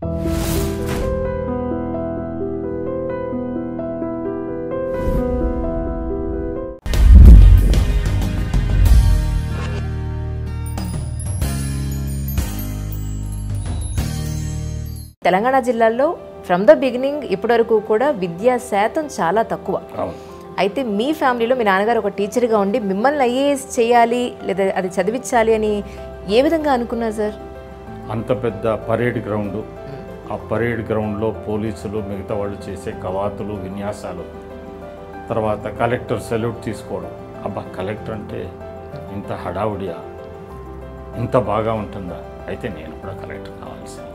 తెలంగాణ జిల్లాలో from the beginning ఇప్పటివరకు కూడా విద్యా శాతం చాలా తక్కువ అవును అయితే మీ ఫ్యామిలీలో మీ నాన్నగారు ఒక టీచర్గా ఉండి మిమ్మల్ని ఐఏఎస్ చేయాలి లేదా అది చదివించాలి అని ఏ విధంగా అనుకున్నారు సార్ అంత పెద్ద పరేడ్ గ్రౌండ్ ఆ పరేడ్ గ్రౌండ్లో పోలీసులు మిగతా వాళ్ళు చేసే కవాతులు విన్యాసాలు తర్వాత కలెక్టర్ సెల్యూట్ తీసుకోవడం అబ్బా కలెక్టర్ అంటే ఇంత హడావుడియా ఇంత బాగా ఉంటుందా అయితే నేను కూడా కలెక్టర్ కావాల్సింది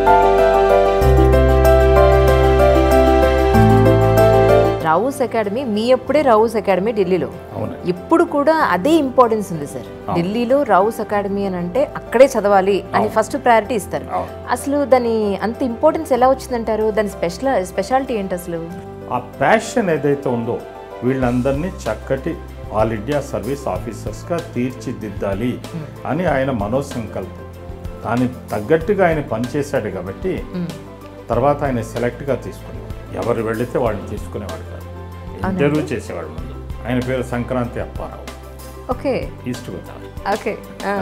రావుస్ అకాడమీ మీ అప్పుడే రావుస్ అకాడమీ ఢిల్లీలో అవును ఇప్పుడు కూడా అదే ఇంపార్టెన్స్ ఉంది సార్ ఢిల్లీలో రావుస్ అకాడమీ అని అంటే అక్కడే చదవాలి అని ఫస్ట్ ప్రయారిటీ ఇస్తారు అవును అసలు దాని అంత ఇంపార్టెన్స్ ఎలా వచ్చిందంటారు దాని స్పెషల్ స్పెషాలిటీ ఏంటి అసలు ఆ ప్యాషన్ ఏదైతే ఉందో వీళ్ళందరినీ చక్కటి ఆల్ ఇండియా సర్వీస్ ఆఫీసర్స్గా తీర్చిదిద్దాలి అని ఆయన మనోసంకల్పం దానికి తగ్గట్టుగా ఆయన పనిచేశాడు కాబట్టి తర్వాత ఆయన సెలెక్ట్గా తీసుకునేవాడు ఎవరు వెళితే వాళ్ళని తీసుకునేవాడు కాదు ఇంటర్వ్యూ చేసేవాడు ముందు ఆయన పేరు Sankranti Apparao okay east Godavari okay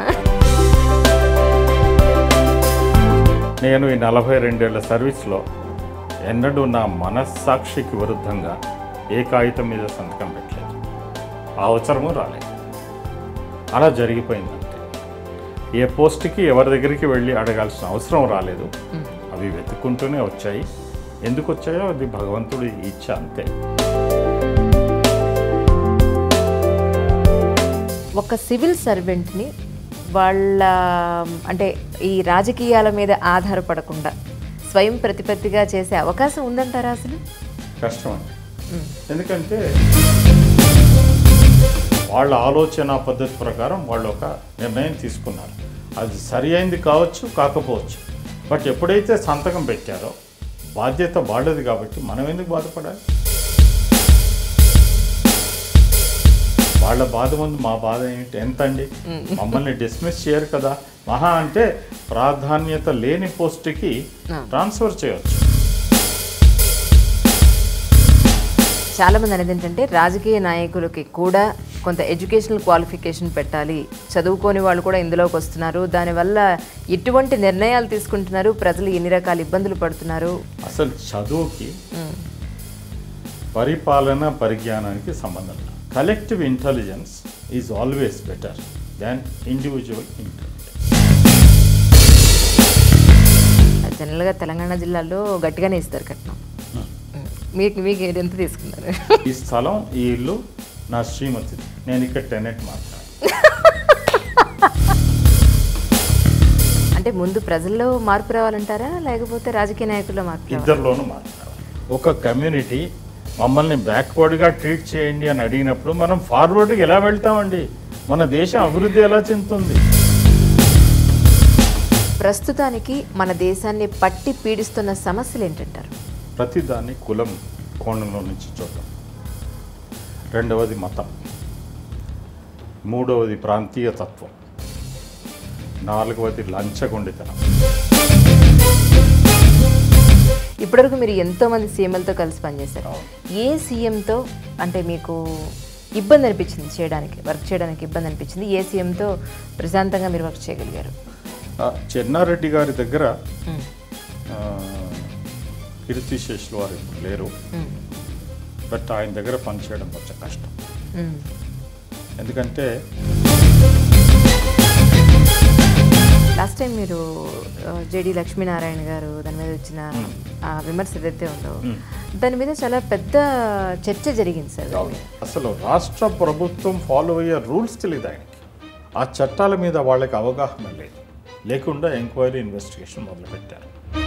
నేను ఈ నలభై రెండేళ్ల సర్వీస్లో ఎన్నడూ నా మనస్సాక్షికి విరుద్ధంగా ఏ కాగితం మీద సంతకం పెట్టలేదు ఆ అవసరము రాలేదు అలా జరిగిపోయింది అంతే ఏ పోస్ట్కి ఎవరి దగ్గరికి వెళ్ళి అడగాల్సిన అవసరం రాలేదు అవి వెతుక్కుంటూనే వచ్చాయి ఎందుకు వచ్చాయో అది భగవంతుడి ఇచ్చ అంతే ఒక సివిల్ సర్వెంట్ని వాళ్ళ అంటే ఈ రాజకీయాల మీద ఆధారపడకుండా స్వయం ప్రతిపత్తిగా చేసే అవకాశం ఉందంటారా అసలు కష్టం అండి ఎందుకంటే వాళ్ళ ఆలోచన పద్ధతి ప్రకారం వాళ్ళు ఒక నిర్ణయం తీసుకున్నారు అది సరి అయింది కావచ్చు కాకపోవచ్చు బట్ ఎప్పుడైతే సంతకం పెట్టారో బాధ్యత వాళ్ళది కాబట్టి మనం ఎందుకు బాధపడాలి వాళ్ళ బాధ ముందు మా బాధ ఏంటి ఎంత అండి మమ్మల్ని డిస్మిస్ చేయరు కదా మహా అంటే ప్రాధాన్యత లేని పోస్ట్కి ట్రాన్స్ఫర్ చేయవచ్చు చాలా మంది అనేది ఏంటంటే రాజకీయ నాయకులకి కూడా కొంత ఎడ్యుకేషనల్ క్వాలిఫికేషన్ పెట్టాలి చదువుకోని వాళ్ళు కూడా ఇందులోకి వస్తున్నారు దానివల్ల ఎటువంటి నిర్ణయాలు తీసుకుంటున్నారు ప్రజలు ఎన్ని రకాల ఇబ్బందులు పడుతున్నారు అసలు చదువుకి పరిపాలన పరిజ్ఞానానికి సంబంధం లేదు collective intelligence is always better than individual intelligence జనరల్గా తెలంగాణ జిల్లాలో గట్టిగానే ఇస్తారు కట్నం మీకు మీకు ఎంత తీసుకున్నారు ఈ స్థలం ఈ ఇల్లు నా శ్రీమతిది నేను ఇక్కడ టెనెంట్ మాట్లాడాను అంటే ముందు ప్రజల్లో మార్పు రావాలంటారా లేకపోతే రాజకీయ నాయకుల్లో మార్పు రావాలా? ఇద్దరిలోనూ మాట్లాడాలి ఒక కమ్యూనిటీ మమ్మల్ని బ్యాక్వర్డ్గా ట్రీట్ చేయండి అని అడిగినప్పుడు మనం ఫార్వర్డ్కి ఎలా వెళ్తామండి మన దేశం అభివృద్ధి ఎలా చెందుతుంది ప్రస్తుతానికి మన దేశాన్ని పట్టి పీడిస్తున్న సమస్యలు ఏంటంటారు ప్రతిదాన్ని కులం కోణంలో నుంచి చూడటం రెండవది మతం మూడవది ప్రాంతీయ తత్వం నాలుగవది లంచగొండితనం ఇప్పటివరకు మీరు ఎంతో మంది సీఎంలతో కలిసి పనిచేశారు ఏ సీఎంతో అంటే మీకు ఇబ్బంది అనిపించింది చేయడానికి వర్క్ చేయడానికి ఇబ్బంది అనిపించింది ఏ సీఎంతో ప్రశాంతంగా మీరు వర్క్ చేయగలిగారు ఆ, చెన్నారెడ్డి గారి దగ్గర ఆ, కీర్తిశేషులు వారు ఇప్పుడు లేరు మ్మ్. బట్ ఆయన దగ్గర పనిచేయడం కొంచెం కష్టం మ్మ్. ఎందుకంటే లాస్ట్ టైం మీరు జేడి లక్ష్మీనారాయణ గారు దాని మీద వచ్చిన ఆ విమర్శ ఏదైతే ఉందో దాని మీద చాలా పెద్ద చర్చ జరిగింది సార్ అసలు రాష్ట్ర ప్రభుత్వం ఫాలో అయ్యే రూల్స్ తెలియదు ఆయనకి ఆ చట్టాల మీద వాళ్ళకి అవగాహన లేదు లేకుండా ఎంక్వైరీ ఇన్వెస్టిగేషన్ మొదలుపెట్టారు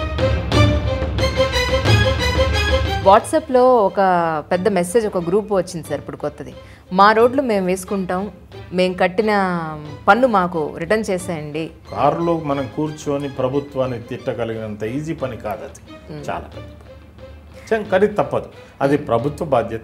వాట్సాప్లో ఒక పెద్ద మెసేజ్ ఒక గ్రూప్ వచ్చింది సార్ ఇప్పుడు కొత్తది మా రోడ్లు మేము వేసుకుంటాం మేము కట్టిన పన్ను మాకు రిటర్న్ చేసేయండి కారులో మనం కూర్చొని ప్రభుత్వాన్ని తిట్టగలిగినంత ఈజీ పని కాదు అది చాలా పెద్ద పని. చం- కానీ తప్పదు అది ప్రభుత్వ బాధ్యత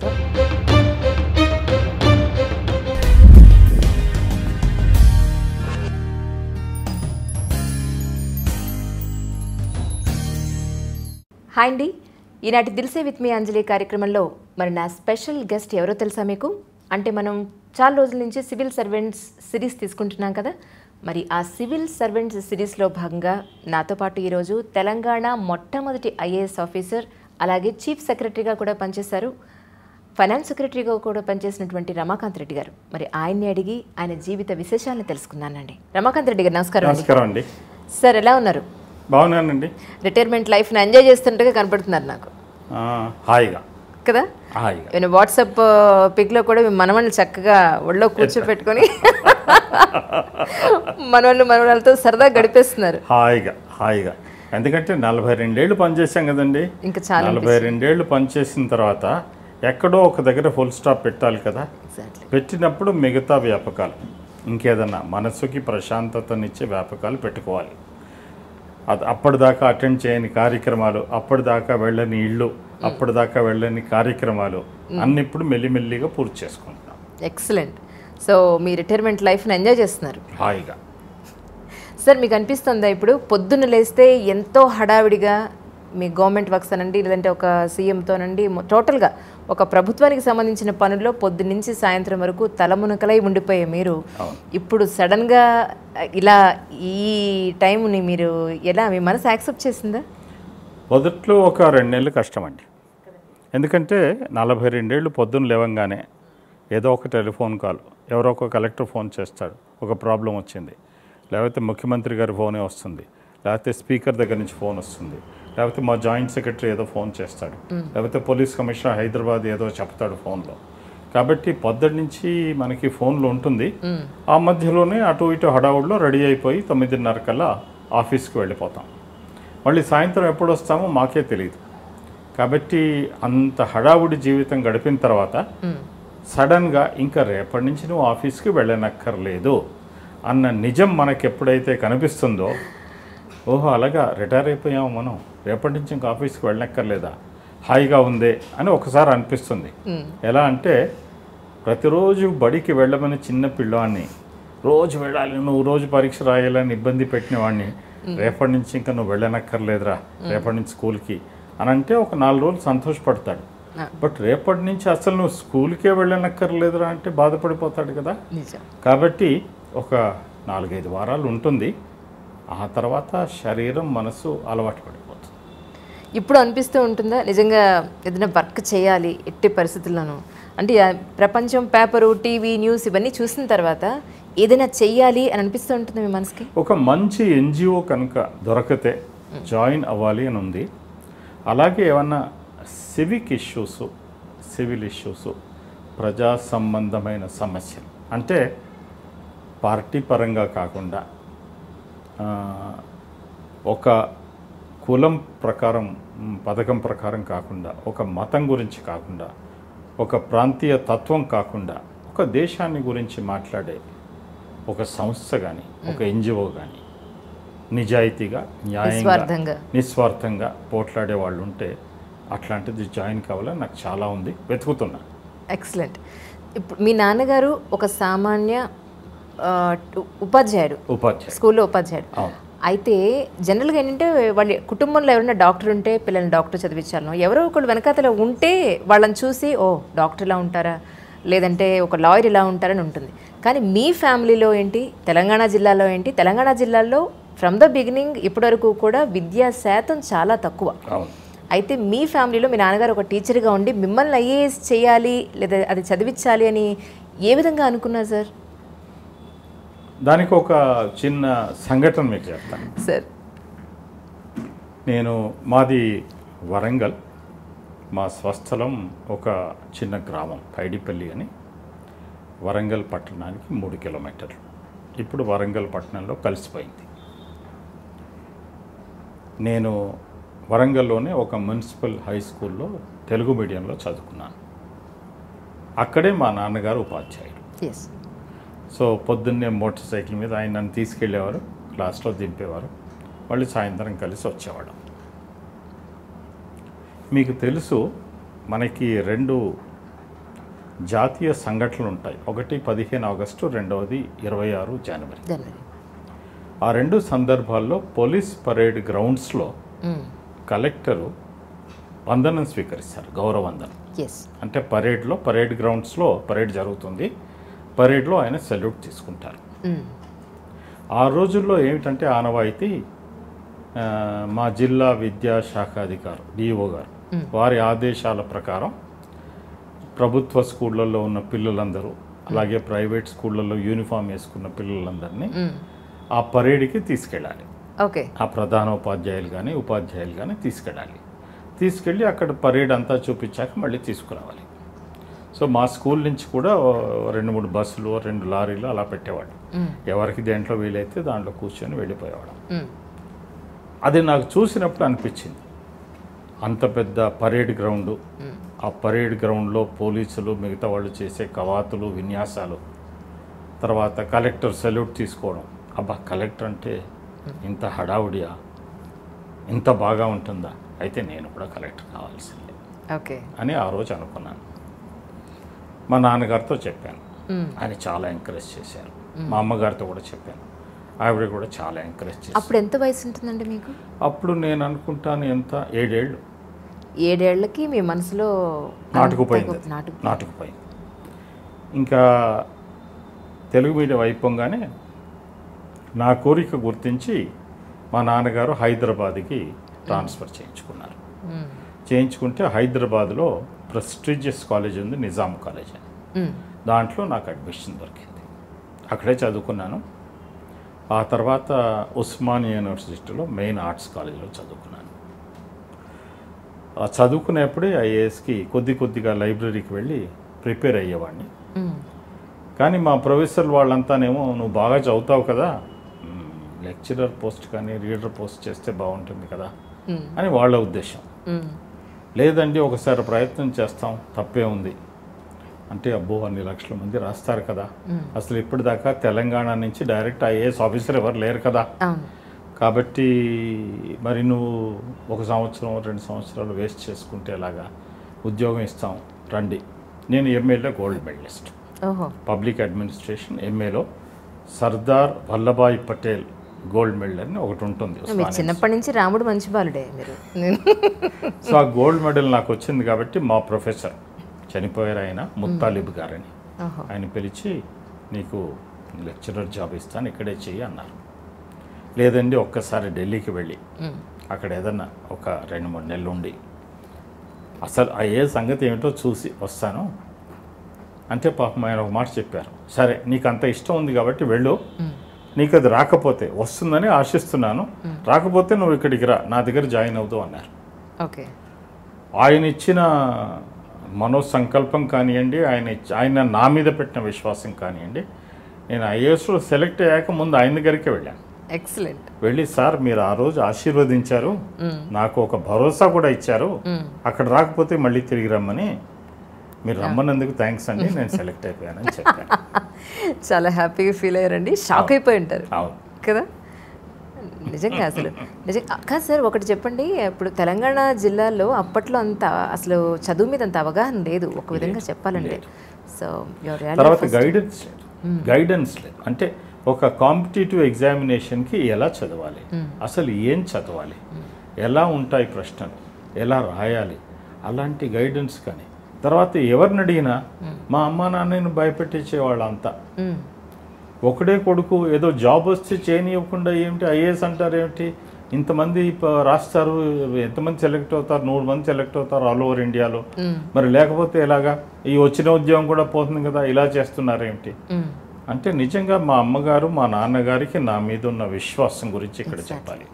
హాయ్ అండి ఈనాటి దిల్సే విత్ మీ అంజలి కార్యక్రమంలో మరి నా స్పెషల్ గెస్ట్ ఎవరో తెలుసా మీకు అంటే మనం చాలా రోజుల నుంచి సివిల్ సర్వెంట్స్ సిరీస్ తీసుకుంటున్నాం కదా మరి ఆ సివిల్ సర్వెంట్స్ సిరీస్లో భాగంగా నాతో పాటు ఈరోజు తెలంగాణ మొట్టమొదటి ఐఏఎస్ ఆఫీసర్ అలాగే చీఫ్ సెక్రటరీగా కూడా పనిచేశారు ఫైనాన్స్ సెక్రటరీగా కూడా పనిచేసినటువంటి రమాకాంత్ రెడ్డి గారు మరి ఆయన్ని అడిగి ఆయన జీవిత విశేషాలను తెలుసుకున్నానండి రమాకాంత్ రెడ్డి గారు నమస్కారం అండి నమస్కారం అండి సార్ ఎలా ఉన్నారు బాగున్నానండి రిటైర్మెంట్ లైఫ్ని ఎంజాయ్ చేస్తుండగా కనపడుతున్నారు నాకు ఆ, హాయిగా కదా హాయిగా నేను వాట్సాప్ పిక్లో కూడా మీ మనవల్ని చక్కగా ఒళ్ళో కూర్చోపెట్టుకొని మనవాళ్ళు మనవరాలతో సరదా గడిపేస్తున్నారు హాయిగా హాయిగా ఎందుకంటే నలభై రెండేళ్ళు పనిచేసాం కదండి ఇంకా చాలా నలభై రెండేళ్ళు పనిచేసిన తర్వాత ఎక్కడో ఒక దగ్గర ఫుల్ స్టాప్ పెట్టాలి కదా ఎగ్జాక్ట్లీ పెట్టినప్పుడు మిగతా వ్యాపకాలు ఇంకేదన్నా మనసుకి ప్రశాంతతనిచ్చే వ్యాపకాలు పెట్టుకోవాలి అది అప్పటిదాకా అటెండ్ చేయని కార్యక్రమాలు అప్పటిదాకా వెళ్ళని ఇళ్ళు అప్పటిదాకా వెళ్ళని కార్యక్రమాలు అన్ని ఇప్పుడు మెల్లిమెల్లిగా పూర్తి చేసుకుంటున్నాం ఎక్సలెంట్ సో మీ రిటైర్మెంట్ లైఫ్ని ఎంజాయ్ చేస్తున్నారు హాయిగా సార్ మీకు అనిపిస్తుందా ఇప్పుడు పొద్దున్న లేస్తే ఎంతో హడావిడిగా మీ గవర్నమెంట్ వర్క్స్ అనండి లేదంటే ఒక సీఎంతోనండి టోటల్గా ఒక ప్రభుత్వానికి సంబంధించిన పనుల్లో పొద్దున్న నుంచి సాయంత్రం వరకు తలమునకలై ఉండిపోయే మీరు అవును. ఇప్పుడు సడన్గా ఇలా ఈ టైంని మీరు ఎలా మీ మనసు యాక్సెప్ట్ చేసిందా మొదట్లో ఒక రెండు నెలలు కష్టమండి ఎందుకంటే నలభై రెండేళ్ళు పొద్దున్న లేవంగానే ఏదో ఒక టెలిఫోన్ కాల్ ఎవరో ఒక కలెక్టర్ ఫోన్ చేస్తాడు ఒక ప్రాబ్లం వచ్చింది లేకపోతే ముఖ్యమంత్రి గారి ఫోనే వస్తుంది లేకపోతే స్పీకర్ దగ్గర నుంచి ఫోన్ వస్తుంది లేకపోతే మా జాయింట్ సెక్రటరీ ఏదో ఫోన్ చేస్తాడు లేకపోతే పోలీస్ కమిషనర్ హైదరాబాద్ ఏదో చెప్తాడు ఫోన్లో కాబట్టి పొద్దుటి నుంచి మనకి ఫోన్లో ఉంటుంది ఆ మధ్యలోనే అటు ఇటు హడావుడిలో రెడీ అయిపోయి తొమ్మిదిన్నర కల్లా ఆఫీస్కి వెళ్ళిపోతాం మళ్ళీ సాయంత్రం ఎప్పుడు వస్తామో మాకే తెలియదు కాబట్టి అంత హడావుడి జీవితం గడిపిన తర్వాత సడన్గా ఇంకా రేపటి నుంచి నువ్వు ఆఫీస్కి వెళ్ళనక్కర్లేదు అన్న నిజం మనకి ఎప్పుడైతే కనిపిస్తుందో ఓహో అలాగా రిటైర్ అయిపోయాము మనం రేపటి నుంచి ఇంకా ఆఫీస్కి వెళ్ళనక్కర్లేదా హాయిగా ఉందే అని ఒకసారి అనిపిస్తుంది ఎలా అంటే ప్రతిరోజు బడికి వెళ్ళమని చిన్న పిల్లవాడిని రోజు వెళ్ళాలి నువ్వు రోజు పరీక్ష రాయాలని ఇబ్బంది పెట్టిన వాడిని రేపటి నుంచి ఇంకా నువ్వు వెళ్ళనక్కర్లేదురా రేపటి నుంచి స్కూల్కి అని అంటే ఒక నాలుగు రోజులు సంతోషపడతాడు ఆ. బట్ రేపటి నుంచి అసలు నువ్వు స్కూల్కే వెళ్ళనక్కర్లేదురా అంటే బాధపడిపోతాడు కదా నిజం కాబట్టి ఒక నాలుగైదు వారాలు ఉంటుంది ఆ తర్వాత శరీరం మనసు అలవాటు పడిపోతుంది ఇప్పుడు అనిపిస్తూ ఉంటుందా నిజంగా ఏదైనా వర్క్ చేయాలి ఎట్టి పరిస్థితుల్లోనూ అంటే ఆ ప్రపంచం పేపరు టీవీ న్యూస్ ఇవన్నీ చూసిన తర్వాత ఏదైనా చెయ్యాలి అని అనిపిస్తూ ఉంటుంది మీ మనసుకి ఒక మంచి ఎన్జిఓ కనుక దొరకితే జాయిన్ అవ్వాలి అని ఉంది అలాగే ఏమన్నా సివిక్ ఇష్యూస్ సివిల్ ఇష్యూస్ ప్రజా సంబంధమైన సమస్యలు అంటే పార్టీ పరంగా కాకుండా ఆ, ఒక కులం ప్రకారం మ్, పథకం ప్రకారం కాకుండా ఒక మతం గురించి కాకుండా ఒక ప్రాంతీయ తత్వం కాకుండా ఒక దేశాన్ని గురించి మాట్లాడే ఒక సంస్థ కానీ ఒక ఎన్జిఓ కానీ నిజాయితీగా న్యాయంగా నిస్వార్థంగా. నిస్వార్థంగా పోట్లాడే వాళ్ళు ఉంటే అట్లాంటిది జాయిన్ కావాలని నాకు చాలా ఉంది వెతుకుతున్నా ఎక్సలెంట్ ఇప్పుడు మీ నాన్నగారు ఒక సామాన్య ఆ, ఉ- ఉపాధ్యాయుడు ఉపాధ్యాయుడు స్కూల్లో ఉపాధ్యాయుడు అవును అయితే జనరల్గా ఏంటంటే వాళ్ళ కుటుంబంలో ఎవరైనా డాక్టర్ ఉంటే పిల్లల్ని డాక్టర్ చదివించాలను ఎవరో ఒకళ్ళు వెనకాతల ఉంటే వాళ్ళని చూసి ఓ డాక్టర్ ఇలా ఉంటారా లేదంటే ఒక లాయర్ ఇలా ఉంటారని ఉంటుంది కానీ మీ ఫ్యామిలీలో ఏంటి తెలంగాణ జిల్లాలో ఏంటి తెలంగాణ జిల్లాలో ఫ్రమ్ ద బిగినింగ్ ఇప్పటివరకు కూడా విద్యా శాతం చాలా తక్కువ అవును అయితే మీ ఫ్యామిలీలో మీ నాన్నగారు ఒక టీచర్గా ఉండి మిమ్మల్ని ఐఏఎస్ చేయాలి లేదా అది చదివించాలి అని ఏ విధంగా అనుకున్నారు సార్ దానికి ఒక చిన్న సంఘటన మీకు చెప్తాను సార్ నేను మాది వరంగల్ మా స్వస్థలం ఒక చిన్న గ్రామం పైడిపల్లి అని వరంగల్ పట్టణానికి మూడు కిలోమీటర్లు ఇప్పుడు వరంగల్ పట్టణంలో కలిసిపోయింది నేను వరంగల్లోనే ఒక మున్సిపల్ హై స్కూల్లో తెలుగు మీడియంలో చదువుకున్నాను అక్కడే మా నాన్నగారు ఉపాధ్యాయుడు ఎస్ సో పొద్దున్నే మోటార్ సైకిల్ మీద ఆయన నన్ను తీసుకెళ్ళేవారు క్లాస్లో దింపేవారు మళ్ళీ సాయంత్రం కలిసి వచ్చేవాడు మీకు తెలుసు మనకి రెండు జాతీయ సంఘటనలు ఉంటాయి ఒకటి పదిహేను ఆగస్టు రెండవది ఇరవై ఆరు జనవరి జనవరి ఆ రెండు సందర్భాల్లో పోలీస్ పరేడ్ గ్రౌండ్స్లో కలెక్టరు వందనం స్వీకరిస్తారు గౌరవ వందనం ఎస్ అంటే పరేడ్లో పరేడ్ గ్రౌండ్స్లో పరేడ్ జరుగుతుంది పరేడ్లో ఆయన సెల్యూట్ తీసుకుంటారు ఆ రోజుల్లో ఏమిటంటే ఆనవాయితీ ఆ, మా జిల్లా విద్యాశాఖ అధికారు డిఓ గారు వారి ఆదేశాల ప్రకారం ప్రభుత్వ స్కూళ్ళల్లో ఉన్న పిల్లలందరూ అలాగే ప్రైవేట్ స్కూళ్ళల్లో యూనిఫామ్ వేసుకున్న పిల్లలందరినీ ఆ పరేడ్కి తీసుకెళ్ళాలి ఓకే ఆ ప్రధాన ఉపాధ్యాయులు కానీ ఉపాధ్యాయులు కానీ తీసుకెళ్ళాలి తీసుకెళ్ళి అక్కడ పరేడ్ అంతా చూపించాక మళ్ళీ తీసుకురావాలి సో మా స్కూల్ నుంచి కూడా ఓ రెండు మూడు బస్సులు రెండు లారీలు అలా పెట్టేవాడు ఎవరికి దేంట్లో వీలైతే దాంట్లో కూర్చొని వెళ్ళిపోయేవాడు అది నాకు చూసినప్పుడు అనిపించింది అంత పెద్ద పరేడ్ గ్రౌండు ఆ పరేడ్ గ్రౌండ్లో పోలీసులు మిగతా వాళ్ళు చేసే కవాతులు విన్యాసాలు తర్వాత కలెక్టర్ సెల్యూట్ తీసుకోవడం అబ్బా కలెక్టర్ అంటే ఇంత హడావుడియా ఇంత బాగా ఉంటుందా అయితే నేను కూడా కలెక్టర్ కావాల్సిందే ఓకే అని ఆ రోజు అనుకున్నాను మా నాన్నగారితో చెప్పాను ఆయన చాలా ఎంకరేజ్ చేశారు మా అమ్మగారితో కూడా చెప్పాను ఆవిడ కూడా చాలా ఎంకరేజ్ చేశారు అప్పుడు ఎంత వయసు ఉంటుందండి మీకు అప్పుడు నేను అనుకుంటాను ఎంత ఏడేళ్ళు ఏడేళ్లకి మీ మనసులో నాటుకుపోయింది అంత నాటుకు నాటుకుపోయింది ఇంకా తెలుగు మీడియం అయిపోగానే నా కోరిక గుర్తించి మా నాన్నగారు హైదరాబాద్కి ట్రాన్స్ఫర్ చేయించుకున్నారు మ్మ్. చేయించుకుంటే హైదరాబాద్లో ప్రెస్టీజియస్ కాలేజ్ ఉంది నిజాం కాలేజ్ అని మ్మ్. దాంట్లో నాకు అడ్మిషన్ దొరికింది అక్కడే చదువుకున్నాను ఆ తర్వాత ఉస్మానియా యూనివర్సిటీలో మెయిన్ ఆర్ట్స్ కాలేజీలో చదువుకున్నాను ఆ చదువుకునేప్పుడే ఐఏఎస్కి కొద్ది కొద్దిగా లైబ్రరీకి వెళ్ళి ప్రిపేర్ అయ్యేవాడిని మ్మ్. కానీ మా ప్రొఫెసర్ వాళ్ళంతానేమో నువ్వు బాగా చదువుతావు కదా మ్మ్, లెక్చరర్ పోస్ట్ కానీ రీడర్ పోస్ట్ చేస్తే బాగుంటుంది కదా మ్మ్. అని వాళ్ళ ఉద్దేశం మ్మ్. లేదండి ఒకసారి ప్రయత్నం చేస్తాం తప్పే ఉంది అంటే అబ్బో అన్ని లక్షల మంది రాస్తారు కదా అసలు ఇప్పటిదాకా తెలంగాణ నుంచి డైరెక్ట్ ఐఏఎస్ ఆఫీసర్ ఎవరు లేరు కదా అవును కాబట్టి మరి నువ్వు ఒక సంవత్సరం రెండు సంవత్సరాలు వేస్ట్ చేసుకుంటే ఎలాగా ఉద్యోగం ఇస్తాం రండి నేను ఎంఏలో గోల్డ్ మెడలిస్ట్ ఓహో పబ్లిక్ అడ్మినిస్ట్రేషన్ ఎంఏలో సర్దార్ వల్లభాయ్ పటేల్ గోల్డ్ మెడల్ అని ఒకటి ఉంటుంది మీరు ఉస్మానియా చిన్నప్పటి నుంచి రాముడు మంచి బాలుడే మీరు సో ఆ గోల్డ్ మెడల్ నాకు వచ్చింది కాబట్టి మా ప్రొఫెసర్ చనిపోయారు ఆయన ముత్తాలిబ్ గారని ఓహో ఆయన పిలిచి నీకు లెక్చరర్ జాబ్ ఇస్తాను ఇక్కడే చెయ్యి అన్నారు లేదండి ఒక్కసారి ఢిల్లీకి వెళ్ళి మ్మ్. అక్కడ ఏదన్నా ఒక రెండు మూడు నెలలు ఉండి అసలు ఆ ఏ సంగతి ఏమిటో చూసి వస్తాను అంటే పాపం ఆయన ఒక మాట చెప్పారు సరే నీకు అంత ఇష్టం ఉంది కాబట్టి వెళ్ళు నీకు అది రాకపోతే వస్తుందని ఆశిస్తున్నాను రాకపోతే నువ్వు ఇక్కడికి రా నా దగ్గర జాయిన్ అవుతావు అన్నారు ఓకే ఆయన ఇచ్చిన మనోసంకల్పం కానివ్వండి ఆయన ఇచ్చ- ఆయన నా మీద పెట్టిన విశ్వాసం కానివ్వండి నేను ఐఏఎస్లో సెలెక్ట్ అయ్యాక ముందు ఆయన దగ్గరికే వెళ్ళాను ఎక్సలెంట్ వెళ్ళి సార్ మీరు ఆ రోజు ఆశీర్వదించారు నాకు ఒక భరోసా కూడా ఇచ్చారు అక్కడ రాకపోతే మళ్ళీ తిరిగి రమ్మని మీరు రమ్మన్నందుకు థ్యాంక్స్ అండి నేను సెలెక్ట్ అయిపోయానని చెప్పాను చాలా హ్యాపీగా ఫీల్ అయ్యారండి షాక్ అయిపోయి ఉంటారు అవును కదా నిజంగా అసలు నిజంగా కాదు సార్ ఒకటి చెప్పండి ఇప్పుడు తెలంగాణ జిల్లాలో అప్పట్లో అంత అసలు చదువు మీద అంత అవగాహన లేదు ఒక విధంగా చెప్పాలంటే సో యువర్ తర్వాత గైడెన్స్ లేదు గైడెన్స్ లేదు అంటే ఒక కాంపిటేటివ్ ఎగ్జామినేషన్కి ఎలా చదవాలి అసలు ఏం చదవాలి ఎలా ఉంటాయి ప్రశ్నలు ఎలా రాయాలి అలాంటి గైడెన్స్ కానీ తర్వాత ఎవరిని అడిగినా మా అమ్మ నాన్నని భయపెట్టించేవాళ్ళు అంతా ఒకడే కొడుకు ఏదో జాబ్ వస్తే చేయనివ్వకుండా ఏమిటి ఐఏఎస్ అంటారు ఏమిటి ఇంతమంది ప- రాస్తారు ఎంతమంది సెలెక్ట్ అవుతారు నూరు మంది సెలెక్ట్ అవుతారు ఆల్ ఓవర్ ఇండియాలో మరి లేకపోతే ఎలాగా ఈ వచ్చిన ఉద్యోగం కూడా పోతుంది కదా ఇలా చేస్తున్నారు ఏమిటి అంటే నిజంగా మా అమ్మగారు మా నాన్నగారికి నా మీద ఉన్న విశ్వాసం గురించి ఇక్కడ చెప్పాలి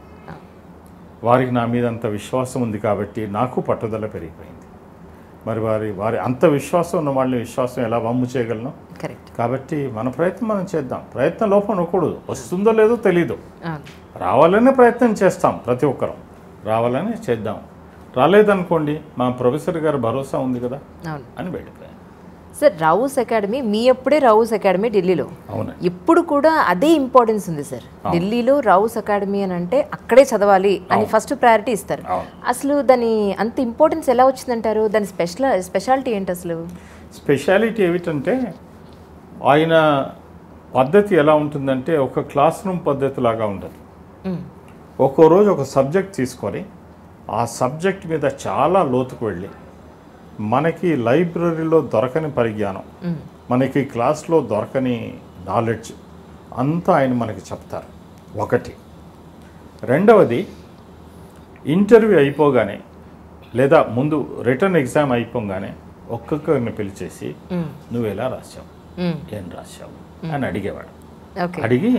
వారికి నా మీద అంత విశ్వాసం ఉంది కాబట్టి నాకు పట్టుదల పెరిగిపోయింది మరి వారి వారి అంత విశ్వాసం ఉన్న వాళ్ళని విశ్వాసం ఎలా వమ్ము చేయగలను కరెక్ట్ కాబట్టి మన ప్రయత్నం మనం చేద్దాం ప్రయత్నం లోపం ఉండకూడదు వస్తుందో లేదో తెలీదు అవును రావాలనే ప్రయత్నం చేస్తాం ప్రతి ఒక్కరం రావాలని చేద్దాం రాలేదనుకోండి మా ప్రొఫెసర్ గారు భరోసా ఉంది కదా అవును అని వెళ్ళిపోయాను సార్ రావుస్ అకాడమీ మీ అప్పుడే రావుస్ అకాడమీ ఢిల్లీలో అవునండి ఇప్పుడు కూడా అదే ఇంపార్టెన్స్ ఉంది సార్ ఢిల్లీలో రావుస్ అకాడమీ అని అంటే అక్కడే చదవాలి అని ఫస్ట్ ప్రయారిటీ ఇస్తారు అవును. అసలు దాని అంత ఇంపార్టెన్స్ ఎలా వచ్చిందంటారు దాని స్పెషల్ స్పెషాలిటీ ఏంటి అసలు స్పెషాలిటీ ఏమిటంటే ఆయన పద్ధతి ఎలా ఉంటుందంటే ఒక క్లాస్ రూమ్ పద్ధతి లాగా ఉండదు మ్మ్. ఒక్కో రోజు ఒక సబ్జెక్ట్ తీసుకొని ఆ సబ్జెక్ట్ మీద చాలా లోతుకు వెళ్ళి మనకి లైబ్రరీలో దొరకని పరిజ్ఞానం మనకి క్లాస్లో దొరకని నాలెడ్జ్ అంతా ఆయన మనకి చెప్తారు ఒకటి రెండవది ఇంటర్వ్యూ అయిపోగానే లేదా ముందు రిటర్న్ ఎగ్జామ్ అయిపోగానే ఒక్కొక్కరిని పిలిచేసి నువ్వు ఎలా రాశావు ఏం రాశావు అని అడిగేవాడు ఓకే అడిగి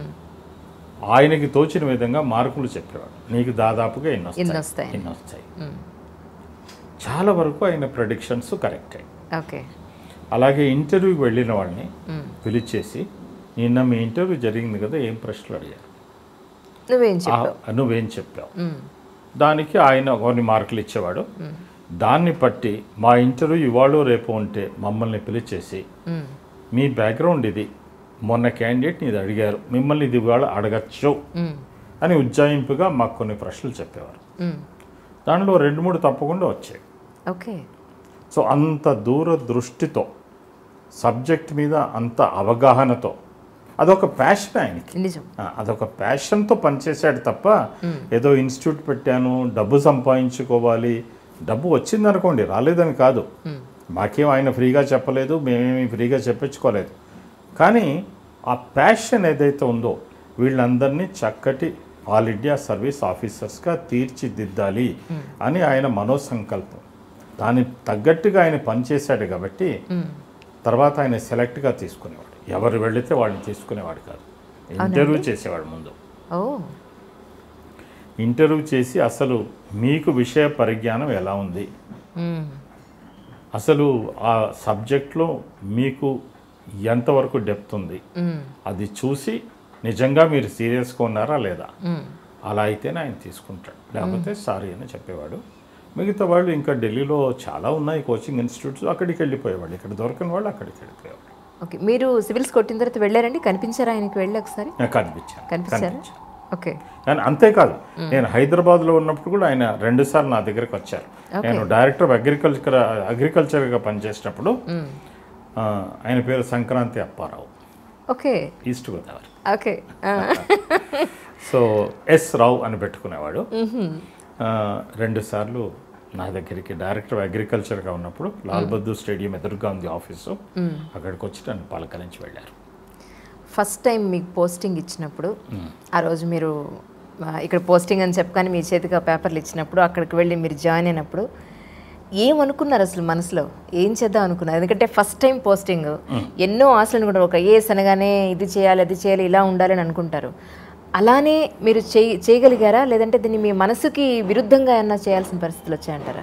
ఆయనకి తోచిన విధంగా మార్కులు చెప్పేవాడు నీకు దాదాపుగా ఎన్ని ఇన్ని వస్తాయి వస్తాయి ఎన్ని వస్తాయి చాలా వరకు ఆయన ప్రొడిక్షన్స్ కరెక్ట్ ఓకే అలాగే ఇంటర్వ్యూకి వెళ్ళిన వాళ్ళని పిలిచేసి నిన్న మీ ఇంటర్వ్యూ జరిగింది కదా ఏం ప్రశ్నలు అడిగారు నువ్వేం చెప్పావు ఆ, నువ్వేం చెప్పావు దానికి ఆయన కొన్ని మార్కులు ఇచ్చేవాడు దాన్ని బట్టి మా ఇంటర్వ్యూ ఇవాళ రేపు ఉంటే మమ్మల్ని పిలిచేసి మ్మ్. మీ బ్యాక్గ్రౌండ్ ఇది మొన్న క్యాండిడేట్ ఇది అడిగారు మిమ్మల్ని ఇది ఇవాళ అడగచ్చు మ్మ్. అని ఉజ్జాయింపుగా మాకు కొన్ని ప్రశ్నలు చెప్పేవారు మ్మ్. దానిలో రెండు మూడు తప్పకుండా వచ్చాయి ఓకే సో అంత దూర దృష్టితో సబ్జెక్ట్ మీద అంత అవగాహనతో అదొక ప్యాషన్ ఆయనకి నిజం ఆ, అదొక ప్యాషన్తో పనిచేశాడు తప్ప ఏదో ఇన్స్టిట్యూట్ పెట్టాను డబ్బు సంపాదించుకోవాలి డబ్బు వచ్చిందనుకోండి రాలేదని కాదు మాకేం ఆయన ఫ్రీగా చెప్పలేదు మేమేమి ఫ్రీగా చెప్పించుకోలేదు కానీ ఆ ప్యాషన్ ఏదైతే ఉందో వీళ్ళందరినీ చక్కటి ఆల్ ఇండియా సర్వీస్ ఆఫీసర్స్గా తీర్చిదిద్దాలి అని ఆయన మనోసంకల్పం దానికి తగ్గట్టుగా ఆయన పనిచేశాడు కాబట్టి తర్వాత ఆయన సెలెక్ట్గా తీసుకునేవాడు ఎవరు వెళితే వాళ్ళని తీసుకునేవాడు కాదు ఇంటర్వ్యూ చేసేవాడు ముందు ఓ ఇంటర్వ్యూ చేసి అసలు మీకు విషయ పరిజ్ఞానం ఎలా ఉంది మ్మ్. అసలు ఆ సబ్జెక్ట్లో మీకు ఎంతవరకు డెప్త్ ఉంది మ్మ్. అది చూసి నిజంగా మీరు సీరియస్గా ఉన్నారా లేదా మ్మ్. అలా అయితేనే ఆయన తీసుకుంటాడు లేకపోతే సారీ అని చెప్పేవాడు మిగతా వాళ్ళు ఇంకా ఢిల్లీలో చాలా ఉన్నాయి కోచింగ్ ఇన్స్టిట్యూట్స్ అక్కడికి వెళ్ళిపోయేవాళ్ళు ఇక్కడ దొరకని వాళ్ళు అక్కడికి వెళ్ళిపోయేవాళ్ళు ఓకే మీరు సివిల్స్ కొట్టిన తర్వాత వెళ్ళారండి కనిపించారా ఆయనకి వెళ్ళి ఒకసారి నాకు కనిపించాను కనిపించారా కనిపించాను ఓకే కానీ అంతేకాదు నేను హైదరాబాద్లో ఉన్నప్పుడు కూడా ఆయన రెండుసార్లు నా దగ్గరకు వచ్చారు నేను డైరెక్టర్ ఆఫ్ అగ్రికల్చర్ అగ్రికల్చర్గా పనిచేసినప్పుడు ఆ, ఆయన పేరు Sankranti Apparao okay east Godavari okay ఆ. సో ఎస్ రావు అని పెట్టుకునేవాడు ఆ, రెండుసార్లు నా దగ్గరికి డైరెక్టర్ ఆఫ్ అగ్రికల్చర్గా ఉన్నప్పుడు లాల్ బహదూర్ స్టేడియం ఎదురుగా ఉంది ఆఫీసు అక్కడికి వచ్చి నన్ను పలకరించి వెళ్ళారు ఫస్ట్ టైం మీకు పోస్టింగ్ ఇచ్చినప్పుడు ఆ రోజు మీరు ఆ, ఇక్కడ పోస్టింగ్ అని చెప్పగానే మీ చేతికి ఆ పేపర్లు ఇచ్చినప్పుడు అక్కడికి వెళ్ళి మీరు జాయిన్ అయినప్పుడు ఏమనుకున్నారు అసలు మనసులో ఏం చేద్దాం అనుకున్నారు ఎందుకంటే ఫస్ట్ టైం పోస్టింగ్ ఎన్నో ఆశలు అనుకుంటారు ఒక ఏఎస్ అనగానే ఇది చేయాలి అది చేయాలి ఇలా ఉండాలి అని అనుకుంటారు అలానే మీరు చేయ చేయగలిగారా లేదంటే దీన్ని మీ మనసుకి విరుద్ధంగా ఏమన్నా చేయాల్సిన పరిస్థితులు వచ్చాయంటారా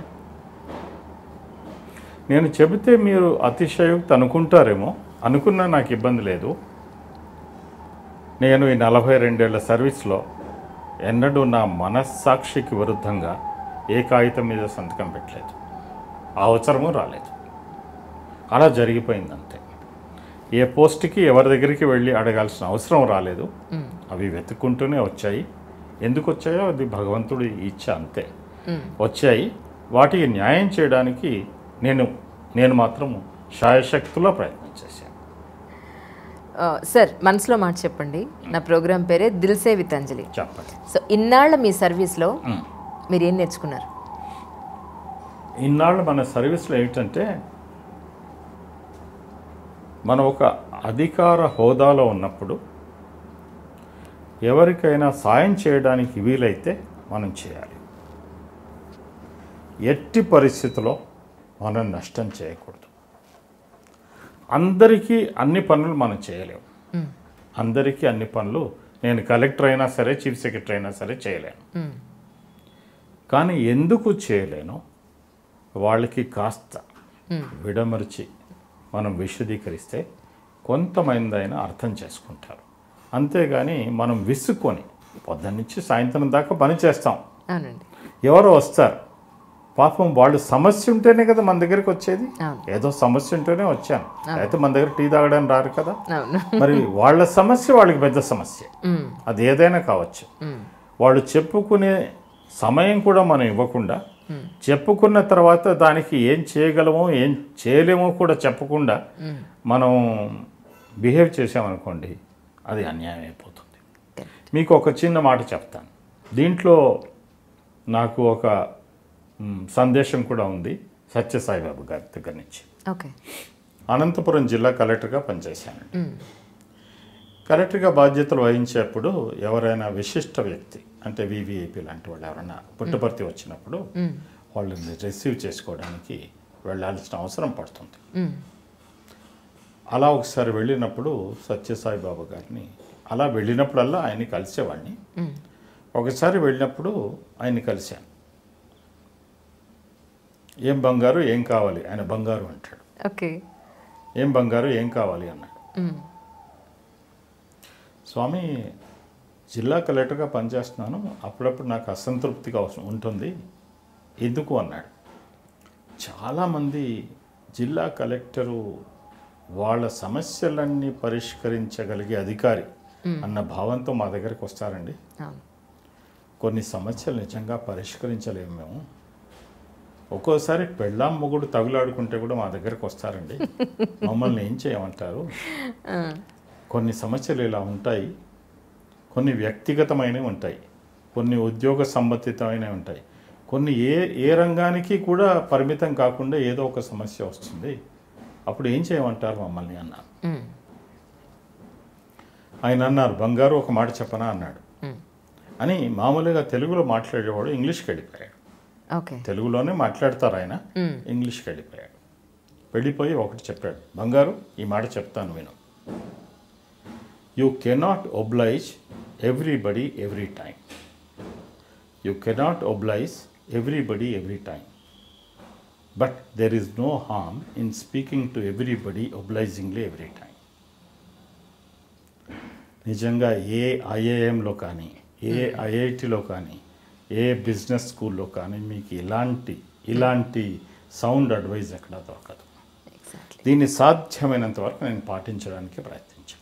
నేను చెబితే మీరు అతిశయోక్తి అనుకుంటారేమో అనుకున్నా నాకు ఇబ్బంది లేదు నేను ఈ నలభై రెండేళ్ల సర్వీస్లో ఎన్నడూ నా మనస్సాక్షికి విరుద్ధంగా ఏ కాగితం మీద సంతకం పెట్టలేదు ఆ అవసరము రాలేదు అలా జరిగిపోయింది అంతే ఏ పోస్ట్కి ఎవరి దగ్గరికి వెళ్ళి అడగాల్సిన అవసరం రాలేదు అవి వెతుక్కుంటూనే వచ్చాయి ఎందుకు వచ్చాయో అది భగవంతుడి ఇచ్చ అంతే వచ్చాయి వాటికి న్యాయం చేయడానికి నేను నేను మాత్రం శాయశక్తులో ప్రయత్నం చేశాను ఆ, సార్ మనసులో మాట చెప్పండి నా ప్రోగ్రాం పేరే దిల్సే విత్ అంజలి చెప్పండి సో ఇన్నాళ్ళ మీ సర్వీస్లో మీరు ఏం నేర్చుకున్నారు ఇన్నాళ్ళు మన సర్వీస్లో ఏమిటంటే మనం ఒక అధికార హోదాలో ఉన్నప్పుడు ఎవరికైనా సాయం చేయడానికి వీలైతే మనం చేయాలి ఎట్టి పరిస్థితిలో మనం నష్టం చేయకూడదు అందరికీ అన్ని పనులు మనం చేయలేము అందరికీ అన్ని పనులు నేను కలెక్టర్ అయినా సరే చీఫ్ సెక్రటరీ అయినా సరే చేయలేను మ్మ్. కానీ ఎందుకు చేయలేను వాళ్ళకి కాస్త విడమర్చి మనం విశదీకరిస్తే కొంతమంది అయినా అర్థం చేసుకుంటారు అంతేగాని మనం విసుక్కొని పొద్దున్నుంచి సాయంత్రం దాకా పని చేస్తాం అవునండి ఎవరో వస్తారు పాపం వాళ్ళు సమస్య ఉంటేనే కదా మన దగ్గరికి వచ్చేది అవును. ఏదో సమస్య ఉంటేనే వచ్చాను అయితే మన దగ్గర టీ తాగడానికి రారు కదా అవును మరి వాళ్ళ సమస్య వాళ్ళకి పెద్ద సమస్య మ్మ్. అది ఏదైనా కావచ్చు మ్మ్. వాళ్ళు చెప్పుకునే సమయం కూడా మనం ఇవ్వకుండా చెప్పుకున్న తర్వాత దానికి ఏం చేయగలమో ఏం చేయలేమో కూడా చెప్పకుండా మనం బిహేవ్ చేసామనుకోండి అది అన్యాయం అయిపోతుంది మీకు ఒక చిన్న మాట చెప్తాను దీంట్లో నాకు ఒక మ్, సందేశం కూడా ఉంది సత్యసాయిబాబు గారి దగ్గర నుంచి ఓకే అనంతపురం జిల్లా కలెక్టర్గా పనిచేశానండి కలెక్టర్గా బాధ్యతలు వహించేప్పుడు ఎవరైనా విశిష్ట వ్యక్తి అంటే వివిఐపి లాంటి వాళ్ళు ఎవరైనా పుట్టపర్తి వచ్చినప్పుడు వాళ్ళని రిసీవ్ చేసుకోవడానికి వెళ్ళాల్సిన అవసరం పడుతుంది అలా ఒకసారి వెళ్ళినప్పుడు సత్యసాయి బాబా గారిని అలా వెళ్ళినప్పుడల్లా ఆయన్ని కలిసేవాడిని ఒకసారి వెళ్ళినప్పుడు ఆయన్ని కలిశాను ఏం బంగారు ఏం కావాలి ఆయన బంగారు అంటాడు ఓకే ఏం బంగారు ఏం కావాలి అన్నాడు స్వామి జిల్లా కలెక్టర్గా పనిచేస్తున్నాను అప్పుడప్పుడు నాకు అసంతృప్తిగా అవసరం ఉంటుంది ఎందుకు అన్నాడు చాలామంది జిల్లా కలెక్టరు వాళ్ళ సమస్యలన్నీ పరిష్కరించగలిగే అధికారి అన్న భావంతో మా దగ్గరికి వస్తారండి అవును కొన్ని సమస్యలు నిజంగా పరిష్కరించలేము మేము ఒక్కోసారి పెళ్ళాం మొగుడు తగులాడుకుంటే కూడా మా దగ్గరకు వస్తారండి మమ్మల్ని ఏం చేయమంటారు ఆ, కొన్ని సమస్యలు ఇలా ఉంటాయి కొన్ని వ్యక్తిగతమైనవి ఉంటాయి కొన్ని ఉద్యోగ సంబంధితమైనవి ఉంటాయి కొన్ని ఏ ఏ రంగానికి కూడా పరిమితం కాకుండా ఏదో ఒక సమస్య వస్తుంది అప్పుడు ఏం చేయమంటారు మమ్మల్ని అన్నాను ఉమ్, ఆయన అన్నారు బంగారు ఒక మాట చెప్పనా అన్నాడు ఉమ్, అని మామూలుగా తెలుగులో మాట్లాడేవాడు ఇంగ్లీష్కి వెళ్ళిపోయాడు ఓకే తెలుగులోనే మాట్లాడతారు ఆయన ఉమ్, ఇంగ్లీష్కి వెళ్ళిపోయాడు వెళ్ళిపోయి ఒకటి చెప్పాడు బంగారు ఈ మాట చెప్తాను విను you cannot oblige everybody every time you cannot oblige everybody every time but there is no harm in speaking to everybody obligingly every time నిజంగా ఏ ఐఏఎంలో కానీ ఏ ఐఐటిలో కానీ ఏ బిజినెస్ స్కూల్లో కానీ మీకు ఇలాంటి ఇలాంటి సౌండ్ అడ్వైజ్ ఎక్కడ దొరకదు ఎగ్జాక్ట్లీ దీన్ని సాధ్యమైనంత వరకు నేను పాటించడానికి ప్రయత్నించాను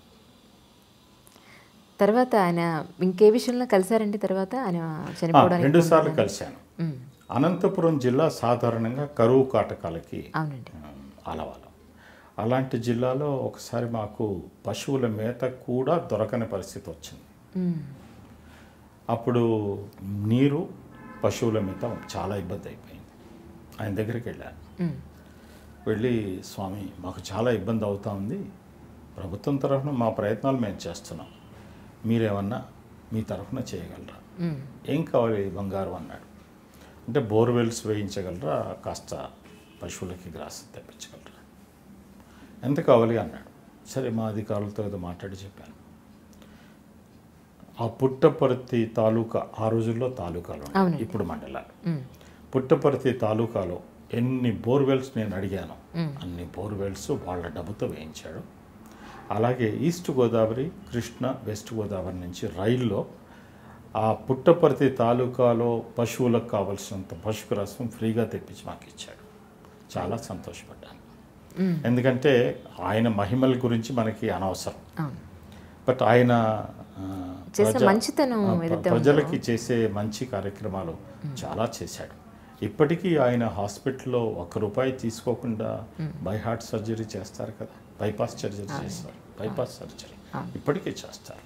తర్వాత ఆయన ఇంకే విషయంలో కలిసారండి తర్వాత ఆయన చనిపోవడానికి రెండు సార్లు కలిశాను ఉమ్, అనంతపురం జిల్లా సాధారణంగా కరువు కాటకాలకి అవునండి ఉమ్, ఆలవాలం అలాంటి జిల్లాలో ఒకసారి మాకు పశువుల మేత కూడా దొరకని పరిస్థితి వచ్చింది ఉమ్, అప్పుడు నీరు పశువుల మీద చాలా ఇబ్బంది అయిపోయింది ఆయన దగ్గరికి వెళ్ళాను ఉమ్, వెళ్ళి స్వామి మాకు చాలా ఇబ్బంది అవుతా ఉంది ప్రభుత్వం తరఫున మా ప్రయత్నాలు మేము చేస్తున్నాం మీరేమన్నా మీ తరఫున చేయగలరా ఉమ్, ఏం కావాలి బంగారం అన్నాడు అంటే బోర్వెల్స్ వేయించగలరా కాస్త పశువులకి గ్రాస్ తెప్పించగలరా ఎంత కావాలి అన్నాడు సరే మా అధికారులతో ఏదో మాట్లాడి చెప్పాను ఆ పుట్టపర్తి తాలూకా ఆ రోజుల్లో తాలూకాలు ఉండేవి. అవునండి. ఇప్పుడు మండలాలు ఉమ్, పుట్టపర్తి తాలూకాలో ఎన్ని బోర్వెల్స్ నేను అడిగాను మ్మ్. అన్ని బోర్వెల్స్ వాళ్ళ డబ్బుతో వేయించాడు అలాగే ఈస్ట్ గోదావరి కృష్ణ వెస్ట్ గోదావరి నుంచి రైల్లో ఆ పుట్టపర్తి తాలూకాలో పశువులకు కావలసినంత పశుకు రసం ఫ్రీగా తెప్పించి మాకు ఇచ్చాడు చాలా సంతోషపడ్డాను ఉమ్, ఎందుకంటే ఆయన మహిమల గురించి మనకి అనవసరం అవును బట్ ఆయన ఆ, చేసే ప్రజా- మంచితనం ఆ, ఏదైతే ప్రజలకి చేసే మంచి కార్యక్రమాలు చాలా చేశాడు ఇప్పటికీ ఆయన హాస్పిటల్లో ఒక్క రూపాయి తీసుకోకుండా బై హార్ట్ సర్జరీ చేస్తారు కదా బైపాస్ సర్జరీ చేస్తారు బైపాస్ సర్జరీ ఇప్పటికీ చేస్తారు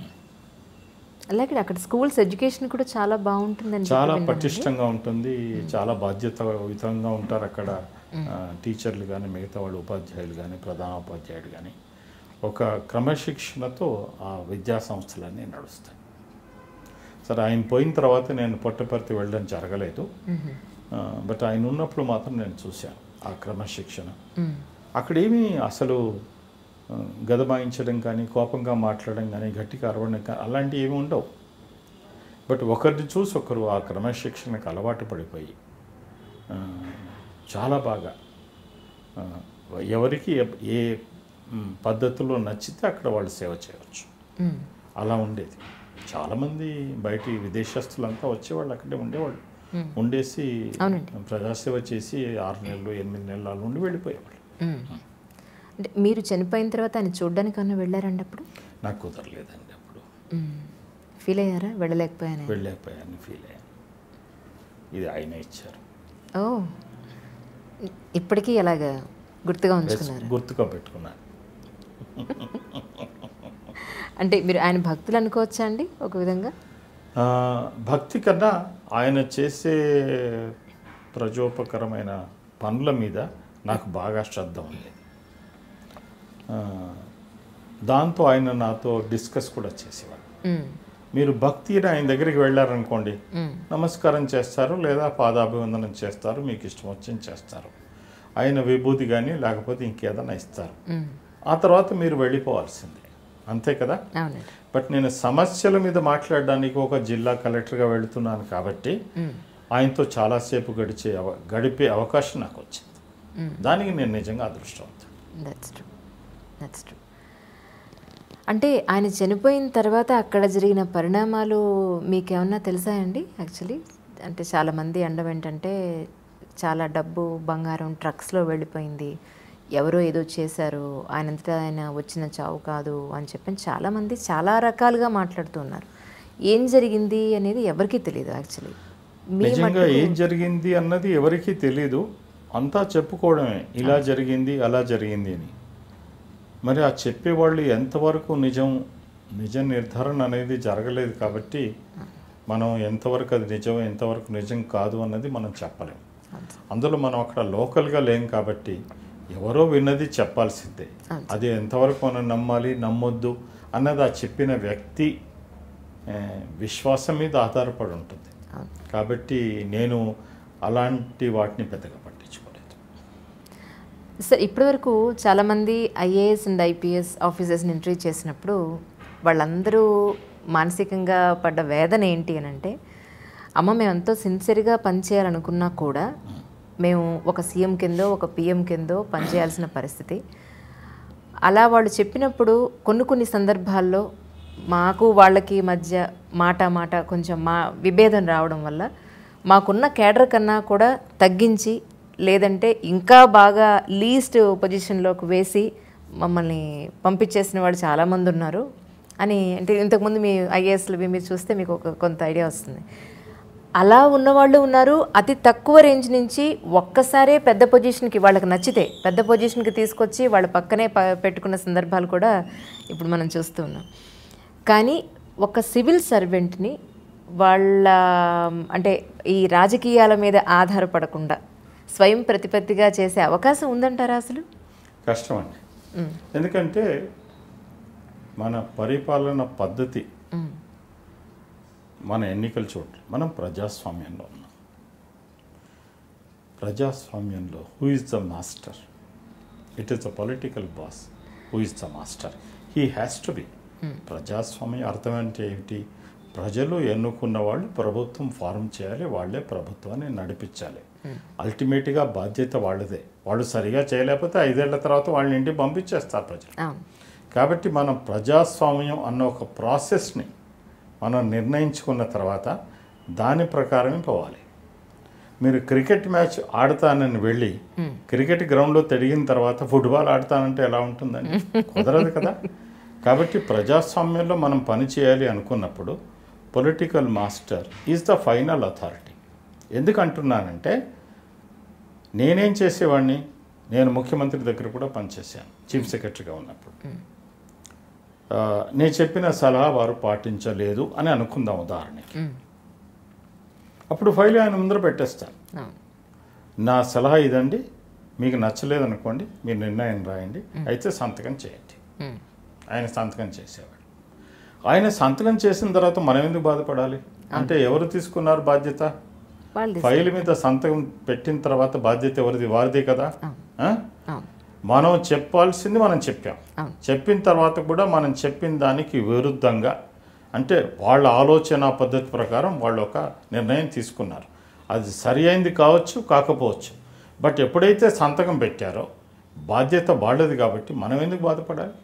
అలాగే అక్కడ స్కూల్స్ ఎడ్యుకేషన్ కూడా చాలా బాగుంటుందని చాలా చెప్పి విన్నానండి. పటిష్టంగా ఉంటుంది చాలా బాధ్యతాయుతంగా ఉంటారు అక్కడ ఆ, టీచర్లు కానీ మిగతా వాళ్ళు ఉపాధ్యాయులు కానీ ప్రధాన ఉపాధ్యాయుడు కానీ ఒక క్రమశిక్షణతో ఆ విద్యా సంస్థలన్నీ నడుస్తాయి సరే ఆయన పోయిన తర్వాత నేను పొట్టపర్తి వెళ్ళడం జరగలేదు మ్మ్. ఆ, బట్ ఆయన ఉన్నప్పుడు మాత్రం నేను చూశాను ఆ క్రమశిక్షణ మ్మ్. అక్కడేమీ అసలు ఆ, గదమాయించడం కానీ కోపంగా మాట్లాడడం కానీ గట్టిగా అరవడం కానీ అలాంటివి ఏమి ఉండవు బట్ ఒకరిని చూసి ఒకరు ఆ క్రమశిక్షణకు అలవాటు పడిపోయి ఆ, చాలా బాగా ఆ, ఎవరికి ఏ- ఏ మ్, పద్ధతిలో నచ్చితే అక్కడ వాళ్ళు సేవ చేయవచ్చు మ్మ్. అలా ఉండేది చాలామంది బయటి విదేశస్తులంతా వచ్చేవాళ్ళు అక్కడే ఉండేవాళ్ళు ఉండేసి అవునండి. ప్రజాసేవ చేసి ఆరు నెలలు ఎనిమిది నెలలు అలా ఉండి వెళ్ళిపోయేవాళ్ళు మ్మ్. అంటే మీరు చనిపోయిన తర్వాత ఆయన చూడడానికి అన్న వెళ్ళారండి అప్పుడు నాకు కుదరలేదండి అప్పుడు ఫీల్ అయ్యారా వెళ్ళలేకపోయాను వెళ్ళలేకపోయాను ఫీల్ అయ్యాను ఇది ఆయన ఇచ్చారు ఓ ఇప్పటికీ అలాగా గుర్తుగా ఉంచుకున్నారు గుర్తుగా పెట్టుకున్నాను అంటే మీరు ఆయన భక్తులు అనుకోవచ్చా అండి ఒక విధంగా ఆ, భక్తి కన్నా ఆయన చేసే ప్రజోపకరమైన పనుల మీద నాకు బాగా శ్రద్ధ ఉంది ఆ, దాంతో ఆయన నాతో డిస్కస్ కూడా చేసేవారు మ్మ్. మీరు భక్తిని ఆయన దగ్గరికి వెళ్ళారనుకోండి మ్మ్. నమస్కారం చేస్తారు లేదా పాదాభివందనం చేస్తారు మీకు ఇష్టం వచ్చింది చేస్తారు ఆయన విభూతి కానీ లేకపోతే ఇంకేదైనా ఇస్తారు మ్మ్. ఆ తర్వాత మీరు వెళ్ళిపోవాల్సిందే అంతే కదా అవునండి బట్ నేను సమస్యల మీద మాట్లాడడానికి ఒక జిల్లా కలెక్టర్గా వెళుతున్నాను కాబట్టి మ్మ్. ఆయనతో చాలాసేపు గడిచే అవ గడిపే అవకాశం నాకు వచ్చింది దానికి నేను నిజంగా అదృష్టవంతుడు దట్స్ ట్రూ దట్స్ ట్రూ అంటే ఆయన చనిపోయిన తర్వాత అక్కడ జరిగిన పరిణామాలు మీకేమన్నా తెలుసా అండి యాక్చువల్లీ అంటే చాలామంది అండం ఏంటంటే చాలా డబ్బు బంగారం ట్రక్స్లో వెళ్ళిపోయింది ఎవరో ఏదో చేశారు ఆయనంతటా ఆయన వచ్చిన చావు కాదు అని చెప్పి చాలామంది చాలా రకాలుగా మాట్లాడుతున్నారు ఏం జరిగింది అనేది ఎవరికీ తెలియదు యాక్చువల్లీ మీ నిజంగా ఏం జరిగింది అన్నది ఎవరికీ తెలియదు అంతా చెప్పుకోవడమే ఇలా జరిగింది అలా జరిగింది అని మరి ఆ చెప్పేవాళ్ళు ఎంతవరకు నిజం నిజ నిర్ధారణ అనేది జరగలేదు కాబట్టి మనం ఎంతవరకు అది నిజం ఎంతవరకు నిజం కాదు అన్నది మనం చెప్పలేం అందులో మనం అక్కడ లోకల్గా లేం కాబట్టి ఎవరో విన్నది చెప్పాల్సిందే అది ఎంతవరకు మనం నమ్మాలి నమ్మొద్దు అన్నది ఆ చెప్పిన వ్యక్తి ఆ, విశ్వాసం మీద ఆధారపడి ఉంటుంది అవును. కాబట్టి నేను అలాంటి వాటిని పెద్దగా పట్టించుకోలేదు సార్ ఇప్పటివరకు చాలామంది ఐఏఎస్ అండ్ ఐపీఎస్ ఆఫీసర్స్ని ఇంటర్వ్యూ చేసినప్పుడు వాళ్ళందరూ మానసికంగా పడ్డ వేదన ఏంటి అని అంటే అమ్మ మేము ఎంతో సిన్సియర్గా పనిచేయాలనుకున్నా కూడా మేము ఒక సీఎం కిందో ఒక పిఎం కిందో పనిచేయాల్సిన పరిస్థితి అలా వాళ్ళు చెప్పినప్పుడు కొన్ని కొన్ని సందర్భాల్లో మాకు వాళ్ళకి మధ్య మాట మాట కొంచెం మా విభేదం రావడం వల్ల మాకున్న కేడర్ కన్నా కూడా తగ్గించి లేదంటే ఇంకా బాగా లీస్ట్ పొజిషన్లోకి వేసి మమ్మల్ని పంపించేసిన వాళ్ళు చాలామంది ఉన్నారు అని అంటే ఇంతకుముందు మీ ఐఏఎస్లు మీరు చూస్తే మీకు ఒక కొంత ఐడియా వస్తుంది అలా ఉన్నవాళ్ళు ఉన్నారు అతి తక్కువ రేంజ్ నుంచి ఒక్కసారే పెద్ద పొజిషన్కి వాళ్ళకి నచ్చితే పెద్ద పొజిషన్కి తీసుకొచ్చి వాళ్ళ పక్కనే ప- పెట్టుకున్న సందర్భాలు కూడా ఇప్పుడు మనం చూస్తూ ఉన్నాం కానీ ఒక సివిల్ సర్వెంట్ని వాళ్ళ అంటే ఈ రాజకీయాల మీద ఆధారపడకుండా స్వయం ప్రతిపత్తిగా చేసే అవకాశం ఉందంటారా అసలు కష్టం అండి ఎందుకంటే మన పరిపాలన పద్ధతి మ్, మన ఎన్నికల చోట్ల మనం ప్రజాస్వామ్యంలో ఉన్నాం ప్రజాస్వామ్యంలో who is the master it is the political boss who is the master he has to be ప్రజాస్వామ్యం అర్థం అంటే ఏమిటి ప్రజలు ఎన్నుకున్న వాళ్ళు ప్రభుత్వం ఫార్మ్ చేయాలి వాళ్ళే ప్రభుత్వాన్ని నడిపించాలి అల్టిమేట్గా బాధ్యత వాళ్ళదే వాళ్ళు సరిగా చేయలేకపోతే ఐదేళ్ల తర్వాత వాళ్ళని ఇంటికి పంపించేస్తారు ప్రజలు అవును కాబట్టి మనం ప్రజాస్వామ్యం అన్న ఒక ప్రాసెస్ని మనం నిర్ణయించుకున్న తర్వాత దాని ప్రకారమే పోవాలి మీరు క్రికెట్ మ్యాచ్ ఆడతానని వెళ్ళి క్రికెట్ గ్రౌండ్లో తిరిగిన తర్వాత ఫుట్బాల్ ఆడతానంటే ఎలా ఉంటుందండి కుదరదు కదా కాబట్టి ప్రజాస్వామ్యంలో మనం పని చేయాలి అనుకున్నప్పుడు political master is the final authority ఎందుకు అంటున్నానంటే నేనేం చేసేవాడిని నేను ముఖ్యమంత్రి దగ్గర కూడా పనిచేశాను చీఫ్ సెక్రటరీగా ఉన్నప్పుడు ఆ, నేను చెప్పిన సలహా వారు పాటించలేదు అని అనుకుందాం ఉదాహరణకి మ్, అప్పుడు ఫైల్ ఆయన ముందర పెట్టేస్తాను అవును నా సలహా ఇదండి మీకు నచ్చలేదు అనుకోండి మీరు నిర్ణయం రాయండి అయితే సంతకం చేయండి మ్, ఆయన సంతకం చేసేవాడు ఆయన సంతకం చేసిన తర్వాత మనం ఎందుకు బాధపడాలి అంటే ఎవరు తీసుకున్నారు బాధ్యత వాళ్ళు ఫైల్ మీద సంతకం పెట్టిన తర్వాత బాధ్యత ఎవరిది వారిదే కదా ఆ? అవును మనం చెప్పాల్సింది మనం చెప్పాం అవును. చెప్పిన తర్వాత కూడా మనం చెప్పిన దానికి విరుద్ధంగా అంటే వాళ్ళ ఆలోచన పద్ధతి ప్రకారం వాళ్ళు ఒక నిర్ణయం తీసుకున్నారు అది సరి అయింది కావచ్చు కాకపోవచ్చు బట్ ఎప్పుడైతే సంతకం పెట్టారో బాధ్యత వాళ్ళది కాబట్టి మనం ఎందుకు బాధపడాలి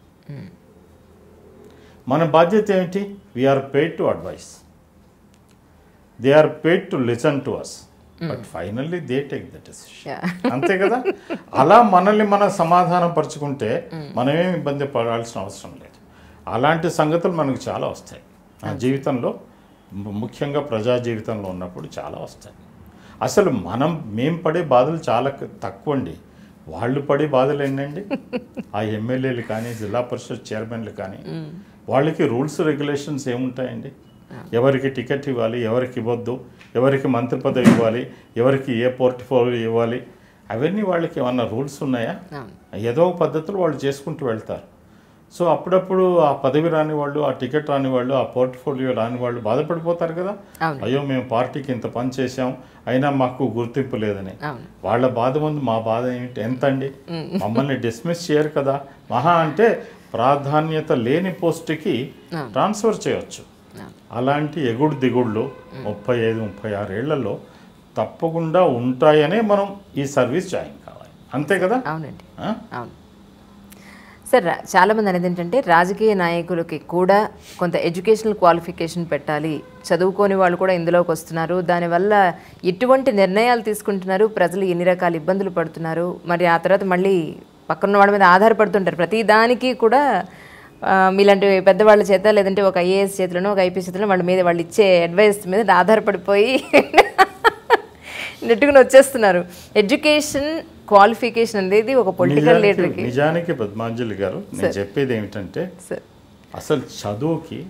మన బాధ్యత ఏమిటి we are paid to advise they are paid to listen to us but finally they take the decision Yeah. అంతే కదా అలా మనల్ని మనం సమాధానం పరుచుకుంటే మనమేం ఇబ్బంది పడాల్సిన అవసరం లేదు అలాంటి సంగతులు మనకు చాలా వస్తాయి నా జీవితంలో ము- ముఖ్యంగా ప్రజా జీవితంలో ఉన్నప్పుడు చాలా వస్తాయి అసలు మనం మేం పడే బాధలు చాలా క- తక్కువ అండి వాళ్ళు పడే బాధలు ఏంటండి ఆ ఎమ్మెల్యేలు కానీ జిల్లా పరిషత్ చైర్మన్లు కానీ వాళ్ళకి రూల్స్ రెగ్యులేషన్స్ ఏముంటాయండి ఎవరికి టికెట్ ఇవ్వాలి ఎవరికి ఇవ్వద్దు ఎవరికి మంత్రి పదవి ఇవ్వాలి ఎవరికి ఏ పోర్ట్ఫోలియో ఇవ్వాలి అవన్నీ వాళ్ళకి ఏమన్నా రూల్స్ ఉన్నాయా అవును ఏదో ఒక పద్ధతులు వాళ్ళు చేసుకుంటూ వెళ్తారు సో అప్పుడప్పుడు ఆ పదవి రాని వాళ్ళు ఆ టికెట్ రాని వాళ్ళు ఆ పోర్ట్ఫోలియో రాని వాళ్ళు బాధపడిపోతారు కదా అవును అయ్యో మేము పార్టీకి ఇంత పని చేశాం అయినా మాకు గుర్తింపు లేదని అవును వాళ్ళ బాధ ముందు మా బాధ ఏమిటి ఎంత అండి మమ్మల్ని డిస్మిస్ చేయరు కదా మహా అంటే ప్రాధాన్యత లేని పోస్ట్కి అవును. ట్రాన్స్ఫర్ చేయొచ్చు అవును అలాంటి ఎగుడు దిగుళ్ళు ముప్పై ఐదు ముప్పై ఆరు ఏళ్లలో తప్పకుండా ఉంటాయనే మనం ఈ సర్వీస్ జాయిన్ కావాలి అంతే కదా అవునండి ఆ? అవును సార్ రా- చాలామంది అనేది ఏంటంటే రాజకీయ నాయకులకి కూడా కొంత ఎడ్యుకేషనల్ క్వాలిఫికేషన్ పెట్టాలి చదువుకోని వాళ్ళు కూడా ఇందులోకి వస్తున్నారు దానివల్ల ఎటువంటి నిర్ణయాలు తీసుకుంటున్నారు ప్రజలు ఎన్ని రకాల ఇబ్బందులు పడుతున్నారు మరి ఆ తర్వాత మళ్ళీ పక్కన వాళ్ళ మీద ఆధారపడుతుంటారు ప్రతి దానికి కూడా ఆ, మీలాంటి పెద్దవాళ్ళ చేత లేదంటే ఒక ఐఏఎస్ చేతిలోనో ఒక ఐపీఎస్ చేతిలో వాళ్ళ మీద వాళ్ళు ఇచ్చే అడ్వైస్ మీద ఆధారపడిపోయి నెట్టుకుని వచ్చేస్తున్నారు ఎడ్యుకేషన్ క్వాలిఫికేషన్ అనేది ఒక పొలిటికల్ నిజానికి- లీడర్కి నిజానికి పద్మాంజలి గారు నేను చెప్పేది ఏమిటంటే సార్ అసలు చదువుకి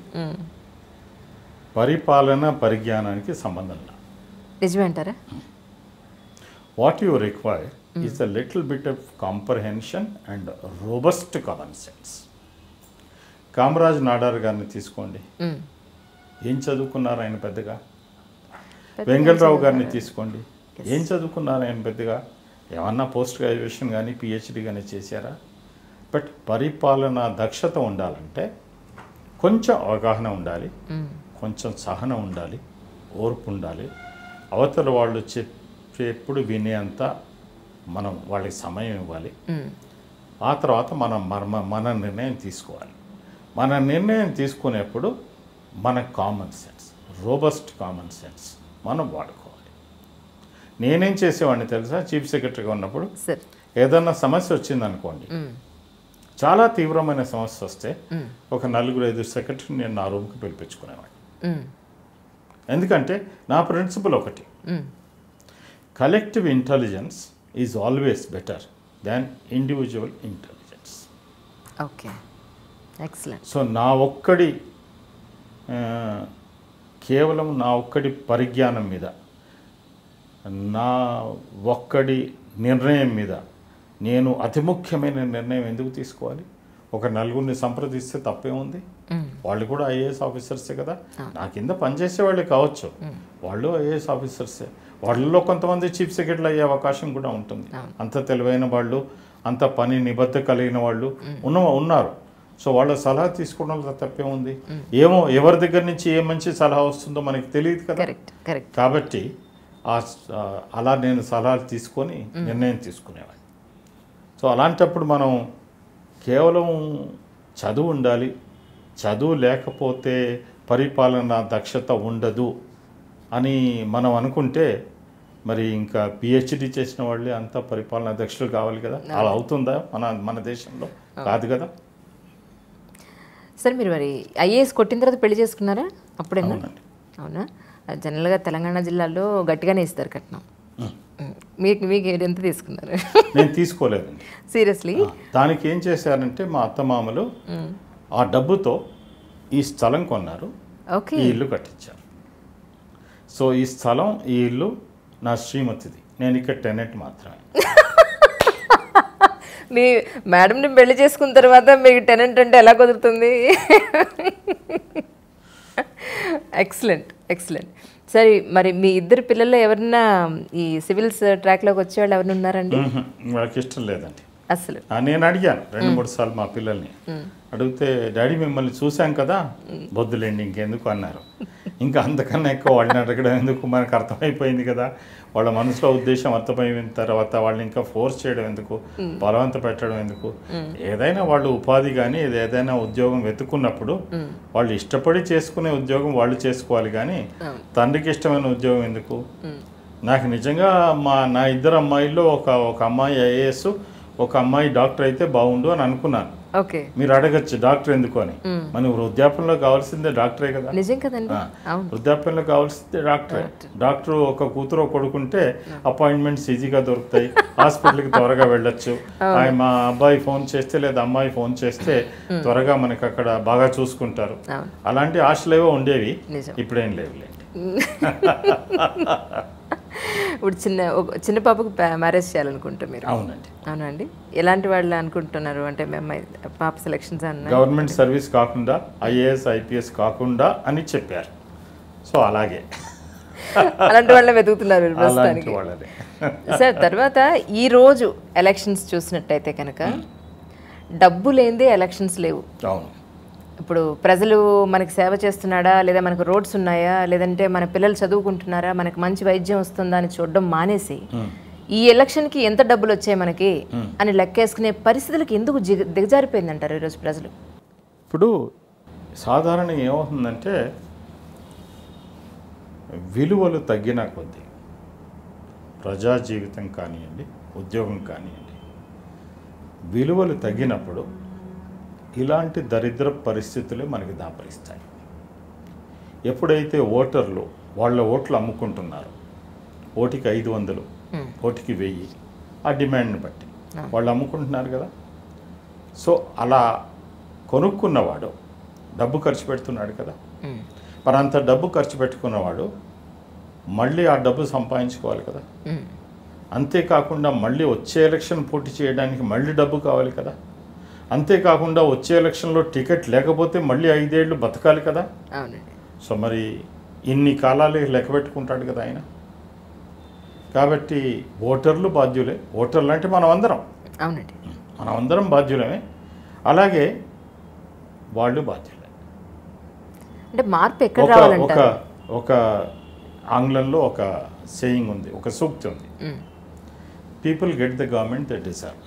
పరిపాలన పరిజ్ఞానానికి సంబంధం లేదు నిజమే అంటారా what you require is a little bit of comprehension and robust common sense Kamaraj Nadar గారిని తీసుకోండి మ్మ్. ఏం చదువుకున్నారు ఆయన పెద్దగా వెంగళరావు గారిని తీసుకోండి ఏం చదువుకున్నారు ఆయన పెద్దగా ఏమన్నా పోస్ట్ గ్రాడ్యుయేషన్ కానీ పిహెచ్డి కానీ చేశారా బట్ పరిపాలన దక్షత ఉండాలంటే కొంచెం అవగాహన ఉండాలి మ్మ్. కొంచెం సహనం ఉండాలి ఓర్పు ఉండాలి అవతల వాళ్ళు చెప్పేప్పుడు వినేంత మనం వాళ్ళకి సమయం ఇవ్వాలి మ్మ్. ఆ తర్వాత మనం మర్మ మన నిర్ణయం తీసుకోవాలి మన నిర్ణయం తీసుకునేప్పుడు మన common sense robust common sense మనం వాడుకోవాలి నేనేం చేసేవాడిని తెలుసా చీఫ్ సెక్రటరీగా ఉన్నప్పుడు సార్ ఏదన్నా సమస్య వచ్చిందనుకోండి మ్మ్. చాలా తీవ్రమైన సమస్య వస్తే మ్మ్. ఒక నలుగురు ఐదు సెక్రటరీ నేను నా రూమ్కి పిలిపించుకునేవాడిని మ్మ్. ఎందుకంటే నా ప్రిన్సిపల్ ఒకటి మ్మ్. Collective intelligence is always better than individual intelligence okay excellent so నా ఒక్కడి ఆ, కేవలం నా ఒక్కడి పరిజ్ఞానం మీద నా ఒక్కడి నిర్ణయం మీద నేను అతి ముఖ్యమైన నిర్ణయం ఎందుకు తీసుకోవాలి ఒక నలుగురిని సంప్రదిస్తే తప్పే ఉంది వాళ్ళు కూడా ఐఏఎస్ ఆఫీసర్సే కదా నా కింద పనిచేసే వాళ్ళే కావచ్చు వాళ్ళు ఐఏఎస్ ఆఫీసర్సే వాళ్ళలో కొంతమంది చీఫ్ సెక్రటరీ అయ్యే అవకాశం కూడా ఉంటుంది అంత తెలివైన వాళ్ళు అంత పని నిబద్ధ కలిగిన వాళ్ళు ఉన్న ఉన్నారు సో వాళ్ళ సలహా తీసుకోవడంలో తప్పే ఉంది ఏమో ఎవరి దగ్గర నుంచి ఏ మంచి సలహా వస్తుందో మనకి తెలియదు కదా కరెక్ట్ కరెక్ట్ కాబట్టి ఆ స- ఆ అలా నేను సలహాలు తీసుకొని నిర్ణయం తీసుకునేవాడిని సో అలాంటప్పుడు మనం కేవలం చదువు ఉండాలి చదువు లేకపోతే పరిపాలన దక్షత ఉండదు అని మనం అనుకుంటే మరి ఇంకా పిహెచ్డి చేసిన వాళ్ళే అంతా పరిపాలన దక్షులు కావాలి కదా అలా అవుతుందా మన మన దేశంలో కాదు కదా సార్ మీరు మరి ఐఏఎస్ కొట్టిన తర్వాత పెళ్లి చేసుకున్నారా అప్పుడేనా అవునండి. అవునా జనరల్గా తెలంగాణ జిల్లాలో గట్టిగానే ఇస్తారు కట్నం మ్మ్. మీకు మీకు ఎంత తీసుకున్నారు నేను తీసుకోలేదండి సీరియస్లీ దానికి ఏం చేశారంటే మా అత్తమామలు ఆ డబ్బుతో ఈ స్థలం కొన్నారు ఓకే ఈ ఇల్లు కట్టించారు సో ఈ స్థలం ఈ ఇల్లు నా శ్రీమతిది నేను ఇక్కడ టెనెంట్ మాత్రమే మీ మేడంని పెళ్లి చేసుకున్న తర్వాత మీకు టెనెంట్ అంటే ఎలా కుదురుతుంది ఎక్సలెంట్ ఎక్సలెంట్ సరే మరి మీ ఇద్దరు పిల్లల్లో ఎవరన్నా ఈ సివిల్స్ ట్రాక్లోకి వచ్చేవాళ్ళు ఎవరైనా ఉన్నారండి మ్మ్. వాళ్ళకి ఇష్టం లేదండి అసలు ఆ, నేను అడిగాను రెండు మూడు సార్లు మా పిల్లల్ని అడిగితే డాడీ మిమ్మల్ని చూశాం కదా బొద్దులేండి ఇంకెందుకు అన్నారు ఇంకా అంతకన్నా ఎక్కువ వాళ్ళని అడగడం ఎందుకు మనకు అర్థమైపోయింది కదా వాళ్ళ మనసులో ఉద్దేశం అర్థమైన తర్వాత వాళ్ళని ఇంకా ఫోర్స్ చేయడం ఎందుకు బలవంత పెట్టడం ఎందుకు ఏదైనా వాళ్ళు ఉపాధి కానీ ఏదైనా ఉద్యోగం వెతుకున్నప్పుడు వాళ్ళు ఇష్టపడి చేసుకునే ఉద్యోగం వాళ్ళు చేసుకోవాలి కానీ తండ్రికి ఇష్టమైన ఉద్యోగం ఎందుకు నాకు నిజంగా మా నా ఇద్దరు అమ్మాయిల్లో ఒక ఒక అమ్మాయి ఐఏఎస్ ఒక అమ్మాయి డాక్టర్ అయితే బాగుండు అని అనుకున్నాను ఓకే మీరు అడగచ్చు డాక్టర్ ఎందుకు అని మన వృద్ధాప్యంలో కావాల్సిందే డాక్టరే కదా నిజం కదండి అవును వృద్ధాప్యంలో కావాల్సిందే డాక్టరే డాక్టర్ ఒక కూతురు కొడుకుంటే అపాయింట్మెంట్స్ ఈజీగా దొరుకుతాయి హాస్పిటల్కి త్వరగా వెళ్ళొచ్చు ఆయన మా అబ్బాయి ఫోన్ చేస్తే లేదా అమ్మాయి ఫోన్ చేస్తే త్వరగా మనకి అక్కడ బాగా చూసుకుంటారు అవును అలాంటి ఆశలేవో ఉండేవి నిజం ఇప్పుడేం లేవులేండి ఇప్పుడు చిన్న ఒక చిన్న పాపకు మ్యారేజ్ చేయాలనుకుంటారు మీరు అవునండి అవునండి ఎలాంటి వాళ్ళు అనుకుంటున్నారు అంటే మీ అమ్మాయి పాప సెలక్షన్స్ అన్న గవర్నమెంట్ సర్వీస్ కాకుండా ఐఏఎస్ ఐపీఎస్ కాకుండా అని చెప్పారు సో అలాగే అలాంటి వాళ్ళే వెతుకుతున్నారు మీరు అలాంటి ప్రస్తుతానికి వాళ్ళదే సార్ తర్వాత ఈ రోజు ఎలక్షన్స్ చూసినట్టయితే కనుక డబ్బు లేనిదే ఎలక్షన్స్ లేవు అవును ఇప్పుడు ప్రజలు మనకి సేవ చేస్తున్నాడా లేదా మనకు రోడ్స్ ఉన్నాయా లేదంటే మన పిల్లలు చదువుకుంటున్నారా మనకి మంచి వైద్యం వస్తుందా అని చూడడం మానేసి ఈ ఎలక్షన్కి ఎంత డబ్బులు వచ్చాయి మనకి అని లెక్కేసుకునే పరిస్థితులకు ఎందుకు జిగ దిగజారిపోయిందంటారు ఈరోజు ప్రజలు ఇప్పుడు సాధారణంగా ఏమవుతుందంటే విలువలు తగ్గిన కొద్దీ ప్రజా జీవితం కానివ్వండి ఉద్యోగం కానివ్వండి విలువలు తగ్గినప్పుడు ఇలాంటి దరిద్ర పరిస్థితులే మనకి దాపరిస్తాయి ఎప్పుడైతే ఓటర్లు వాళ్ళ ఓట్లు అమ్ముకుంటున్నారు ఓటికి ఐదు వందలు ఓటికి వెయ్యి ఆ డిమాండ్ని బట్టి వాళ్ళు అమ్ముకుంటున్నారు కదా సో అలా కొనుక్కున్నవాడు డబ్బు ఖర్చు పెడుతున్నాడు కదా మ్మ్. మరి అంత డబ్బు ఖర్చు పెట్టుకున్నవాడు మళ్ళీ ఆ డబ్బు సంపాదించుకోవాలి కదా మ్మ్. అంతేకాకుండా మళ్ళీ వచ్చే ఎలక్షన్ పోటీ చేయడానికి మళ్ళీ డబ్బు కావాలి కదా అంతేకాకుండా వచ్చే ఎలక్షన్లో టికెట్ లేకపోతే మళ్ళీ ఐదేళ్ళు బతకాలి కదా అవునండి సో మరి ఇన్ని కాలాలు లెక్క పెట్టుకుంటాడు కదా ఆయన కాబట్టి ఓటర్లు బాధ్యులే ఓటర్లు అంటే మనం అందరం అవునండి మనం అందరం బాధ్యులమే అలాగే వాళ్ళు బాధ్యులే అంటే మార్పు ఎక్కడ ఒక ఒక రావాలంటారు ఒక ఆంగ్లంలో ఒక సేయింగ్ ఉంది ఒక సూక్తి ఉంది మ్మ్. People get the government they deserve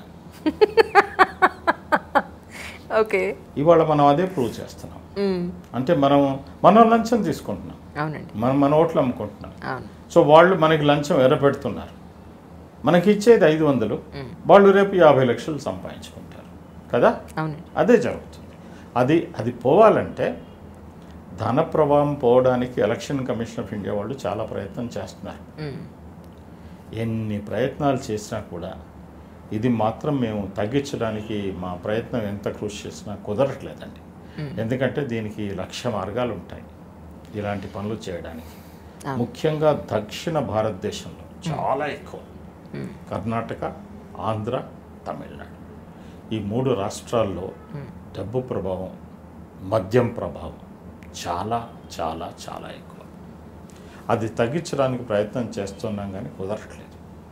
okay ఇవాళ మనం అదే ప్రూవ్ చేస్తున్నాం మ్మ్. అంటే మనం మనం లంచం తీసుకుంటున్నాం అవునండి మనం మన ఓట్లు అమ్ముకుంటున్నాం అవును సో వాళ్ళు మనకి లంచం ఎర్ర పెడుతున్నారు మనకి ఇచ్చేది ఐదు వందలు మ్మ్. వాళ్ళు రేపు యాభై లక్షలు సంపాదించుకుంటారు కదా అవునండి అదే జరుగుతుంది అది అది పోవాలంటే ధన ప్రవాహం పోవడానికి ఎలక్షన్ కమిషన్ ఆఫ్ ఇండియా వాళ్ళు చాలా ప్రయత్నం చేస్తున్నారు మ్మ్. ఎన్ని ప్రయత్నాలు చేసినా కూడా ఇది మాత్రం మేము తగ్గించడానికి మా ప్రయత్నం ఎంత కృషి చేసినా కుదరట్లేదండి ఎందుకంటే దీనికి లక్ష మార్గాలు ఉంటాయి ఇలాంటి పనులు చేయడానికి అవును. ముఖ్యంగా దక్షిణ భారతదేశంలో చాలా ఎక్కువ మ్మ్. కర్ణాటక ఆంధ్ర తమిళనాడు ఈ మూడు రాష్ట్రాల్లో డబ్బు ప్రభావం మద్యం ప్రభావం చాలా చాలా చాలా ఎక్కువ అది తగ్గించడానికి ప్రయత్నం చేస్తున్నాం కానీ కుదరట్లేదు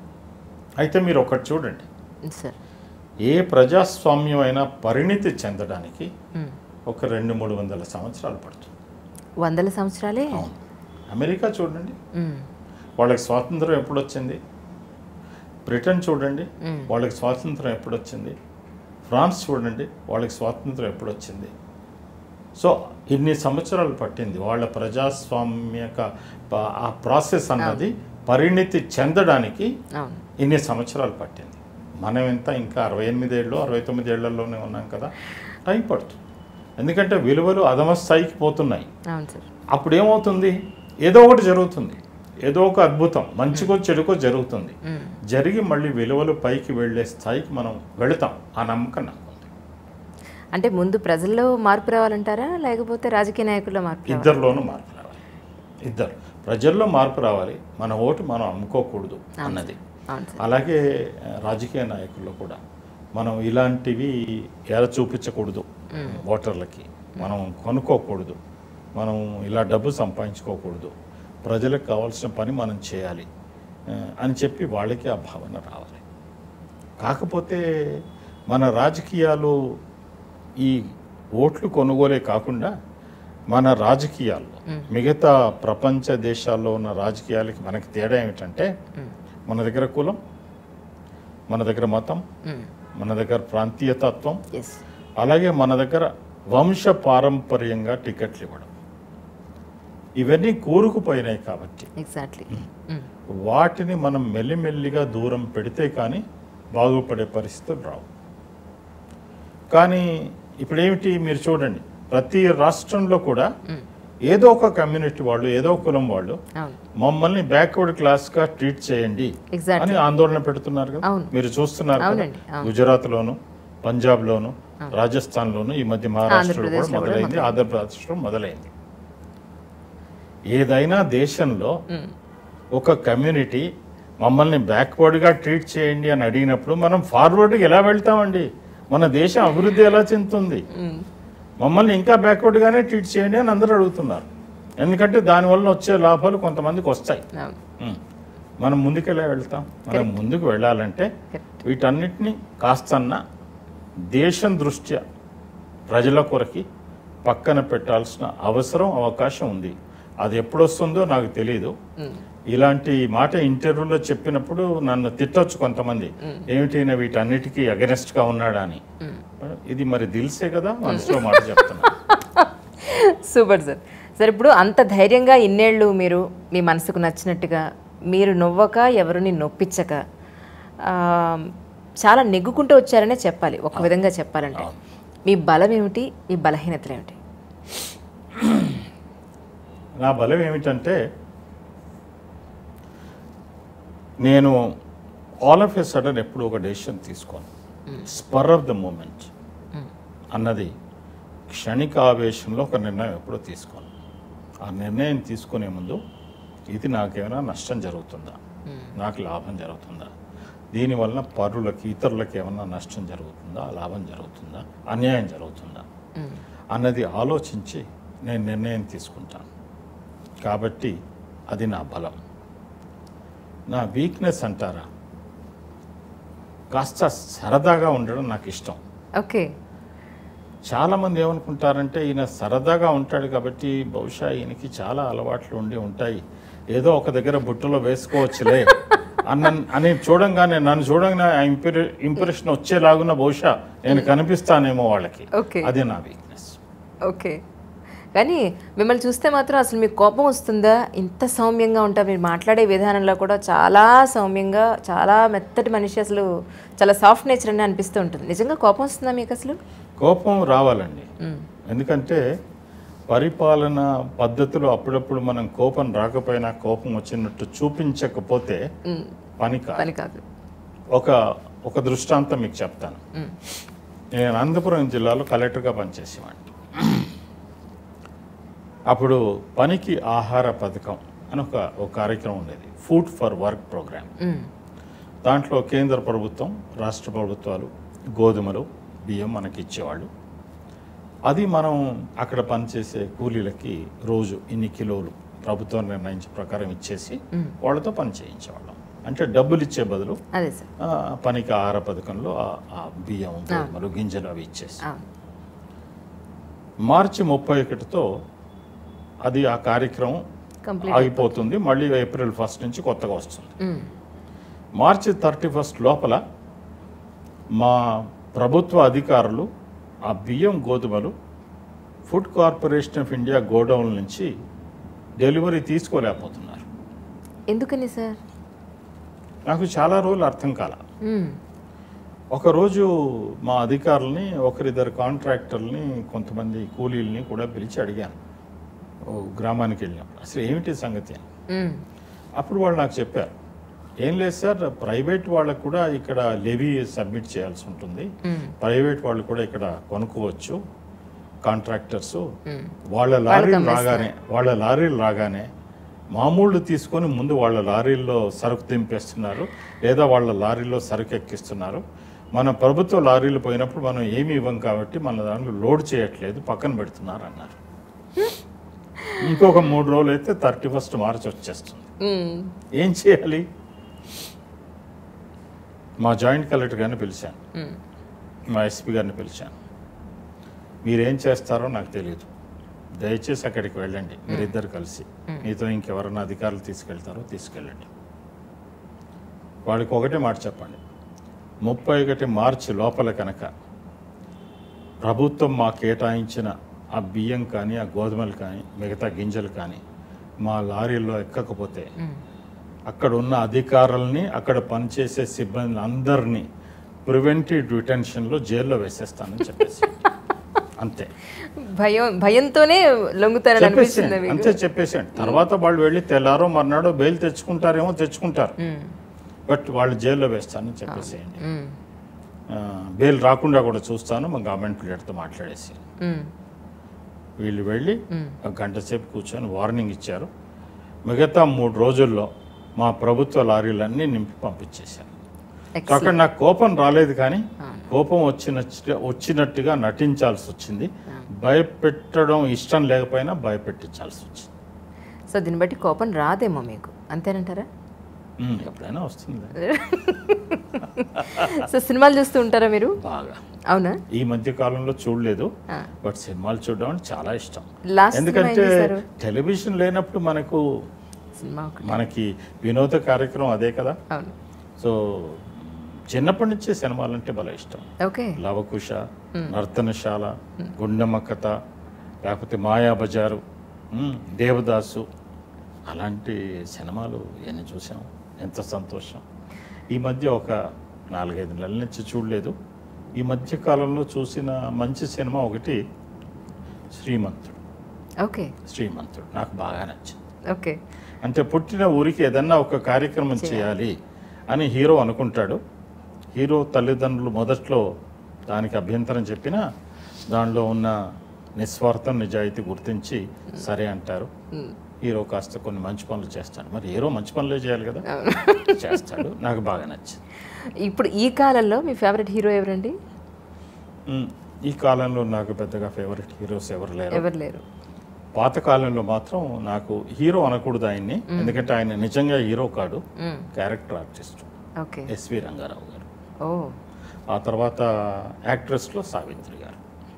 అయితే మీరు ఒకటి చూడండి సార్ ఏ ప్రజాస్వామ్యం అయినా పరిణితి చెందడానికి మ్మ్. ఒక రెండు మూడు వందల సంవత్సరాలు పడుతుంది వందల సంవత్సరాలే అవును అమెరికా చూడండి మ్మ్. వాళ్ళకి స్వాతంత్రం ఎప్పుడు వచ్చింది బ్రిటన్ చూడండి మ్మ్. వాళ్ళకి స్వాతంత్రం ఎప్పుడు వచ్చింది ఫ్రాన్స్ చూడండి వాళ్ళకి స్వాతంత్రం ఎప్పుడు వచ్చింది సో ఇన్ని సంవత్సరాలు పట్టింది వాళ్ళ ప్రజాస్వామ్యక ప- ఆ ప్రాసెస్ అన్నది పరిణితి చెందడానికి అవును ఇన్ని సంవత్సరాలు పట్టింది మనం ఎంత ఇంకా అరవై ఎనిమిదేళ్ళు అరవై తొమ్మిదేళ్లలోనే ఉన్నాం కదా టైం పడుతుంది ఎందుకంటే విలువలు అధమ స్థాయికి పోతున్నాయి అవును సార్ అప్పుడు ఏమవుతుంది ఏదో ఒకటి జరుగుతుంది ఏదో ఒక అద్భుతం మంచికో చెడుకో జరుగుతుంది మ్మ్. జరిగి మళ్ళీ విలువలు పైకి వెళ్ళే స్థాయికి మనం వెళతాం ఆ నమ్మకం నాకు ఉంది అంటే ముందు ప్రజల్లో మార్పు రావాలంటారా లేకపోతే రాజకీయ నాయకుల్లో మార్పు రావాలా? ఇద్దరిలోనూ మార్పు రావాలి ఇద్దరు ప్రజల్లో మార్పు రావాలి మన ఓటు మనం అమ్ముకోకూడదు అన్నది అవును సార్ అలాగే ఆ, రాజకీయ నాయకుల్లో కూడా మనం ఇలాంటివి ఎర చూపించకూడదు ఓటర్లకి మనం కొనుక్కోకూడదు మనం ఇలా డబ్బు సంపాదించుకోకూడదు ప్రజలకు కావాల్సిన పని మనం చేయాలి ఆ, అని చెప్పి వాళ్ళకి ఆ భావన రావాలి కాకపోతే మన రాజకీయాలు ఈ ఓట్లు కొనుగోలే కాకుండా మన రాజకీయాల్లో మిగతా ప్రపంచ దేశాల్లో ఉన్న రాజకీయాలకి మనకి తేడా ఏమిటంటే మన దగ్గర కులం మన దగ్గర మతం మన దగ్గర ప్రాంతీయతత్వం ఎస్ అలాగే మన దగ్గర వంశ పారంపర్యంగా టికెట్లు ఇవ్వడం ఇవన్నీ కూరుకుపోయినాయి కాబట్టి ఎగ్జాక్ట్లీ వాటిని మనం మెల్లిమెల్లిగా దూరం పెడితే కానీ బాగుపడే పరిస్థితులు రావు కానీ ఇప్పుడు ఏమిటి మీరు చూడండి ప్రతి రాష్ట్రంలో కూడా ఏదో ఒక కమ్యూనిటీ వాళ్ళు ఏదో ఒక కులం వాళ్ళు అవును మమ్మల్ని బ్యాక్వర్డ్ క్లాస్ గా ట్రీట్ చేయండి Exactly. అని ఆందోళన పెడుతున్నారు కదా అవును. మీరు చూస్తున్నారు కదా? అవునండి, అవును. గుజరాత్ లోను పంజాబ్ లోను రాజస్థాన్ లోను ఈ మధ్య మహారాష్ట్రలో కూడా ఆంధ్రప్రదేశ్లో కూడా మొదలైంది ఆంధ్రప్రదేశ్లో మొదలైంది ఏదైనా దేశంలో ఒక కమ్యూనిటీ మమ్మల్ని బ్యాక్వర్డ్ గా ట్రీట్ చేయండి అని అడిగినప్పుడు మనం ఫార్వర్డ్ ఎలా వెళ్తామండి మన దేశం అభివృద్ధి ఎలా చెందుతుంది మమ్మల్ని ఇంకా బ్యాక్వర్డ్ గానే ట్రీట్ చేయండి అని అందరూ అడుగుతున్నారు ఎందుకంటే దానివల్ల వచ్చే లాభాలు కొంతమందికి వస్తాయి అవును ఉం. మనం ముందుకు ఎలా వెళ్తాం మనం ముందుకు వెళ్ళాలంటే Correct. వీటన్నిటిని కాస్తన్న దేశం దృష్ట్యా ప్రజల కొరకి పక్కన పెట్టాల్సిన అవసరం అవకాశం ఉంది అది ఎప్పుడు వస్తుందో నాకు తెలియదు ఇలాంటి మాట ఇంటర్వ్యూలో చెప్పినప్పుడు నన్ను తిట్టొచ్చు కొంతమంది ఏమిటి ఈయన వీటన్నిటికీ అగెనెస్ట్ గా ఉన్నాడా అని ఇది మరి దిల్సే కదా మనసులో మాట చెప్తున్నా సూపర్ సార్ సార్ ఇప్పుడు అంత ధైర్యంగా ఇన్నేళ్ళు మీరు మీ మనసుకు నచ్చినట్టుగా మీరు నవ్వక ఎవరిని నొప్పించక ఆ, చాలా నెగ్గుకుంటూ వచ్చారనే చెప్పాలి ఒక విధంగా చెప్పాలంటే మీ బలం ఏమిటి మీ బలహీనతలు ఏమిటి నా బలం ఏమిటంటే నేను ఆల్ ఆఫ్ ఎ సడన్ ఎప్పుడు ఒక డెసిషన్ తీసుకోను స్పర్ ఆఫ్ ద మూమెంట్ అన్నది క్షణిక ఆవేశంలో ఒక నిర్ణయం ఎప్పుడూ తీసుకోను ఆ నిర్ణయం తీసుకునే ముందు ఇది నాకేమైనా నష్టం జరుగుతుందా నాకు లాభం జరుగుతుందా దీనివల్ల పరులకి ఇతరులకి ఏమైనా నష్టం జరుగుతుందా లాభం జరుగుతుందా అన్యాయం జరుగుతుందా అన్నది ఆలోచించి నేను నిర్ణయం తీసుకుంటాను కాబట్టి అది నా బలం నా వీక్నెస్ అంటారా కాస్త సరదాగా ఉండడం నాకు ఇష్టం ఓకే చాలామంది ఏమనుకుంటారంటే ఈయన సరదాగా ఉంటాడు కాబట్టి బహుశా ఈయనకి చాలా అలవాట్లు ఉండి ఉంటాయి ఏదో ఒక దగ్గర బుట్టలో వేసుకోవచ్చులే అన్న అని చూడంగానే నన్ను చూడంగానే ఆ ఇంప్రె ఇంప్రెషన్ వచ్చేలాగున్న బహుశా నేను కనిపిస్తానేమో వాళ్ళకి ఓకే అది నా వీక్నెస్ ఓకే కానీ మిమ్మల్ని చూస్తే మాత్రం అసలు మీకు కోపం వస్తుందా ఇంత సౌమ్యంగా ఉంటా మీరు మాట్లాడే విధానంలో కూడా చాలా సౌమ్యంగా చాలా మెత్తటి మనిషి అసలు చాలా సాఫ్ట్ నేచర్ అని అనిపిస్తూ ఉంటుంది నిజంగా కోపం వస్తుందా మీకు అసలు కోపం రావాలండి ఎందుకంటే పరిపాలన పద్ధతులు అప్పుడప్పుడు మనం కోపం రాకపోయినా కోపం వచ్చినట్టు చూపించకపోతే మ్మ్. పని కాదు పని కాదు ఒక ఒక దృష్టాంతం మీకు చెప్తాను నేను అనంతపురం జిల్లాలో కలెక్టర్గా పనిచేసేవాడిని అప్పుడు పనికి ఆహార పథకం అని ఒక ఒక కార్యక్రమం ఉండేది ఫుడ్ ఫర్ వర్క్ ప్రోగ్రామ్ మ్మ్. దాంట్లో కేంద్ర ప్రభుత్వం రాష్ట్ర ప్రభుత్వాలు గోధుమలు బియ్యం మనకి ఇచ్చేవాళ్ళు అది మనం అక్కడ పనిచేసే కూలీలకి రోజు ఇన్ని కిలోలు ప్రభుత్వం నిర్ణయించే ప్రకారం ఇచ్చేసి వాళ్ళతో పని చేయించేవాళ్ళం అంటే డబ్బులు ఇచ్చే బదులు అదే సార్ ఆ, పనికి ఆహార పథకంలో ఆ- ఆ బియ్యం గోధుమలు గింజలు అవి ఇచ్చేసి అవును మార్చి ముప్పై ఒకటితో అది ఆ కార్యక్రమం కంప్లీట్ ఆగిపోతుంది మళ్ళీ ఏప్రిల్ ఫస్ట్ నుంచి కొత్తగా వస్తుంది మ్మ్. మార్చి థర్టీ ఫస్ట్ లోపల మా ప్రభుత్వ అధికారులు ఆ బియ్యం గోధుమలు food corporation of India godown నుంచి డెలివరీ తీసుకోలేకపోతున్నారు ఎందుకని సార్ నాకు చాలా రోజులు అర్థం కాల మ్మ్. ఒకరోజు మా అధికారుల్ని ఒకరిద్దరు కాంట్రాక్టర్ని కొంతమంది కూలీల్ని కూడా పిలిచి అడిగాను ఓ గ్రామానికి వెళ్ళినప్పుడు అసలు ఏమిటి సంగతి అని మ్మ్. అప్పుడు వాళ్ళు నాకు చెప్పారు ఏం లేదు సార్ ప్రైవేట్ వాళ్ళకు కూడా ఇక్కడ లెవీ సబ్మిట్ చేయాల్సి ఉంటుంది మ్మ్. ప్రైవేట్ వాళ్ళు కూడా ఇక్కడ కొనుక్కోవచ్చు కాంట్రాక్టర్స్ మ్మ్. వాళ్ళ లారీలు రాగానే వాళ్ళ లారీలు రాగానే మామూళ్ళు తీసుకొని ముందు వాళ్ళ లారీల్లో సరుకు దింపేస్తున్నారు లేదా వాళ్ళ లారీల్లో సరుకు ఎక్కిస్తున్నారు మన ప్రభుత్వ లారీలు పోయినప్పుడు మనం ఏమి ఇవ్వం కాబట్టి మన దాంట్లో లోడ్ చేయట్లేదు పక్కన పెడుతున్నారు అన్నారు ఇంకొక మూడు రోజులు అయితే థర్టీ ఫస్ట్ మార్చ్ వచ్చేస్తుంది మ్మ్. ఏం చేయాలి మా జాయింట్ కలెక్టర్ గారిని పిలిచాను మ్మ్. మా ఎస్పీ గారిని పిలిచాను మీరేం చేస్తారో నాకు తెలియదు దయచేసి అక్కడికి వెళ్ళండి మీరిద్దరు కలిసి మీతో ఇంకెవరన్నా అధికారులు తీసుకెళ్తారో తీసుకెళ్ళండి వాడికి ఒకటే మాట చెప్పండి ముప్పై ఒకటి మార్చి లోపల కనుక ప్రభుత్వం మా కేటాయించిన ఆ బియ్యం కానీ ఆ గోధుమలు కానీ మిగతా గింజలు కానీ మా లారీల్లో ఎక్కకపోతే అక్కడ ఉన్న అధికారుల్ని అక్కడ పనిచేసే సిబ్బంది అందరినీ ప్రివెంటివ్ డిటెన్షన్లో జైల్లో వేసేస్తానని చెప్పేసి అంతే భయం భయంతోనే లొంగుతారని అనిపిస్తుంది చెప్పేసేయండి మీకు అంతే చెప్పేసేయండి తర్వాత వాళ్ళు వెళ్ళి తెల్లారో మర్నాడో బెయిల్ తెచ్చుకుంటారేమో తెచ్చుకుంటారు మ్మ్. బట్ వాళ్ళు జైల్లో వేస్తానని చెప్పేసేయండి మ్మ్. ఆ, బెయిల్ రాకుండా కూడా చూస్తాను మా గవర్నమెంట్ పీరియడ్తో మాట్లాడేసి మ్మ్. వీళ్ళు వెళ్ళి ఒక గంట సేపు కూర్చొని వార్నింగ్ ఇచ్చారు మిగతా మూడు రోజుల్లో మా ప్రభుత్వ లారీలన్నీ నింపి పంపించేశారు సో Excellent. అక్కడ నాకు కోపం రాలేదు కానీ కోపం వచ్చిన వచ్చినట్టుగా నటించాల్సి వచ్చింది భయపెట్టడం ఇష్టం లేకపోయినా భయపెట్టించాల్సి వచ్చింది సో దీన్ని బట్టి కోపం రాదేమో మీకు అంతేనంటారా ఉమ్, ఎప్పుడైనా వస్తుంది సో సినిమాలు చూస్తూ ఉంటారా మీరు బాగా అవునా ఈ మధ్య కాలంలో చూడలేదు ఆ. బట్ సినిమాలు చూడడం అంటే చాలా ఇష్టం లాస్ట్ సినిమా ఏం ఎందుకంటే చేశారు టెలివిజన్ లేనప్పుడు మనకు సినిమా ఒకటి మనకి వినోద కార్యక్రమం అదే కదా అవును సో చిన్నప్పటి నుంచే సినిమాలు అంటే భలే ఇష్టం ఓకే లవకుశ నర్తనశాల గుండమ్మ కథ లేకపోతే మాయాబజారు ఉమ్, దేవదాసు అలాంటి సినిమాలు ఎన్ని చూసాం ఎంత సంతోషం ఈ మధ్య ఒక నాలుగైదు నెలల నుంచి చూడలేదు ఈ మధ్య కాలంలో చూసిన మంచి సినిమా ఒకటి శ్రీమంతుడు ఓకే శ్రీమంతుడు నాకు బాగా నచ్చింది ఓకే అంటే పుట్టిన ఊరికి ఏదన్నా ఒక కార్యక్రమం చేయాలి అని హీరో అనుకుంటాడు హీరో తల్లిదండ్రులు మొదట్లో దానికి అభ్యంతరం చెప్పినా దానిలో ఉన్న నిస్వార్థం నిజాయితీ గుర్తించి సరే అంటారు హీరో కాస్త కొన్ని మంచి పనులు చేస్తాడు మరి హీరో మంచి పనులే చేయాలి కదా చేస్తాడు నాకు బాగా నచ్చింది ఇప్పుడు ఈ కాలంలో మీ ఫేవరెట్ హీరో ఎవరండి ఉమ్, ఈ కాలంలో నాకు పెద్దగా ఫేవరెట్ హీరోస్ ఎవరు లేరు ఎవరు లేరు పాత కాలంలో మాత్రం నాకు హీరో అనకూడదు ఆయన్ని ఎందుకంటే ఆయన నిజంగా హీరో కాడు మ్మ్. Character artist okay SV Rangarao garu ఓ ఆ తర్వాత యాక్ట్రెస్లో సావిత్రి గారు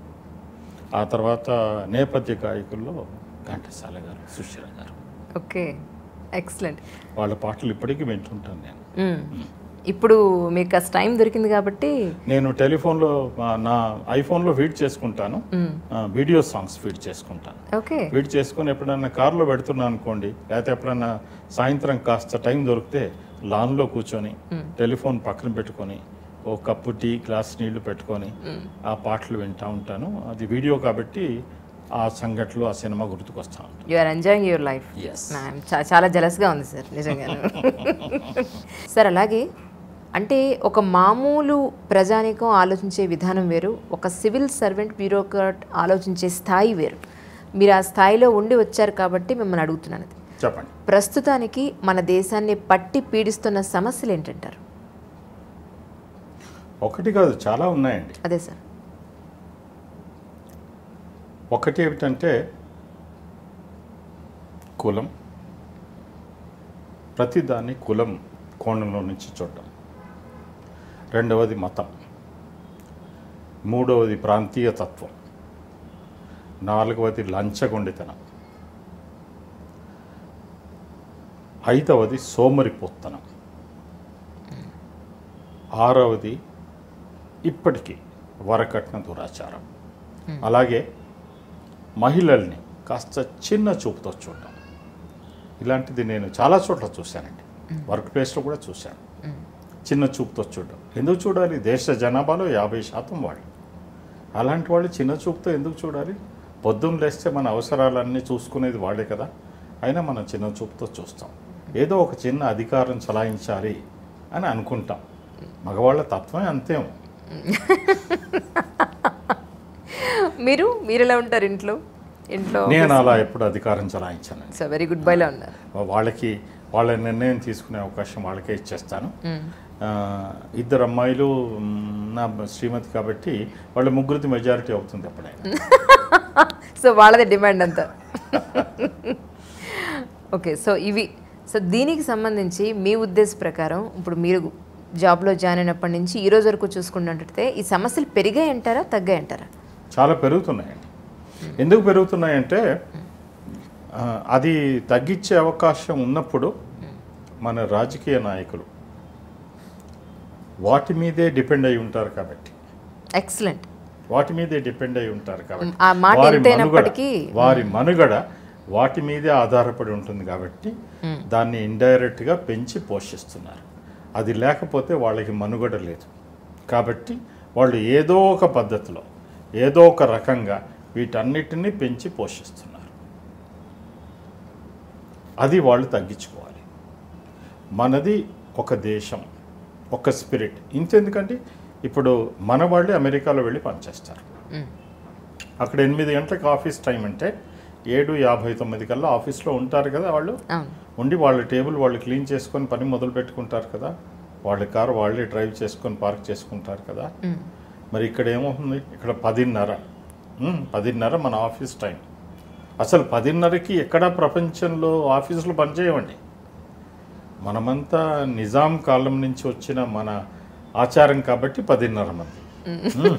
ఆ తర్వాత నేపథ్య గాయకుల్లో ఘంటసాల గారు సుశీల గారు ఓకే ఎక్సలెంట్ వాళ్ళ పాటలు ఇప్పటికీ వింటుంటాను నేను ఇప్పుడు మీకు కాస్త టైం దొరికింది కాబట్టి నేను టెలిఫోన్లో మా- నా ఐఫోన్లో ఫీడ్ చేసుకుంటాను ఆ, వీడియో సాంగ్స్ ఫీడ్ చేసుకుంటాను ఓకే ఫీడ్ చేసుకొని ఎప్పుడన్నా కార్లో పెడుతున్నాను అనుకోండి లేకపోతే ఎప్పుడన్నా సాయంత్రం కాస్త టైం దొరికితే లాన్లో కూర్చొని టెలిఫోన్ పక్కన పెట్టుకొని ఓ కప్పు టీ గ్లాస్ నీళ్లు పెట్టుకొని ఆ పాటలు వింటా ఉంటాను అది వీడియో కాబట్టి ఆ సంఘటనలు ఆ సినిమా గుర్తుకొస్తా ఉంటాను you are enjoying your life yes చాలా జలస్గా ఉంది సార్ నిజంగా సార్ అలాగే అంటే ఒక మామూలు ప్రజానికం ఆలోచించే విధానం వేరు ఒక సివిల్ సర్వెంట్ బ్యూరోక్రాట్ ఆలోచించే స్థాయి వేరు మీరు ఆ స్థాయిలో ఉండి వచ్చారు కాబట్టి మిమ్మల్ని అడుగుతున్నాను అది. చెప్పండి ప్రస్తుతానికి మన దేశాన్ని పట్టి పీడిస్తున్న సమస్యలు ఏంటంటారు ఒకటి కాదు చాలా ఉన్నాయండి అదే సార్ ఒకటి ఏమిటంటే కులం ప్రతిదాన్ని కులం కోణంలో నుంచి చూడటం రెండవది మతం మూడవది ప్రాంతీయ తత్వం నాలుగవది లంచగొండితనం ఐదవది సోమరిపోత్తనం ఆరవది ఇప్పటికీ వరకట్న దురాచారం అలాగే మహిళల్ని కాస్త చిన్న చూపుతో చూడటం ఇలాంటిది నేను చాలా చోట్ల చూశానండి వర్క్ ప్లేస్లో కూడా చూశాను చిన్న చూపుతో చూడడం ఎందుకు చూడాలి దేశ జనాభాలో యాభై శాతం వాళ్ళు అలాంటి వాళ్ళు చిన్న చూపుతో ఎందుకు చూడాలి పొద్దున్న లేస్తే మన అవసరాలన్నీ చూసుకునేది వాళ్ళే కదా అయినా మనం చిన్న చూపుతో చూస్తాం ఏదో ఒక చిన్న అధికారం చలాయించాలి అని అనుకుంటాం మగవాళ్ళ తత్వమే అంతేమో మీరు మీరు ఎలా ఉంటారు ఇంట్లో ఇంట్లో నేను అలా ఎప్పుడు అధికారం చలాయించానండి సో వెరీ గుడ్ బైలో ఉన్నారు వాళ్ళకి వాళ్ళ నిర్ణయం తీసుకునే అవకాశం వాళ్ళకే ఇచ్చేస్తాను ఆ, ఇద్దరు అమ్మాయిలు మ్, నా శ్రీమతి కాబట్టి వాళ్ళ ముగ్గురిది మెజారిటీ అవుతుంది ఎప్పుడైనా సో వాళ్ళదే డిమాండ్ అంతా ఓకే సో ఇవి సో దీనికి సంబంధించి మీ ఉద్దేశ ప్రకారం ఇప్పుడు మీరు జాబ్లో జాయిన్ అయినప్పటి నుంచి ఈ రోజు వరకు చూసుకున్నట్టయితే ఈ సమస్యలు పెరిగాయి అంటారా తగ్గాయి అంటారా చాలా పెరుగుతున్నాయండి ఎందుకు పెరుగుతున్నాయంటే ఆ, అది తగ్గించే అవకాశం ఉన్నప్పుడు మన రాజకీయ నాయకులు వాటి మీదే డిపెండ్ అయి ఉంటారు కాబట్టి ఎక్సలెంట్ వాటి మీదే డిపెండ్ అయి ఉంటారు కాబట్టి ఆ మాట వారి ఎంతైనప్పటికీ మనుగడ వారి మనుగడ వాటి మీదే ఆధారపడి ఉంటుంది కాబట్టి దాన్ని ఇండైరెక్ట్గా పెంచి పోషిస్తున్నారు అది లేకపోతే వాళ్ళకి మనుగడ లేదు కాబట్టి వాళ్ళు ఏదో ఒక పద్ధతిలో ఏదో ఒక రకంగా వీటన్నిటిని పెంచి పోషిస్తున్నారు అది వాళ్ళు తగ్గించుకోవాలి మనది ఒక దేశం ఒక స్పిరిట్ ఇంతెందుకంటే ఇప్పుడు మన వాళ్ళే అమెరికాలో వెళ్ళి పనిచేస్తారు మ్మ్. అక్కడ ఎనిమిది గంటలకు ఆఫీస్ టైం అంటే ఏడు యాభై తొమ్మిది కల్లా ఆఫీస్లో ఉంటారు కదా వాళ్ళు అవును ఉండి వాళ్ళ టేబుల్ వాళ్ళు క్లీన్ చేసుకొని పని మొదలు పెట్టుకుంటారు కదా వాళ్ళ కారు వాళ్ళే డ్రైవ్ చేసుకొని పార్క్ చేసుకుంటారు కదా మ్మ్. మరి ఇక్కడ ఏమవుతుంది ఇక్కడ పదిన్నర ఉమ్, పదిన్నర మన ఆఫీస్ టైం అసలు పదిన్నరకి ఎక్కడా ప్రపంచంలో ఆఫీసులు పనిచేయవండి మనమంతా నిజాం కాలం నుంచి వచ్చిన మన ఆచారం కాబట్టి పదిన్నర మంది ఉమ్.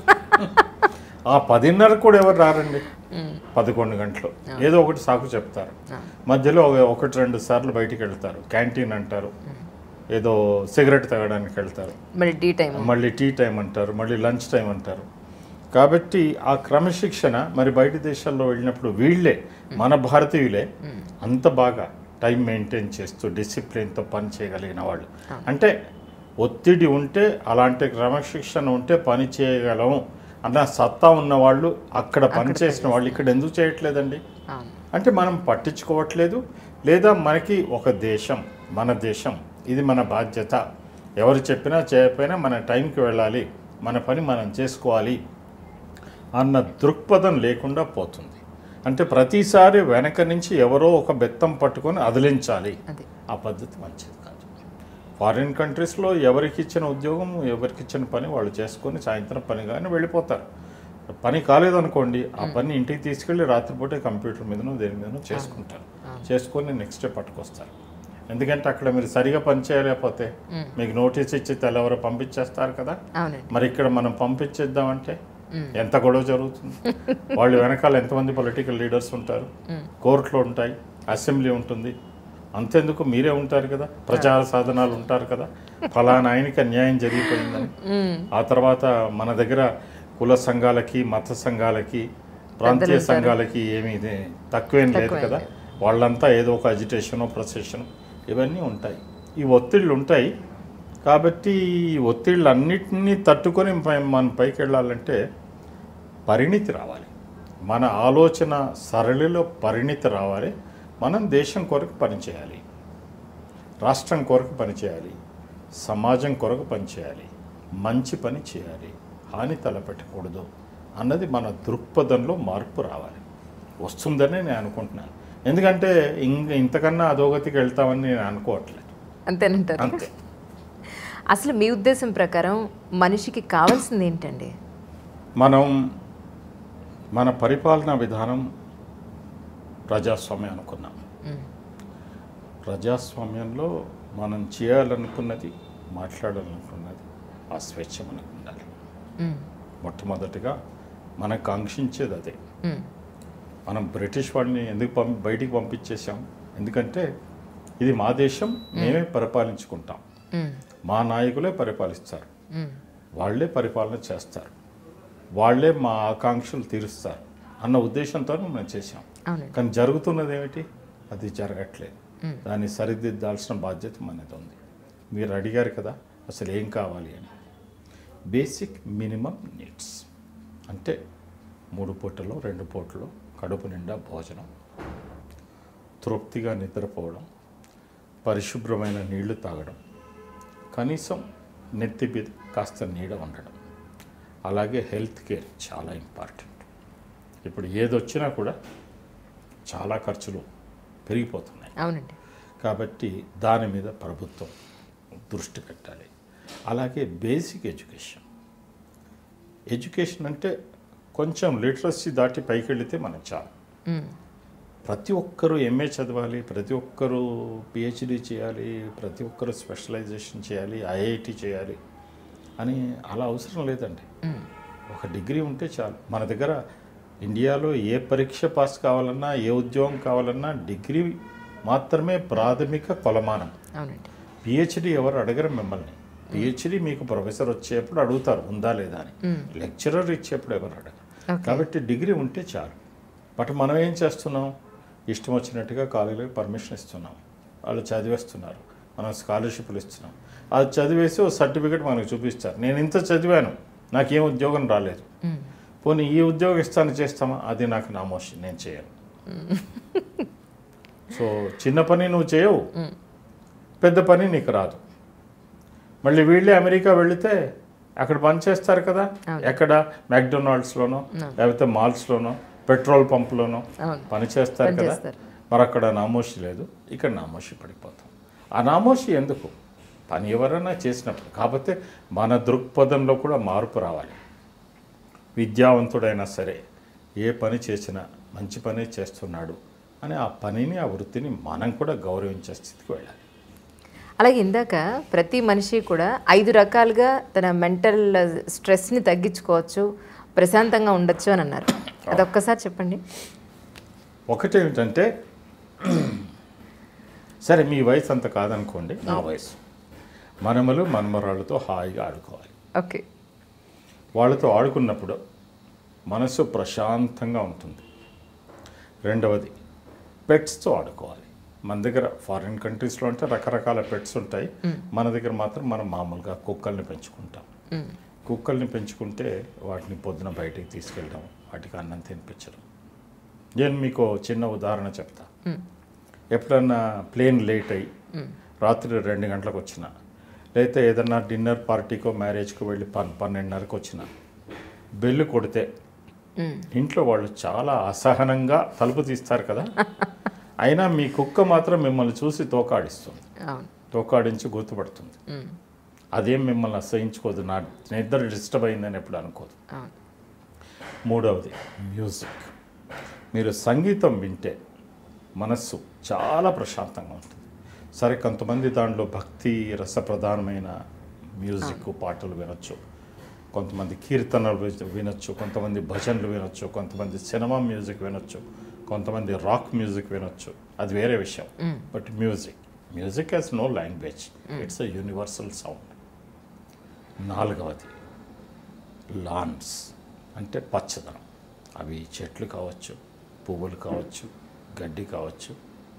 ఆ పదిన్నర కూడా ఎవరు రారండి పదకొండు గంటలు ఏదో ఒకటి సాకు చెప్తారు మధ్యలో ఒక- ఒకటి రెండు సార్లు బయటికి వెళ్తారు క్యాంటీన్ అంటారు ఏదో సిగరెట్ తాగడానికి వెళ్తారు మరి టీ టైం మళ్ళీ టీ టైం అంటారు మళ్ళీ లంచ్ టైం అంటారు కాబట్టి ఆ క్రమశిక్షణ మరి బయట దేశాల్లో వెళ్ళినప్పుడు వీళ్ళే మన భారతీయులే అంత బాగా టైం మెయింటైన్ చేస్తూ డిసిప్లిన్తో పని చేయగలిగిన వాళ్ళు అంటే ఒత్తిడి ఉంటే అలాంటి క్రమశిక్షణ ఉంటే పని చేయగలం అన్న సత్తా ఉన్న వాళ్ళు అక్కడ పని చేసిన వాళ్ళు ఇక్కడ ఎందుకు చేయట్లేదండి అవును అంటే మనం పట్టించుకోవట్లేదు లేదా మనకి ఒక దేశం మన దేశం ఇది మన బాధ్యత ఎవరు చెప్పినా చేయకపోయినా మన టైంకి వెళ్ళాలి మన పని మనం చేసుకోవాలి అన్న దృక్పథం లేకుండా పోతుంది అంటే ప్రతిసారి వెనక నుంచి ఎవరో ఒక బెత్తం పట్టుకొని అదిలించాలి అది ఆ పద్ధతి మంచిది కాదు ఫారిన్ కంట్రీస్లో ఎవరికి ఇచ్చిన ఉద్యోగం ఎవరికి ఇచ్చిన పని వాళ్ళు చేసుకొని సాయంత్రం పని కానీ వెళ్ళిపోతారు పని కాలేదనుకోండి ఆ పని ఇంటికి తీసుకెళ్ళి రాత్రిపూటే కంప్యూటర్ మీదనో దేని మీదనో చేసుకుంటారు చేసుకొని నెక్స్ట్ డే పట్టుకొస్తారు ఎందుకంటే అక్కడ మీరు సరిగా పని చేయలేకపోతే మీకు నోటీస్ ఇచ్చి తెల్లవరు పంపించేస్తారు కదా అవునండి మరి ఇక్కడ మనం పంపించేద్దామంటే ఎంత గొడవ జరుగుతుంది వాళ్ళు వెనకాల ఎంతమంది పొలిటికల్ లీడర్స్ ఉంటారు కోర్టులు ఉంటాయి అసెంబ్లీ ఉంటుంది అంతెందుకు మీరే ఉంటారు కదా ప్రచార సాధనాలు ఉంటారు కదా ఫలానా ఆయనకి అన్యాయం జరిగిపోయిందని ఆ తర్వాత మన దగ్గర కుల సంఘాలకి మత సంఘాలకి ప్రాంతీయ సంఘాలకి ఏమీ ఇది తక్కువేం లేదు తక్కువేం కదా వాళ్ళంతా ఏదో ఒక అజిటేషను ప్రొసెషన్ ఇవన్నీ ఉంటాయి ఈ ఒత్తిళ్ళు ఉంటాయి కాబట్టి ఈ ఒత్తిళ్ళన్నిటినీ తట్టుకొని పై- మనం పైకి వెళ్ళాలంటే పరిణితి రావాలి మన ఆలోచన సరళిలో పరిణితి రావాలి మనం దేశం కొరకు పనిచేయాలి రాష్ట్రం కొరకు పనిచేయాలి సమాజం కొరకు పనిచేయాలి మంచి పని చేయాలి హాని తలపెట్టకూడదు అన్నది మన దృక్పథంలో మార్పు రావాలి వస్తుందని నేను అనుకుంటున్నాను ఎందుకంటే ఇంక ఇంతకన్నా అధోగతికి వెళ్తామని నేను అనుకోవట్లేదు అంతేనంటారు అంతే అసలు మీ ఉద్దేశం ప్రకారం మనిషికి కావాల్సింది ఏంటండి మనం మన పరిపాలనా విధానం ప్రజాస్వామ్యం అనుకున్నాం మ్మ్. ప్రజాస్వామ్యంలో మనం చేయాలనుకున్నది మాట్లాడాలనుకున్నది ఆ స్వేచ్ఛ మనకు ఉండాలి మ్మ్. మొట్టమొదటిగా మనం కాంక్షించేది అదే మ్మ్. మనం బ్రిటిష్ వాడిని ఎందుకు పంపి బయటికి పంపించేసాం ఎందుకంటే ఇది మా దేశం మేమే పరిపాలించుకుంటాం మ్మ్. మా నాయకులే పరిపాలిస్తారు మ్మ్. వాళ్ళే పరిపాలన చేస్తారు వాళ్ళే మా ఆకాంక్షలు తీరుస్తారు అన్న ఉద్దేశంతో మనం చేసాం అవునండి కానీ జరుగుతున్నది ఏమిటి అది జరగట్లేదు దాన్ని సరిదిద్దాల్సిన బాధ్యత మనది ఉంది మీరు అడిగారు కదా అసలు ఏం కావాలి అని బేసిక్ మినిమం నీడ్స్ అంటే మూడు పూటలు రెండు పూటలు కడుపు నిండా భోజనం తృప్తిగా నిద్రపోవడం పరిశుభ్రమైన నీళ్లు తాగడం కనీసం నెత్తి మీద కాస్త నీడ ఉండడం అలాగే హెల్త్ కేర్ చాలా ఇంపార్టెంట్ ఇప్పుడు ఏదొచ్చినా కూడా చాలా ఖర్చులు పెరిగిపోతున్నాయి అవునండి కాబట్టి దాని మీద ప్రభుత్వం దృష్టి పెట్టాలి అలాగే బేసిక్ ఎడ్యుకేషన్ ఎడ్యుకేషన్ అంటే కొంచెం లిటరసీ దాటి పైకి వెళితే మనం చాలు మ్మ్. ప్రతి ఒక్కరూ ఎంఏ చదవాలి ప్రతి ఒక్కరూ పిహెచ్డి చేయాలి ప్రతి ఒక్కరూ స్పెషలైజేషన్ చేయాలి ఐఐటి చేయాలి అని అలా అవసరం లేదండి మ్మ్. ఒక డిగ్రీ ఉంటే చాలు మన దగ్గర ఇండియాలో ఏ పరీక్ష పాస్ కావాలన్నా ఏ ఉద్యోగం కావాలన్నా డిగ్రీ మాత్రమే ప్రాథమిక కొలమానం అవునండి పిహెచ్డి ఎవరు అడగరు మిమ్మల్ని పిహెచ్డి మీకు ప్రొఫెసర్ వచ్చేప్పుడు అడుగుతారు ఉందా లేదా అని లెక్చరర్ ఇచ్చేప్పుడు ఎవరు అడగరు ఓకే. కాబట్టి డిగ్రీ ఉంటే చాలు బట్ మనం ఏం చేస్తున్నాం ఇష్టం వచ్చినట్టుగా కాలేజీలో పర్మిషన్ ఇస్తున్నాం వాళ్ళు చదివేస్తున్నారు మనం స్కాలర్షిప్లు ఇస్తున్నాం అది చదివేసి ఓ సర్టిఫికేట్ మనకు చూపిస్తారు నేను ఇంత చదివాను నాకేం ఉద్యోగం రాలేదు మ్మ్. పోనీ ఈ ఉద్యోగం ఇస్తాను చేస్తామా అది నాకు నామోషి నేను చేయను సో చిన్న పని నువ్వు చేయవు పెద్ద పని నీకు రాదు మళ్ళీ వీళ్ళే అమెరికా వెళితే అక్కడ పని చేస్తారు కదా ఎక్కడ మెక్డొనాల్డ్స్లోనో లేకపోతే మాల్స్లోనో పెట్రోల్ పంపులోనో అవును పని చేస్తారు పని కదా చేస్తారు. మరి అక్కడ నామోషి లేదు ఇక్కడ నామోషి పడిపోతాం ఆ నామోషి ఎందుకు పని ఎవరైనా చేసినప్పుడు కాకపోతే మన దృక్పథంలో కూడా మార్పు రావాలి విద్యావంతుడైనా సరే ఏ పని చేసినా మంచి పనే చేస్తున్నాడు అని ఆ పనిని ఆ వృత్తిని మనం కూడా గౌరవించే స్థితికి వెళ్ళాలి అలాగే ఇందాక ప్రతి మనిషి కూడా ఐదు రకాలుగా తన మెంటల్ స్ట్రెస్ని తగ్గించుకోవచ్చు ప్రశాంతంగా ఉండొచ్చు అని అన్నారు అదొక్కసారి చెప్పండి ఒకటి ఏమిటంటే సరే మీ వయసు అంత కాదనుకోండి నా వయసు మనమలు మనమరాళ్ళతో హాయిగా ఆడుకోవాలి ఓకే వాళ్ళతో ఆడుకున్నప్పుడు మనసు ప్రశాంతంగా ఉంటుంది రెండవది పెట్స్తో ఆడుకోవాలి మన దగ్గర ఫారిన్ కంట్రీస్లో అంటే రకరకాల పెట్స్ ఉంటాయి మన దగ్గర మాత్రం మనం మామూలుగా కుక్కల్ని పెంచుకుంటాం కుక్కల్ని పెంచుకుంటే వాటిని పొద్దున బయటికి తీసుకెళ్ళడం వాటికి అన్నం తినిపించడం నేను మీకు చిన్న ఉదాహరణ చెప్తా ఎప్పుడన్నా ప్లేన్ లేట్ అయ్యి రాత్రి రెండు గంటలకు వచ్చిన లేకపోతే ఏదన్నా డిన్నర్ పార్టీకో మ్యారేజ్కో వెళ్ళి పన్ పన్నెండున్నరకు వచ్చిన బెల్లు కొడితే ఇంట్లో వాళ్ళు చాలా అసహనంగా తలుపు తీస్తారు కదా అయినా మీ కుక్క మాత్రం మిమ్మల్ని చూసి తోకాడిస్తుంది అవును తోకాడించి గుర్తుపడుతుంది మ్మ్. అదేం మిమ్మల్ని అసహించుకోదు నా నిద్ర డిస్టర్బ్ అయిందని ఎప్పుడు అనుకోదు అవును మూడవది మ్యూజిక్ మీరు సంగీతం వింటే మనస్సు చాలా ప్రశాంతంగా ఉంటుంది సరే కొంతమంది దాంట్లో భక్తి రసప్రధానమైన మ్యూజిక్ పాటలు వినొచ్చు కొంతమంది కీర్తనలు వి- వినొచ్చు కొంతమంది భజనలు వినొచ్చు కొంతమంది సినిమా మ్యూజిక్ వినొచ్చు కొంతమంది రాక్ మ్యూజిక్ వినొచ్చు అది వేరే విషయం but music music has no language it's a universal sound నాలుగవది లాన్స్ అంటే పచ్చదనం అవి చెట్లు కావచ్చు పువ్వులు కావచ్చు గడ్డి కావచ్చు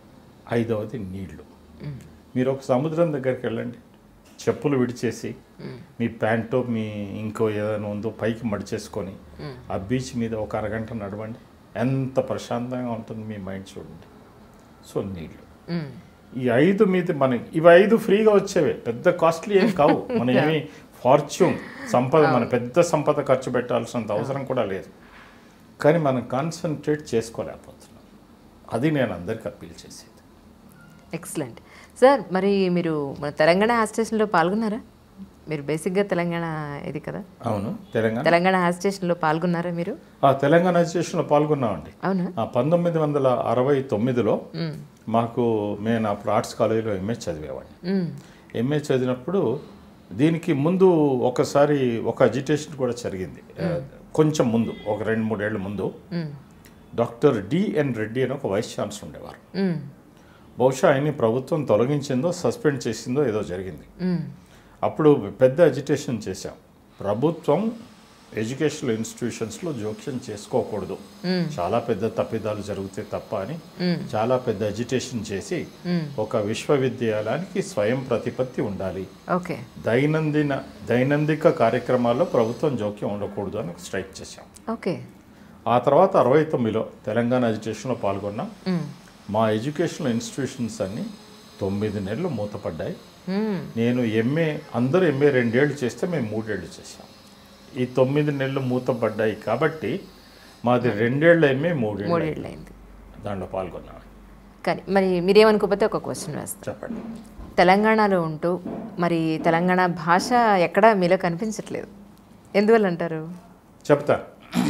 ఐదవది నీళ్లు మీరు ఒక సముద్రం దగ్గరికి వెళ్ళండి చెప్పులు విడిచేసి మీ ప్యాంటు మీ ఇంకో ఏదైనా ఉందో పైకి మడిచేసుకొని ఆ బీచ్ మీద ఒక అరగంట నడవండి ఎంత ప్రశాంతంగా ఉంటుంది మీ మైండ్ చూడండి సో నీళ్లు మ్మ్. ఈ ఐదు మీద మన ఇవి ఐదు ఫ్రీగా వచ్చేవే పెద్ద కాస్ట్లీ ఏం కావు మన ఏమి ఫార్చ్యూన్ సంపద మన పెద్ద సంపద ఖర్చు పెట్టాల్సినంత అవసరం కూడా లేదు కానీ మనం కాన్సన్ట్రేట్ చేసుకోలేకపోతున్నాం అది నేను అందరికి అప్పీల్ చేసేది ఎక్సలెంట్ సార్ మరి మీరు మన తెలంగాణ హ్యాస్ స్టేషన్లో పాల్గొన్నారా మీరు బేసిక్గా తెలంగాణ ఇది కదా అవును తెలంగాణ తెలంగాణ హ్యాస్ స్టేషన్లో పాల్గొన్నారా మీరు ఆ తెలంగాణ అసోసియేషన్లో పాల్గొన్నామండి అవునా ఆ పంతొమ్మిది వందల అరవై తొమ్మిదిలో మ్మ్. మాకు నేను అప్పుడు ఆర్ట్స్ కాలేజీలో ఎంఏ చదివేవాడిని మ్మ్. ఎంఏ చదివినప్పుడు దీనికి ముందు ఒకసారి ఒక అజిటేషన్ కూడా జరిగింది ఆ, కొంచెం ముందు ఒక రెండు మూడేళ్ల ముందు మ్మ్. డాక్టర్ డిఎన్ రెడ్డి అని ఒక వైస్ ఛాన్సలర్ ఉండేవారు మ్మ్. బహుశా ఆయన్ని ప్రభుత్వం తొలగించిందో సస్పెండ్ చేసిందో ఏదో జరిగింది మ్మ్. అప్పుడు పెద్ద అజిటేషన్ చేశాం ప్రభుత్వం ఎడ్యుకేషనల్ ఇన్స్టిట్యూషన్స్లో జోక్యం చేసుకోకూడదు చాలా పెద్ద తప్పిదాలు జరుగుతాయి తప్ప అని చాలా పెద్ద అజిటేషన్ చేసి ఒక విశ్వవిద్యాలయానికి స్వయం ప్రతిపత్తి ఉండాలి ఓకే దైనందిన దైనందిక కార్యక్రమాల్లో ప్రభుత్వం జోక్యం ఉండకూడదు అని స్ట్రైక్ చేశాం ఓకే ఆ తర్వాత అరవై తొమ్మిదిలో తెలంగాణ ఎడ్యుకేషన్లో పాల్గొన్నాం మ్మ్. మా ఎడ్యుకేషనల్ ఇన్స్టిట్యూషన్స్ అన్ని తొమ్మిది నెలలు మూతపడ్డాయి మ్మ్. నేను ఎంఏ అందరూ ఎంఏ రెండేళ్ళు చేస్తే మేము మూడేళ్ళు చేసాం ఈ తొమ్మిది నెలలు మూతపడ్డాయి కాబట్టి మాది రెండేళ్ళ ఎంఏ మూడేళ్ళు మూడేళ్ళు అయింది దాంట్లో పాల్గొన్నాం కానీ మరి మీరేమనుకోకపోతే ఒక క్వశ్చన్ వేస్తాను చెప్పండి తెలంగాణలో ఉంటూ మరి తెలంగాణ భాష ఎక్కడా మీలో కనిపించట్లేదు ఎందువల్ల అంటారు చెప్తా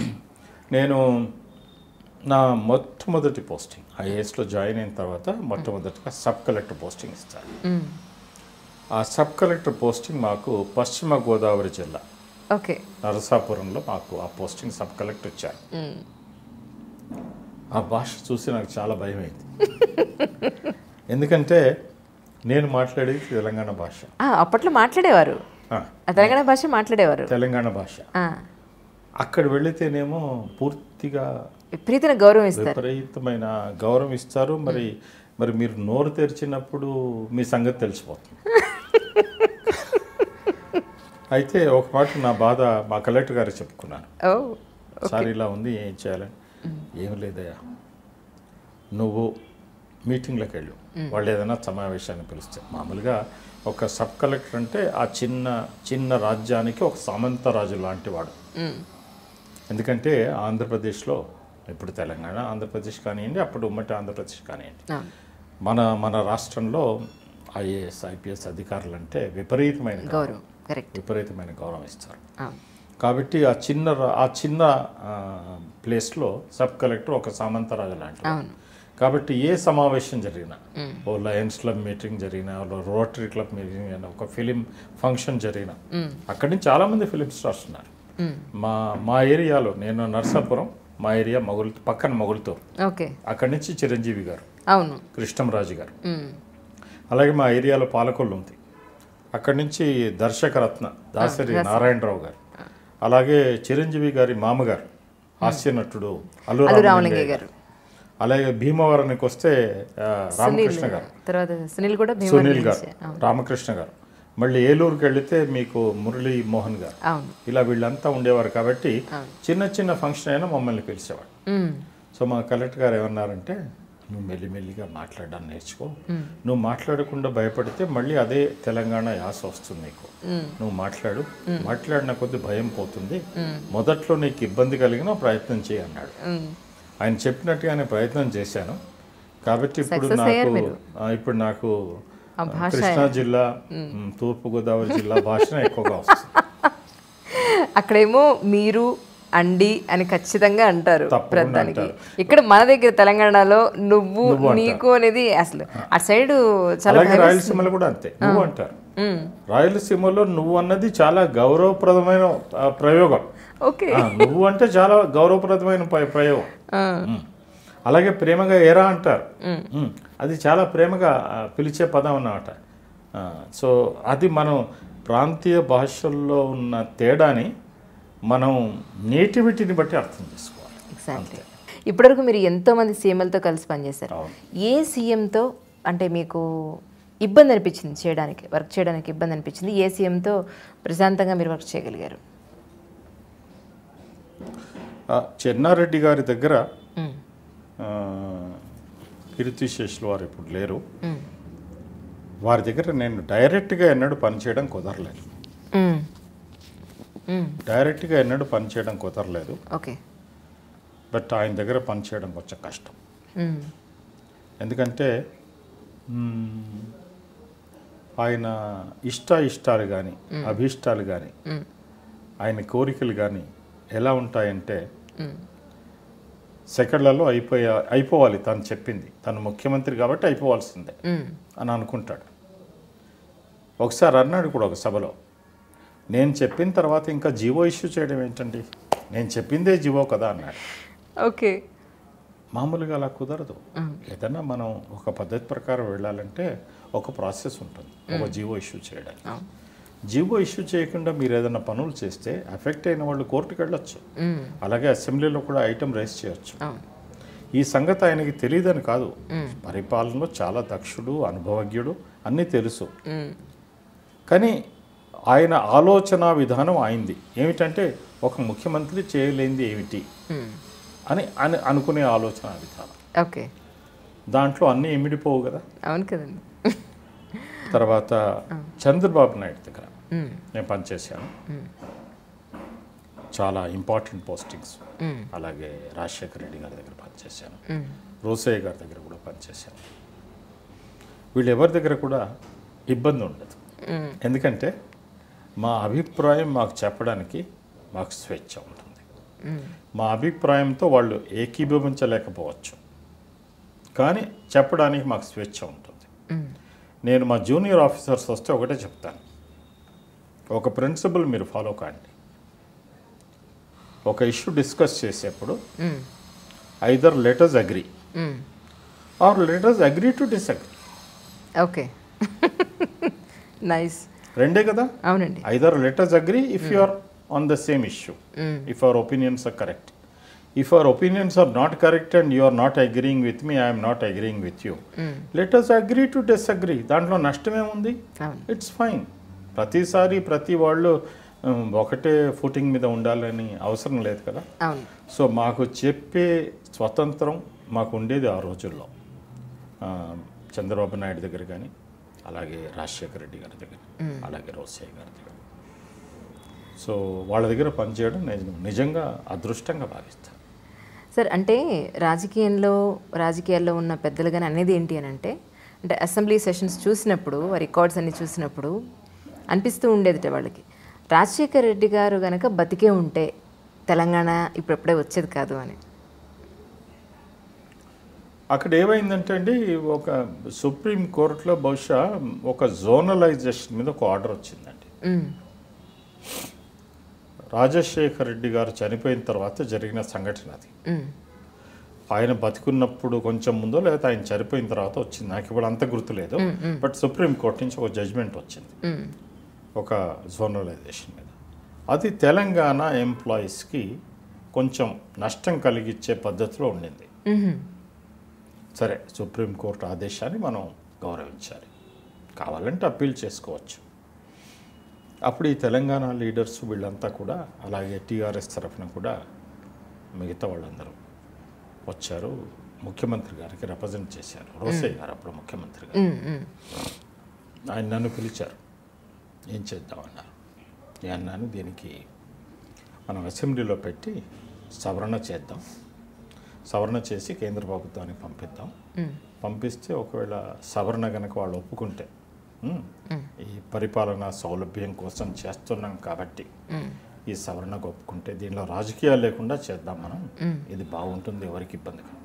నేను నా మొట్టమొదటి పోస్టింగ్ ఐఏఎస్లో జాయిన్ అయిన తర్వాత మొట్టమొదటిగా సబ్ కలెక్టర్ పోస్టింగ్ ఇస్తారు మ్మ్. ఆ సబ్ కలెక్టర్ పోస్టింగ్ మాకు పశ్చిమ గోదావరి జిల్లా ఓకే నరసాపురంలో మాకు ఆ పోస్టింగ్ సబ్ కలెక్టర్ ఇచ్చారు మ్మ్. ఆ భాష చూసి నాకు చాలా భయం అయింది ఎందుకంటే నేను మాట్లాడేది తెలంగాణ భాష ఆ, అప్పట్లో మాట్లాడేవారు ఆ, ఆ తెలంగాణ భాష మాట్లాడేవారు తెలంగాణ భాష ఆ, అక్కడ వెళితేనేమో పూర్తిగా విపరీతమైన గౌరవం ఇస్తారు విపరీతమైన గౌరవం ఇస్తారు మరి మరి మీరు నోరు తెరిచినప్పుడు మీ సంగతి తెలిసిపోతుంది అయితే ఒక మాట నా బాధ మా కలెక్టర్ గారికి చెప్పుకున్నాను ఓ సార్ ఇలా ఉంది ఏం చేయాలని ఏం లేదయ్యా నువ్వు మీటింగ్లకు వెళ్ళు వాళ్ళు ఏదైనా సమావేశాన్ని పిలిస్తే మామూలుగా ఒక సబ్ కలెక్టర్ అంటే ఆ చిన్న చిన్న రాజ్యానికి ఒక సామంత రాజు లాంటి వాడు మ్మ్. ఎందుకంటే ఆంధ్రప్రదేశ్లో ఇప్పుడు తెలంగాణ ఆంధ్రప్రదేశ్ కానివ్వండి అప్పుడు ఉమ్మటి ఆంధ్రప్రదేశ్ కానివ్వండి అవును. మన మన రాష్ట్రంలో ఐఏఎస్ ఐపీఎస్ అధికారులు అంటే విపరీతమైన గౌరవం, గౌరవం కరెక్ట్ విపరీతమైన గౌరవం ఇస్తారు అవును కాబట్టి ఆ చిన్న రా- ఆ చిన్న ఆ, ప్లేస్లో సబ్ కలెక్టర్ ఒక సామంతరాజు లాంటి అవును కాబట్టి ఏ సమావేశం జరిగినా ఓ లయన్స్ క్లబ్ మీటింగ్ జరిగినా ఓ రోటరీ క్లబ్ మీటింగ్ జరిగినా ఒక ఫిలిం ఫంక్షన్ జరిగినా అక్కడి నుంచి చాలామంది ఫిలిం స్టార్స్ ఉన్నారు మ్మ్. మా మా ఏరియాలో నేను నర్సాపురం మా ఏరియా మొగులు పక్కన మొగులుతూరు ఓకే అక్కడి నుంచి చిరంజీవి గారు అవును కృష్ణంరాజు గారు మ్మ్. అలాగే మా ఏరియాలో పాలకొల్లు ఉంది అక్కడి నుంచి దర్శకరత్న దాసరి నారాయణరావు గారు అలాగే చిరంజీవి గారి మామగారు హాస్య నటుడు అల్లు అల్లు రామలింగయ్య రామలింగయ్య గారు గారు అలాగే భీమవరానికి వస్తే ఆ, రామకృష్ణ గారు తర్వాత సునీల్ కూడా భీమవరం సునీల్ గారు నుంచే. అవును రామకృష్ణ గారు మళ్ళీ ఏలూరుకి వెళితే మీకు మురళీ మోహన్ గారు అవును ఇలా వీళ్ళంతా ఉండేవారు కాబట్టి అవును. చిన్న చిన్న ఫంక్షన్ అయినా మమ్మల్ని పిలిచేవాడు మ్మ్. సో మా కలెక్టర్ గారు ఏమన్నారంటే నువ్వు మెల్లిమెల్లిగా మాట్లాడడం నేర్చుకో నువ్వు మాట్లాడకుండా భయపడితే మళ్ళీ అదే తెలంగాణ యాస వస్తుంది నీకు నువ్వు మాట్లాడు మాట్లాడిన కొద్ది భయం పోతుంది మొదట్లో నీకు ఇబ్బంది కలిగిన ప్రయత్నం చేయి అన్నాడు మ్మ్. ఆయన చెప్పినట్టుగానే ప్రయత్నం చేశాను కాబట్టి ఇప్పుడు Success అయ్యారు నాకు మీరు. ఆ, ఇప్పుడు నాకు ఆ భాష కృష్ణా జిల్లా మ్, తూర్పుగోదావరి జిల్లా భాష ఎక్కువగా వస్తుంది అక్కడేమో మీరు అండి అని ఖచ్చితంగా అంటారు తప్పకుండా ప్రధానికి అంటారు. ఇక్కడ మన దగ్గర తెలంగాణలో నువ్వు నువ్వు అంటారు. నీకు అనేది అసలు ఆ సైడ్ చాలా అలాగే భయం రాయలసీమలో కూడా అంతే నువ్వు అంటారు మ్మ్. రాయలసీమలో నువ్వు అన్నది చాలా గౌరవప్రదమైన ఆ, ప్రయోగం ఓకే ఆ, నువ్వు అంటే చాలా గౌరవప్రదమైన ప్ర- ప్రయోగం ఆ. ఉమ్. అలాగే ప్రేమగా ఎరా అంటారు ఉమ్. అది చాలా ప్రేమగా ఆ, పిలిచే పదం అన్నమాట ఆ, సో అది మనం ప్రాంతీయ భాషల్లో ఉన్న తేడాని మనం నేటివిటీని బట్టి అర్థం చేసుకోవాలి ఎగ్జాక్ట్లీ ఇప్పటివరకు మీరు ఎంతో మంది సీఎంలతో కలిసి పనిచేశారు అవును. ఏ సీఎంతో అంటే మీకు ఇబ్బంది అనిపించింది చేయడానికి వర్క్ చేయడానికి ఇబ్బంది అనిపించింది ఏ సీఎంతో ప్రశాంతంగా మీరు వర్క్ చేయగలిగారు ఆ, చెన్నారెడ్డి గారి దగ్గర మ్మ్. ఆ, కీర్తిశేషులు వారు ఇప్పుడు లేరు మ్మ్. వారి దగ్గర నేను డైరెక్ట్గా ఎన్నడూ పనిచేయడం కుదరలేదు మ్మ్. మ్మ్. డైరెక్ట్గా ఎన్నడూ పనిచేయడం కుదరలేదు ఓకే బట్ ఆయన దగ్గర పనిచేయడం కొంచెం కష్టం మ్మ్. ఎందుకంటే మ్మ్, ఆయన ఇష్ట ఇష్టాలు కానీ అభీష్టాలు కానీ మ్మ్. ఆయన కోరికలు కానీ ఎలా ఉంటాయంటే మ్మ్. సెకండ్లలో అయిపోయా అయిపోవాలి తను చెప్పింది తను ముఖ్యమంత్రి కాబట్టి అయిపోవాల్సిందే మ్మ్. అని అనుకుంటాడు ఒకసారి అన్నాడు కూడా ఒక సభలో నేను చెప్పిన తర్వాత ఇంకా జీవో ఇష్యూ చేయడం ఏంటండి నేను చెప్పిందే జీవో కదా అన్నాడు ఓకే మామూలుగా అలా కుదరదు ఏదన్నా మనం ఒక పద్ధతి ప్రకారం వెళ్ళాలంటే ఒక ప్రాసెస్ ఉంటుంది ఒక జీవో ఇష్యూ చేయడానికి అవును. జీవో ఇష్యూ చేయకుండా మీరు ఏదైనా పనులు చేస్తే ఎఫెక్ట్ అయిన వాళ్ళు కోర్టుకు వెళ్ళొచ్చు మ్మ్. అలాగే అసెంబ్లీలో కూడా ఐటమ్ రైస్ చేయొచ్చు అవును ఈ సంగతి ఆయనకి తెలియదని కాదు పరిపాలనలో చాలా దక్షుడు అనుభవజ్ఞుడు అన్నీ తెలుసు మ్మ్. కానీ ఆయన ఆలోచన విధానం అయింది ఏమిటంటే ఒక ముఖ్యమంత్రి చేయలేనిది ఏమిటి మ్మ్. అని అని అనుకునే ఆలోచన విధానం ఓకే దాంట్లో అన్నీ ఇమిడిపోవు కదా అవును కదండి తర్వాత చంద్రబాబు నాయుడు దగ్గర మ్మ్. నేను పనిచేశాను చాలా ఇంపార్టెంట్ పోస్టింగ్స్ మ్మ్. అలాగే రాజశేఖర రెడ్డి గారి దగ్గర పనిచేశాను మ్మ్. రోసయ్య గారి దగ్గర కూడా పనిచేశాను వీళ్ళు ఎవరి దగ్గర కూడా ఇబ్బంది ఉండదు మ్మ్. ఎందుకంటే మా అభిప్రాయం మాకు చెప్పడానికి మాకు స్వేచ్ఛ ఉంటుంది మ్మ్. మా అభిప్రాయంతో వాళ్ళు ఏకీభవించలేకపోవచ్చు కానీ చెప్పడానికి మాకు స్వేచ్ఛ ఉంటుంది మ్మ్. నేను మా జూనియర్ ఆఫీసర్స్ వస్తే ఒకటే చెప్తాను ఒక ప్రిన్సిపల్ మీరు ఫాలో కాండి ఒక ఇష్యూ డిస్కస్ చేసేప్పుడు మ్మ్. ఐదర్ లెటర్స్ అగ్రీ మ్మ్. Or let us agree to disagree okay nice రెండే కదా అవునండి either let us agree if you are on the same issue మ్మ్. If our opinions are correct if our opinions are not correct and you are not agreeing with me I'm not agreeing with you let us agree to disagree దాంట్లో నష్టమేముంది అవును it's fine ప్రతిసారి ప్రతి వాళ్ళు ఉమ్, ఒకటే footing మీద ఉండాలని అవసరం లేదు కదా అవును సో మాకు చెప్పే స్వతంత్రం మాకు ఉండేది ఆ రోజుల్లో ఆ, చంద్రబాబు నాయుడు దగ్గర కానీ అలాగే రాజశేఖర రెడ్డి గారి దగ్గర అలాగే రోసయ్య గారి దగ్గర సో వాళ్ళ దగ్గర పనిచేయడం నేను నిజంగా అదృష్టంగా భావిస్తాను సార్ అంటే రాజకీయంలో రాజకీయాల్లో ఉన్న పెద్దలు కానీ అనేది ఏంటి అని అంటే అంటే అసెంబ్లీ సెషన్స్ చూసినప్పుడు రికార్డ్స్ అన్ని చూసినప్పుడు అనిపిస్తూ ఉండేది వాళ్ళకి రాజశేఖర్ రెడ్డి గారు కనుక బతికే ఉంటే తెలంగాణ ఇప్పుడప్పుడే వచ్చేది కాదు అని అక్కడ ఏమైందంటే అండి ఒక సుప్రీం కోర్టులో బహుశా ఒక జోనలైజేషన్ మీద ఒక ఆర్డర్ వచ్చిందండి మ్మ్. రాజశేఖర్ రెడ్డి గారు చనిపోయిన తర్వాత జరిగిన సంఘటన అది మ్మ్. ఆయన బతికున్నప్పుడు కొంచెం ముందో లేకపోతే ఆయన చనిపోయిన తర్వాత వచ్చింది నాకు ఇప్పుడు అంత గుర్తులేదు బట్ సుప్రీం కోర్టు నుంచి ఒక జడ్జ్మెంట్ వచ్చింది మ్మ్. ఒక జోనలైజేషన్ మీద అది తెలంగాణ ఎంప్లాయీస్కి కొంచెం నష్టం కలిగించే పద్ధతిలో ఉండింది మ్మ్. సరే సుప్రీంకోర్టు ఆదేశాన్ని మనం గౌరవించాలి కావాలంటే అప్పీల్ చేసుకోవచ్చు అప్పుడు ఈ తెలంగాణ లీడర్స్ వీళ్ళంతా కూడా అలాగే టీఆర్ఎస్ తరఫున కూడా మిగతా వాళ్ళందరూ వచ్చారు ముఖ్యమంత్రి గారికి రిప్రజెంట్ చేశారు రోసయ్య గారు అప్పుడు ముఖ్యమంత్రి గారు మ్మ్. మ్మ్. ఆయన నన్ను పిలిచారు ఏం చేద్దామన్నారు నేను అన్నాను దీనికి మనం అసెంబ్లీలో పెట్టి సవరణ చేద్దాం సవరణ చేసి కేంద్ర ప్రభుత్వానికి పంపిద్దాం మ్మ్. పంపిస్తే ఒకవేళ సవరణ కనుక వాళ్ళు ఒప్పుకుంటే ఉమ్, ఈ పరిపాలన సౌలభ్యం కోసం చేస్తున్నాం కాబట్టి మ్మ్. ఈ సవరణకు ఒప్పుకుంటే దీనిలో రాజకీయాలు లేకుండా చేద్దాం మనం ఇది బాగుంటుంది ఎవరికి ఇబ్బంది కాదు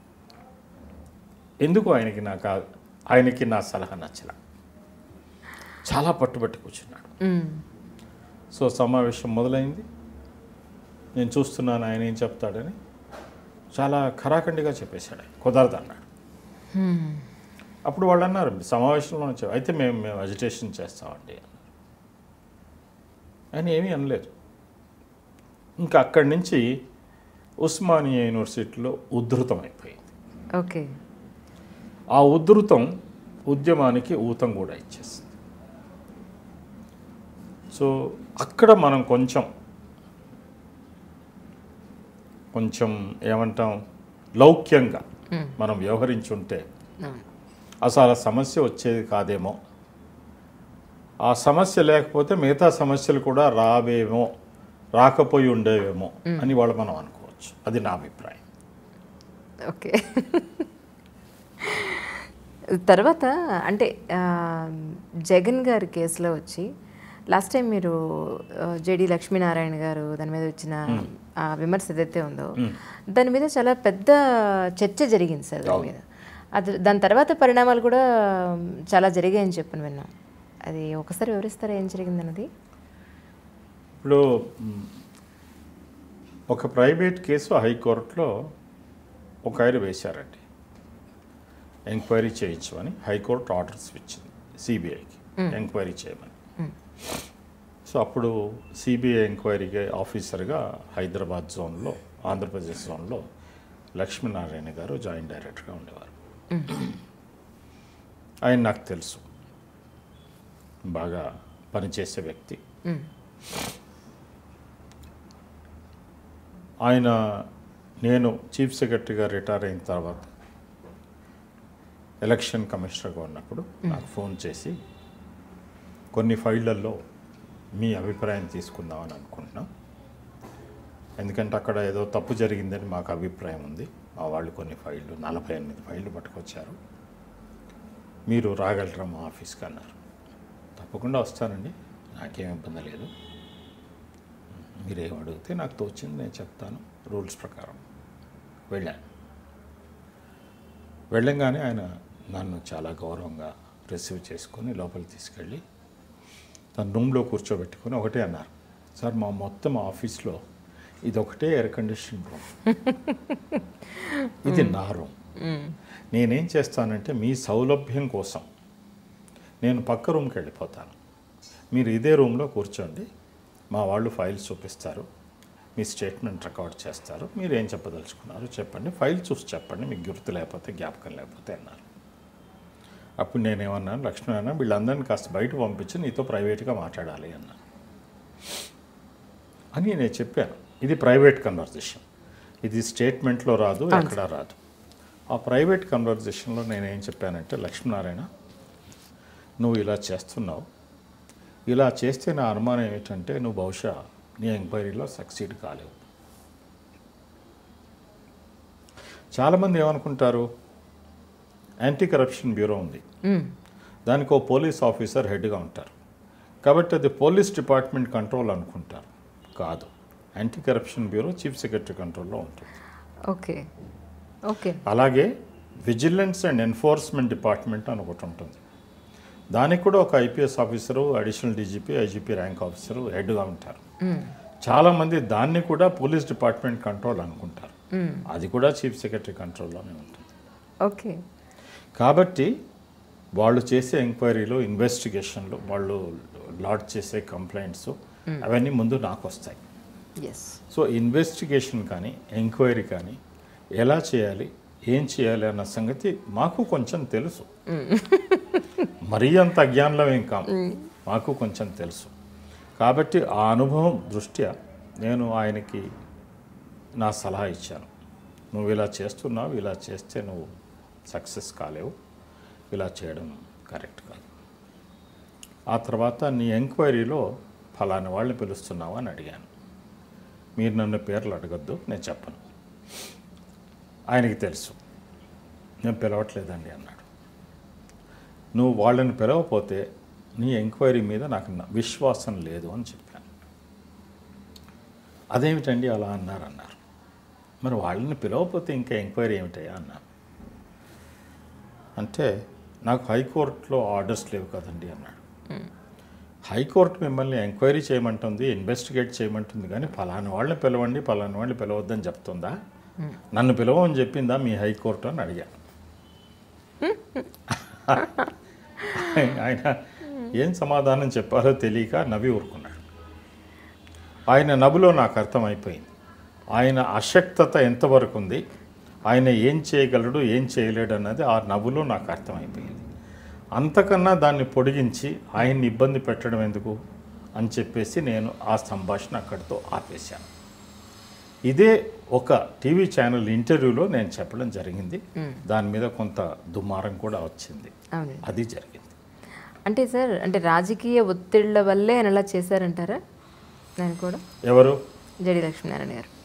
ఎందుకు ఆయనకి నాకు ఆ- ఆయనకి నా సలహా నచ్చల చాలా పట్టుబట్టి కూర్చున్నాడు మ్మ్. సో సమావేశం మొదలైంది నేను చూస్తున్నాను ఆయన ఏం చెప్తాడని చాలా ఖరాఖండిగా చెప్పేశాడు ఆయన. కుదరదు అన్నాడు మ్మ్. అప్పుడు వాళ్ళు అన్నారు సమావేశంలో నుంచి అయితే మేము మేము అజిటేషన్ చేస్తామండి అన్నారు ఆయన ఏమీ అనలేదు ఇంకా అక్కడి నుంచి ఉస్మానియా యూనివర్సిటీలో ఉద్ధృతం అయిపోయింది ఓకే ఆ ఉద్ధృతం ఉద్యమానికి ఊతం కూడా ఇచ్చేసింది సో అక్కడ మనం కొంచెం కొంచెం ఏమంటాం లౌక్యంగా మనం వ్యవహరించుంటే అవును అసలు ఆ సమస్య వచ్చేది కాదేమో ఆ సమస్య లేకపోతే మిగతా సమస్యలు కూడా రావేమో రాకపోయి ఉండేవేమో అని వాళ్ళు మనం అనుకోవచ్చు అది నా అభిప్రాయం ఓకే తర్వాత అంటే ఆ, జగన్ గారి కేసులో వచ్చి లాస్ట్ టైం మీరు జేడి లక్ష్మీనారాయణ గారు దాని మీద వచ్చిన ఆ విమర్శ ఏదైతే ఉందో దాని మీద చాలా పెద్ద చర్చ జరిగింది సార్ దాని మీద అది దాని తర్వాత పరిణామాలు కూడా చాలా జరిగాయని చెప్పని విన్నాం అది ఒకసారి వివరిస్తారా ఏం జరిగిందన్నది ఇప్పుడు మ్, ఒక ప్రైవేట్ కేసు హైకోర్టులో ఒక ఆయన వేశారండి ఎంక్వైరీ చేయొచ్చు అని హైకోర్టు ఆర్డర్స్ ఇచ్చింది సిబిఐకి ఎంక్వైరీ చేయమని సో అప్పుడు సిబిఐ ఎంక్వైరీకి ఆఫీసర్గా హైదరాబాద్ జోన్లో ఆంధ్రప్రదేశ్ జోన్లో లక్ష్మీనారాయణ గారు జాయింట్ డైరెక్టర్గా ఉండేవారు ఆయన నాకు తెలుసు బాగా పనిచేసే వ్యక్తి ఆయన నేను చీఫ్ సెక్రటరీగా రిటైర్ అయిన తర్వాత ఎలక్షన్ కమిషనర్గా ఉన్నప్పుడు నాకు ఫోన్ చేసి కొన్ని ఫైళ్ళల్లో మీ అభిప్రాయం తీసుకుందామని అనుకుంటున్నాం ఎందుకంటే అక్కడ ఏదో తప్పు జరిగిందని మాకు అభిప్రాయం ఉంది మా వాళ్ళు కొన్ని ఫైళ్ళు నలభై ఎనిమిది ఫైళ్ళు పట్టుకొచ్చారు మీరు రాగలరా మా ఆఫీస్కి అన్నారు తప్పకుండా వస్తానండి నాకేం ఇబ్బంది లేదు మీరేం అడిగితే నాకు తోచింది నేను చెప్తాను రూల్స్ ప్రకారం వెళ్ళాను వెళ్ళంగానే ఆయన నన్ను చాలా గౌరవంగా రిసీవ్ చేసుకొని లోపలికి తీసుకెళ్ళి తన రూమ్లో కూర్చోబెట్టుకొని ఒకటే అన్నారు సార్ మా మొత్తం ఆఫీస్లో ఇది ఒకటే ఎయిర్ కండిషన్ రూమ్ ఇది నా రూమ్ నేనేం చేస్తానంటే మీ సౌలభ్యం కోసం నేను పక్క రూమ్కి వెళ్ళిపోతాను మీరు ఇదే రూమ్లో కూర్చోండి మా వాళ్ళు ఫైల్స్ చూపిస్తారు మీ స్టేట్మెంట్ రికార్డ్ చేస్తారు మీరు ఏం చెప్పదలుచుకున్నారు చెప్పండి ఫైల్ చూసి చెప్పండి మీకు గుర్తు లేకపోతే జ్ఞాపకం లేకపోతే అన్నారు అప్పుడు నేనేమన్నాను లక్ష్మణ వీళ్ళందరినీ కాస్త బయట పంపించి నీతో ప్రైవేట్గా మాట్లాడాలి అన్నాను అని నేను చెప్పాను ఇది ప్రైవేట్ కన్వర్జేషన్ ఇది స్టేట్మెంట్లో రాదు ఎక్కడ రాదు ఆ ప్రైవేట్ కన్వర్జేషన్లో నేనేం చెప్పానంటే లక్ష్మీనారాయణ నువ్వు ఇలా చేస్తున్నావు ఇలా చేస్తే నా అనుమానం ఏమిటంటే నువ్వు బహుశా నీ ఎంక్వైరీలో సక్సీడ్ కాలేవు చాలామంది ఏమనుకుంటారు యాంటీ కరప్షన్ బ్యూరో ఉంది మ్మ్. దానికి ఓ పోలీస్ ఆఫీసర్ హెడ్గా ఉంటారు కాబట్టి అది పోలీస్ డిపార్ట్మెంట్ కంట్రోల్ అనుకుంటారు కాదు anti corruption bureau chief secretary కంట్రోల్లో ఉంటుంది ఓకే ఓకే అలాగే విజిలెన్స్ అండ్ ఎన్ఫోర్స్మెంట్ డిపార్ట్మెంట్ అని ఒకటి ఉంటుంది దానికి కూడా ఒక IPS officer additional DGP IGP rank officer హెడ్గా ఉంటారు మ్మ్. చాలామంది దాన్ని కూడా పోలీస్ డిపార్ట్మెంట్ కంట్రోల్ అనుకుంటారు మ్మ్. అది కూడా చీఫ్ సెక్రటరీ కంట్రోల్లోనే ఉంటుంది ఓకే కాబట్టి వాళ్ళు చేసే ఎంక్వైరీలు ఇన్వెస్టిగేషన్లు వాళ్ళు లాడ్ చేసే కంప్లైంట్స్ అవన్నీ ముందు నాకు వస్తాయి ఎస్ సో ఇన్వెస్టిగేషన్ కానీ ఎంక్వైరీ కానీ ఎలా చేయాలి ఏం చేయాలి అన్న సంగతి మాకు కొంచెం తెలుసు మరీ అంత అజ్ఞానంలో ఏం కాము మాకు కొంచెం తెలుసు కాబట్టి ఆ అనుభవం దృష్ట్యా నేను ఆయనకి నా సలహా ఇచ్చాను నువ్వు ఇలా చేస్తున్నావు ఇలా చేస్తే నువ్వు సక్సెస్ కాలేవు ఇలా చేయడం కరెక్ట్ కాదు ఆ తర్వాత నీ ఎంక్వైరీలో ఫలాని వాళ్ళని పిలుస్తున్నావు అని అడిగాను మీరు నన్ను పేర్లు అడగద్దు నేను చెప్పను ఆయనకి తెలుసు నేను పిలవట్లేదండి అన్నాడు నువ్వు వాళ్ళని పిలవకపోతే నీ ఎంక్వైరీ మీద నాకు న- విశ్వాసం లేదు అని చెప్పాను అదేమిటండి అలా అన్నారు అన్నారు మరి వాళ్ళని పిలవకపోతే ఇంకా ఎంక్వైరీ ఏమిటయ్యా అన్నాను అంటే నాకు హైకోర్టులో ఆర్డర్స్ లేవు కదండి అన్నాడు హైకోర్టు మిమ్మల్ని ఎంక్వైరీ చేయమంటుంది ఇన్వెస్టిగేట్ చేయమంటుంది కానీ ఫలానా వాళ్ళని పిలవండి ఫలానా వాళ్ళని పిలవద్దని చెప్తుందా నన్ను పిలవని చెప్పిందా మీ హైకోర్టు అని అడిగా ఆయన ఏం సమాధానం చెప్పాలో తెలియక నవ్వి ఊరుకున్నాడు ఆయన నవ్వులో నాకు అర్థమైపోయింది ఆయన అశక్తత ఎంతవరకు ఉంది ఆయన ఏం చేయగలడు ఏం చేయలేడు అన్నది ఆ నవ్వులో నాకు అర్థమైపోయింది అంతకన్నా దాన్ని పొడిగించి ఆయన్ని ఇబ్బంది పెట్టడం ఎందుకు అని చెప్పేసి నేను ఆ సంభాషణ అక్కడితో ఆపేశాను ఇదే ఒక టీవీ ఛానల్ ఇంటర్వ్యూలో నేను చెప్పడం జరిగింది దాని మీద కొంత దుమారం కూడా వచ్చింది అవునండి అది జరిగింది అంటే సార్ అంటే రాజకీయ ఒత్తిళ్ల వల్లే ఆయన అలా చేశారంటారా నేను కూడా ఎవరు జడి లక్ష్మీనారాయణ గారు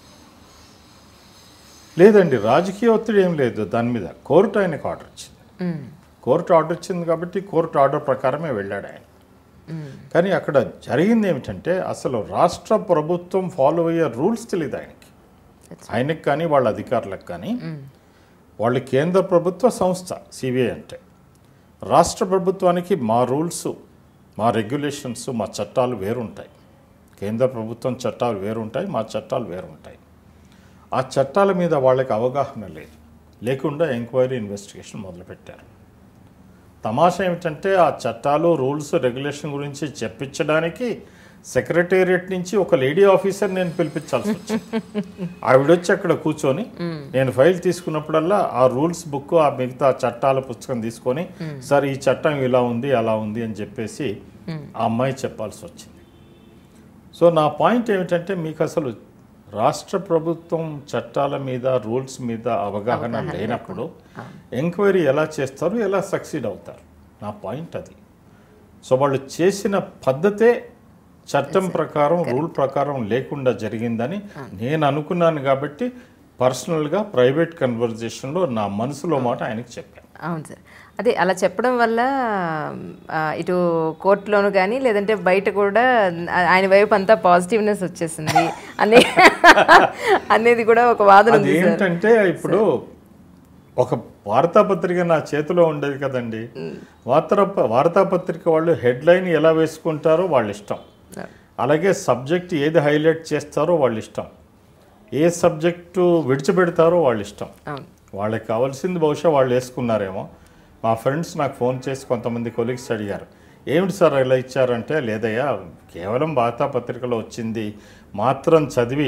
లేదండి రాజకీయ ఒత్తిడి ఏం లేదు దాని మీద కోర్టు ఆయనకు ఆర్డర్ ఇచ్చింది మ్మ్. కోర్టు ఆర్డర్ ఇచ్చింది కాబట్టి కోర్టు ఆర్డర్ ప్రకారమే వెళ్ళాడు ఆయన మ్మ్. కానీ అక్కడ జరిగింది ఏమిటంటే అసలు రాష్ట్ర ప్రభుత్వం ఫాలో అయ్యే రూల్స్ తెలియదు ఆయనకి ఆయనకి కానీ వాళ్ళ అధికారులకు కానీ వాళ్ళు కేంద్ర ప్రభుత్వ సంస్థ సిబిఐ అంటే రాష్ట్ర ప్రభుత్వానికి మా రూల్స్ మా రెగ్యులేషన్స్ మా చట్టాలు వేరుంటాయి కేంద్ర ప్రభుత్వం చట్టాలు వేరుంటాయి మా చట్టాలు వేరుంటాయి ఆ చట్టాల మీద వాళ్ళకి అవగాహన లేదు లేకుండా ఎంక్వైరీ ఇన్వెస్టిగేషన్ మొదలుపెట్టారు తమాషా ఏమిటంటే ఆ చట్టాలు రూల్స్ రెగ్యులేషన్ గురించి చెప్పించడానికి సెక్రటేరియట్ నుంచి ఒక లేడీ ఆఫీసర్ నేను పిలిపించాల్సి వచ్చింది ఆవిడ వచ్చి అక్కడ కూర్చొని నేను ఫైల్ తీసుకున్నప్పుడల్లా ఆ రూల్స్ బుక్ ఆ మిగతా చట్టాల పుస్తకం తీసుకొని సార్ ఈ చట్టం ఇలా ఉంది అలా ఉంది అని చెప్పేసి ఆ అమ్మాయి చెప్పాల్సి వచ్చింది సో నా పాయింట్ ఏమిటంటే మీకు అసలు రాష్ట్ర ప్రభుత్వం చట్టాల మీద రూల్స్ మీద అవగాహన లేనప్పుడు ఎంక్వైరీ ఎలా చేస్తారు ఎలా సక్సీడ్ అవుతారు నా పాయింట్ అది సో వాళ్ళు చేసిన పద్ధతే చట్టం ప్రకారం రూల్ ప్రకారం లేకుండా జరిగిందని నేను అనుకున్నాను కాబట్టి పర్సనల్గా ప్రైవేట్ కన్వర్జేషన్లో నా మనసులో మాట ఆయనకి చెప్పాను అవును సార్ అదే అలా చెప్పడం వల్ల ఆ, ఇటు కోర్టులోను కానీ లేదంటే బయట కూడా ఆ- ఆయన వైపు అంతా పాజిటివ్నెస్ వచ్చేసింది అనే అనేది కూడా ఒక వాదన అది ఉంది సార్ ఏంటంటే ఇప్పుడు ఒక వార్తాపత్రిక నా చేతిలో ఉండేది కదండి వార్తా వార్తాపత్రిక వాళ్ళు హెడ్లైన్ ఎలా వేసుకుంటారో వాళ్ళ ఇష్టం అలాగే సబ్జెక్ట్ ఏది హైలైట్ చేస్తారో వాళ్ళ ఇష్టం ఏ సబ్జెక్టు విడిచిపెడతారో వాళ్ళ ఇష్టం అవును వాళ్ళకి కావాల్సింది బహుశా వాళ్ళు వేసుకున్నారేమో మా ఫ్రెండ్స్ నాకు ఫోన్ చేసి కొంతమంది కొలీగ్స్ అడిగారు ఏమిటి సార్ ఇలా ఇచ్చారంటే లేదయ్యా కేవలం వార్తాపత్రికలో వచ్చింది మాత్రం చదివి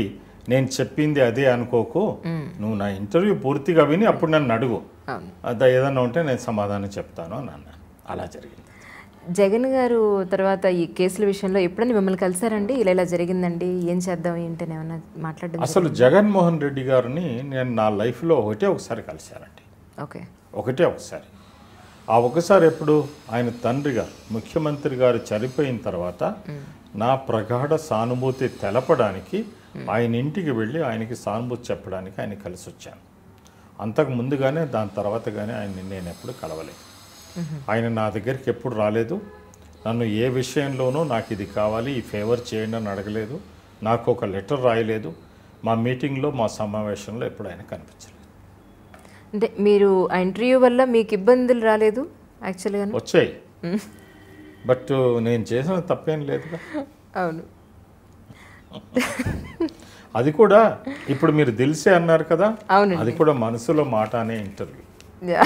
నేను చెప్పింది అదే అనుకోకు నువ్వు నా ఇంటర్వ్యూ పూర్తిగా విని అప్పుడు నన్ను అడుగు అవును అది ఏదన్నా ఉంటే నేను సమాధానం చెప్తాను అని అన్నాను అలా జరిగింది జగన్ గారు తర్వాత ఈ కేసుల విషయంలో ఎప్పుడైనా మిమ్మల్ని కలిసారండి ఇలా ఇలా జరిగిందండి ఏం చేద్దాం ఏంటని ఏమన్నా మాట్లాడడం అసలు జగన్మోహన్ రెడ్డి గారిని నేను నా లైఫ్లో ఒకటే ఒకసారి కలిశానండి ఓకే ఒకటే ఒకసారి ఆ ఒకసారి ఎప్పుడు ఆయన తండ్రి గారు ముఖ్యమంత్రి గారు చనిపోయిన తర్వాత నా ప్రగాఢ సానుభూతి తెలపడానికి ఆయన ఇంటికి వెళ్ళి ఆయనకి సానుభూతి చెప్పడానికి ఆయన కలిసి వచ్చాను అంతకు ముందుగానే దాని తర్వాత కానీ ఆయన్ని నేను ఎప్పుడు కలవలేదు ఆయన నా దగ్గరికి ఎప్పుడు రాలేదు నన్ను ఏ విషయంలోనూ నాకు ఇది కావాలి ఈ ఫేవర్ చేయండి అని అడగలేదు నాకు ఒక లెటర్ రాయలేదు మా మీటింగ్లో మా సమావేశంలో ఎప్పుడు ఆయన కనిపించలేదు అంటే మీరు ఆ ఇంటర్వ్యూ వల్ల మీకు ఇబ్బందులు రాలేదు యాక్చువల్గా వచ్చాయి బట్ నేను చేసిన తప్పేం లేదుగా అవును అది కూడా ఇప్పుడు మీరు తెలిసే అన్నారు కదా అవునండి. అది కూడా మనసులో మాట అనే ఇంటర్వ్యూ యా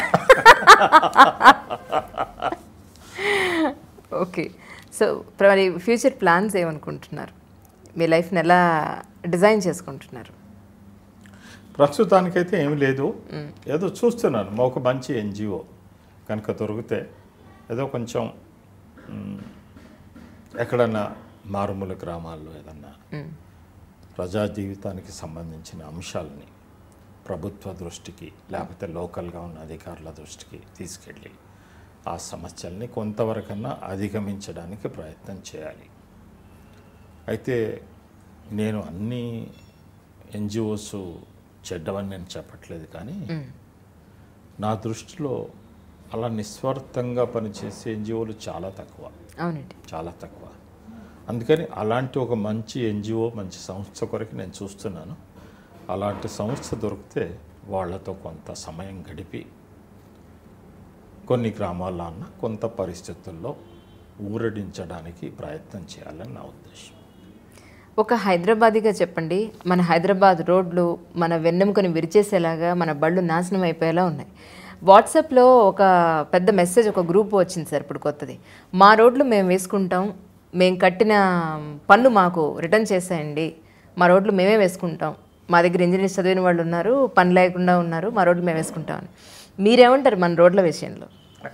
ఓకే సో మరి ఫ్యూచర్ ప్లాన్స్ ఏమనుకుంటున్నారు మీ లైఫ్ని ఎలా డిజైన్ చేసుకుంటున్నారు ప్రస్తుతానికైతే ఏమీ లేదు ఏదో చూస్తున్నాను మా ఒక మంచి ఎన్జిఓ కనుక దొరికితే ఏదో కొంచెం మ్, ఎక్కడన్నా మారుమూల గ్రామాల్లో ఏదన్నా మ్. ప్రజా జీవితానికి సంబంధించిన అంశాలని ప్రభుత్వ దృష్టికి లేకపోతే లోకల్గా ఉన్న అధికారుల దృష్టికి తీసుకెళ్ళి ఆ సమస్యల్ని కొంతవరకన్నా అధిగమించడానికి ప్రయత్నం చేయాలి అయితే నేను అన్ని ఎన్జిఓస్ చెడ్డవని నేను చెప్పట్లేదు కానీ నా దృష్టిలో అలా నిస్వార్థంగా పనిచేసే ఎన్జిఓలు చాలా తక్కువ అవునండి చాలా తక్కువ అందుకని అలాంటి ఒక మంచి ఎన్జిఓ మంచి సంస్థ కొరకు నేను చూస్తున్నాను అలాంటి సంస్థ దొరికితే వాళ్ళతో కొంత సమయం గడిపి కొన్ని గ్రామాల్లో అన్న కొంత పరిస్థితుల్లో ఊరడించడానికి ప్రయత్నం చేయాలని నా ఉద్దేశం ఒక హైదరాబాదీగా చెప్పండి మన హైదరాబాద్ రోడ్లు మన వెన్నెముకని విరిచేసేలాగా మన బళ్ళు నాశనం అయిపోయేలా ఉన్నాయి వాట్సాప్లో ఒక పెద్ద మెసేజ్ ఒక గ్రూప్ వచ్చింది సార్ ఇప్పుడు కొత్తది మా రోడ్లు మేము వేసుకుంటాం మేము కట్టిన పన్ను మాకు రిటర్న్ చేసేయండి మా రోడ్లు మేమే వేసుకుంటాం మా దగ్గర ఇంజనీర్స్ చదివిన వాళ్ళు ఉన్నారు పని లేకుండా ఉన్నారు మా రోడ్లు మేము వేసుకుంటాం అని మీరేమంటారు మన రోడ్ల విషయంలో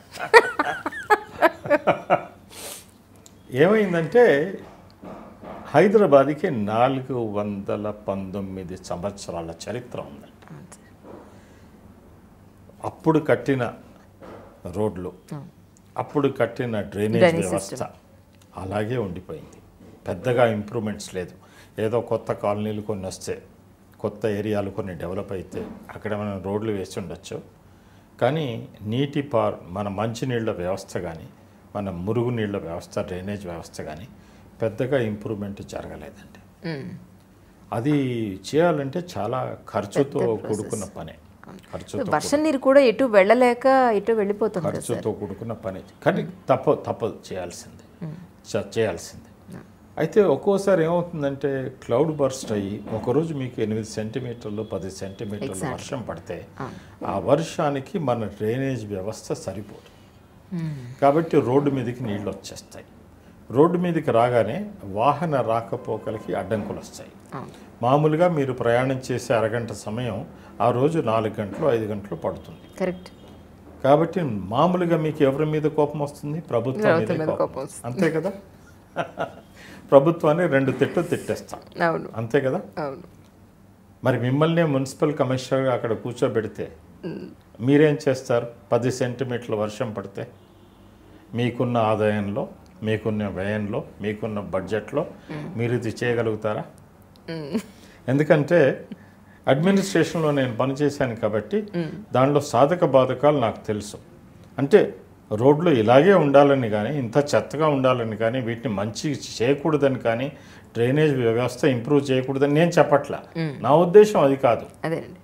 ఏమైందంటే హైదరాబాద్కి నాలుగు వందల పంతొమ్మిది సంవత్సరాల చరిత్ర ఉందండి అప్పుడు కట్టిన రోడ్లు అప్పుడు కట్టిన డ్రైనేజ్ Drainage వ్యవస్థ అలాగే ఉండిపోయింది పెద్దగా ఇంప్రూవ్మెంట్స్ లేదు ఏదో కొత్త కాలనీలు కొన్ని వస్తే కొత్త ఏరియాలు కొన్ని డెవలప్ అయితే అక్కడ మనం రోడ్లు వేసి ఉండొచ్చు కానీ నీటి పార్ మన మంచినీళ్ళ వ్యవస్థ కానీ మన మురుగునీళ్ళ వ్యవస్థ డ్రైనేజ్ వ్యవస్థ కానీ పెద్దగా ఇంప్రూవ్మెంట్ జరగలేదండి మ్మ్. అది చేయాలంటే చాలా ఖర్చుతో కూడుకున్న పనే ఖర్చుతో వర్షం నీరు కూడా ఎటు వెళ్ళలేక ఎటు వెళ్ళిపోతుంది కదా సార్ ఖర్చుతో కూడుకున్న పని కానీ తప్ప తప్పదు చేయాల్సిందే చ- చేయాల్సిందే అయితే ఒక్కోసారి ఏమవుతుందంటే క్లౌడ్ బర్స్ట్ అయ్యి ఒకరోజు మీకు ఎనిమిది సెంటీమీటర్లు పది సెంటీమీటర్లు వర్షం పడితే ఆ వర్షానికి మన డ్రైనేజ్ వ్యవస్థ సరిపోదు కాబట్టి రోడ్డు మీదకి నీళ్ళు వచ్చేస్తాయి రోడ్డు మీదకి రాగానే వాహన రాకపోకలకి అడ్డంకులు వస్తాయి అవును. మామూలుగా మీరు ప్రయాణం చేసే అరగంట సమయం ఆ రోజు నాలుగు గంటలు ఐదు గంటలు పడుతుంది కరెక్ట్ కాబట్టి మామూలుగా మీకు ఎవరి మీద కోపం వస్తుంది ప్రభుత్వం ప్రభుత్వం మీద మీద కోపం కోపం వస్తుంది. అంతే కదా ప్రభుత్వాన్ని రెండు తిట్లు తిట్టేస్తాం అవును అంతే కదా అవును మరి మిమ్మల్ని మున్సిపల్ కమిషనర్గా అక్కడ కూర్చోబెడితే మీరేం చేస్తారు పది సెంటీమీటర్ల వర్షం పడితే మీకున్న ఆదాయంలో మీకున్న వ్యయంలో మీకున్న బడ్జెట్లో మీరు ఇది చేయగలుగుతారా ఎందుకంటే అడ్మినిస్ట్రేషన్లో నేను పనిచేశాను కాబట్టి దానిలో సాధక బాధకాలు నాకు తెలుసు అంటే రోడ్లు ఇలాగే ఉండాలని కానీ ఇంత చెత్తగా ఉండాలని కానీ వీటిని మంచి చేయకూడదని కానీ డ్రైనేజ్ వ్యవస్థ ఇంప్రూవ్ చేయకూడదని నేను చెప్పట్లా నా ఉద్దేశం అది కాదు అదేనండి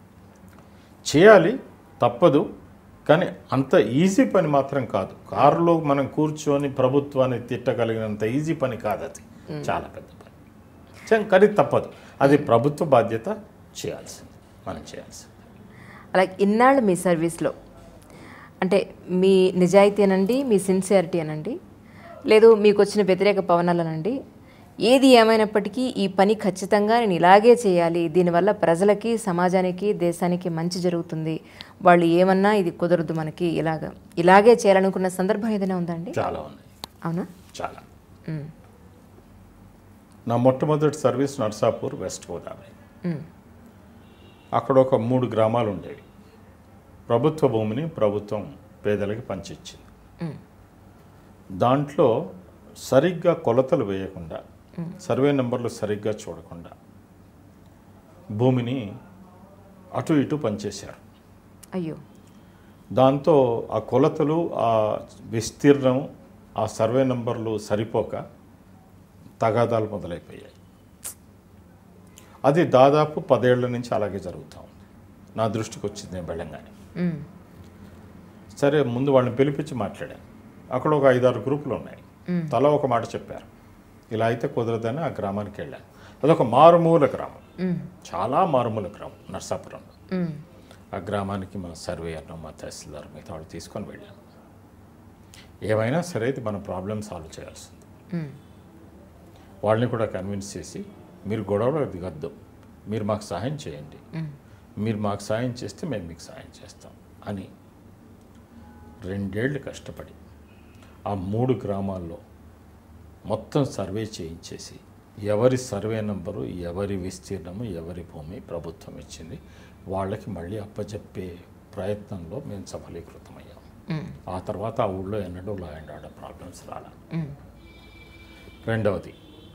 చేయాలి తప్పదు కానీ అంత ఈజీ పని మాత్రం కాదు కారులో మనం కూర్చొని ప్రభుత్వాన్ని తిట్టగలిగినంత ఈజీ పని కాదు అది చాలా పెద్ద పని చం- కానీ తప్పదు అది ప్రభుత్వ బాధ్యత చేయాల్సింది మనం చేయాల్సింది అలాగే ఇన్నాళ్ళు మీ సర్వీస్లో అంటే మీ నిజాయితీ అనండి మీ సిన్సియారిటీ అనండి లేదు మీకు వచ్చిన వ్యతిరేక పవనాలనండి ఏది ఏమైనప్పటికీ ఈ పని ఖచ్చితంగా నేను ఇలాగే చేయాలి దీనివల్ల ప్రజలకి సమాజానికి దేశానికి మంచి జరుగుతుంది వాళ్ళు ఏమన్నా ఇది కుదరదు మనకి ఇలాగ ఇలాగే చేయాలనుకున్న సందర్భం ఏదైనా ఉందండి చాలా ఉన్నాయి అవునా చాలా మ్మ్. నా మొట్టమొదటి సర్వీస్ నర్సాపూర్ వెస్ట్ గోదావరి మ్మ్. అక్కడ ఒక మూడు గ్రామాలు ఉండేవి ప్రభుత్వ భూమిని ప్రభుత్వం పేదలకి పంచిచ్చింది మ్మ్. దాంట్లో సరిగ్గా కొలతలు వేయకుండా సర్వే నెంబర్లు సరిగ్గా చూడకుండా భూమిని అటు ఇటు పనిచేశారు అయ్యో దాంతో ఆ కొలతలు ఆ విస్తీర్ణం ఆ సర్వే నంబర్లు సరిపోక తగాదాలు మొదలైపోయాయి అది దాదాపు పదేళ్ల నుంచి అలాగే జరుగుతూ ఉంది నా దృష్టికి వచ్చింది నేను వెళ్ళంగానే మ్మ్. సరే ముందు వాళ్ళని పిలిపించి మాట్లాడాను అక్కడ ఒక ఐదారు గ్రూపులు ఉన్నాయి తల ఒక మాట చెప్పారు ఇలా అయితే కుదరదని ఆ గ్రామానికి వెళ్ళాను అదొక మారుమూల గ్రామం మ్మ్. చాలా మారుమూల గ్రామం నర్సాపురంలో మ్మ్. ఆ గ్రామానికి మా సర్వేయర్ను మా తహసీల్దార్ మిగతా వాళ్ళు తీసుకొని వెళ్ళాను ఏమైనా సరే ఇది మన ప్రాబ్లం సాల్వ్ చేయాల్సింది మ్మ్. వాళ్ళని కూడా కన్విన్స్ చేసి మీరు గొడవలో దిగద్దు మీరు మాకు సహాయం చేయండి మీరు మాకు సహాయం చేస్తే మేము మీకు సహాయం చేస్తాం అని రెండేళ్లు కష్టపడి ఆ మూడు గ్రామాల్లో మొత్తం సర్వే చేయించేసి ఎవరి సర్వే నంబరు ఎవరి విస్తీర్ణము ఎవరి భూమి ప్రభుత్వం ఇచ్చింది వాళ్ళకి మళ్ళీ అప్పచెప్పే ప్రయత్నంలో మేము సఫలీకృతమయ్యాం మ్మ్. ఆ తర్వాత ఆ ఊళ్ళో ఎన్నడూ లా అండ్ ఆర్డర్ ప్రాబ్లమ్స్ రాలా మ్మ్. రెండవది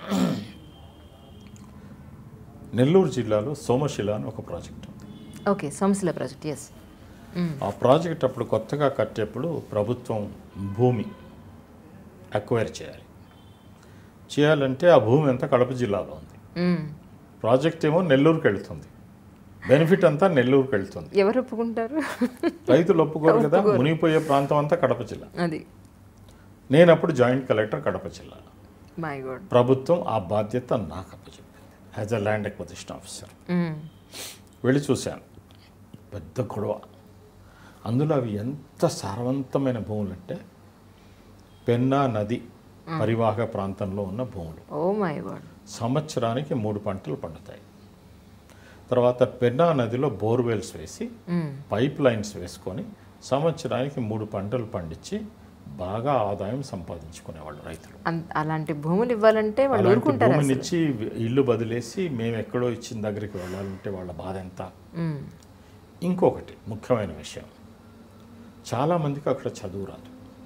నెల్లూరు జిల్లాలో సోమశిల అని ఒక ప్రాజెక్ట్ ఉంది ఓకే సోమశిల ప్రాజెక్ట్ ఎస్ ఆ ప్రాజెక్ట్ అప్పుడు కొత్తగా కట్టేప్పుడు ప్రభుత్వం భూమి అక్వైర్ చేయాలి చేయాలంటే ఆ భూమి అంతా కడప జిల్లాలో ఉంది ప్రాజెక్ట్ ఏమో నెల్లూరుకి వెళ్తుంది బెనిఫిట్ అంతా నెల్లూరుకి వెళ్తుంది ఎవరు ఒప్పుకుంటారు రైతులు ఒప్పుకోరు కదా మునిగిపోయే ప్రాంతం అంతా కడప జిల్లా అది నేను అప్పుడు జాయింట్ కలెక్టర్ కడప జిల్లా మై గాడ్ ప్రభుత్వం ఆ బాధ్యత నాకు అప్పచెప్పింది as a land acquisition officer వెళ్ళి చూశాను పెద్ద గొడవ అందులో అవి ఎంత సారవంతమైన భూములు అంటే పెన్నా నది పరివాహక ప్రాంతంలో ఉన్న భూములు ఓ మై గాడ్ సంవత్సరానికి మూడు పంటలు పండుతాయి తర్వాత పెన్నా నదిలో బోర్వెల్స్ వేసి పైప్ లైన్స్ వేసుకొని సంవత్సరానికి మూడు పంటలు పండించి బాగా ఆదాయం సంపాదించుకునేవాళ్ళు రైతులు అలాంటి భూములు ఇవ్వాలంటే వాళ్ళు అలాంటి ఊరుకుంటారు భూమిని ఇచ్చి ఇల్లు బదిలేసి మేము ఎక్కడో ఇచ్చిన దగ్గరికి వెళ్ళాలంటే వాళ్ళ బాధ ఎంత మ్మ్. ఇంకొకటి ముఖ్యమైన విషయం చాలామందికి అక్కడ చదువు రాదు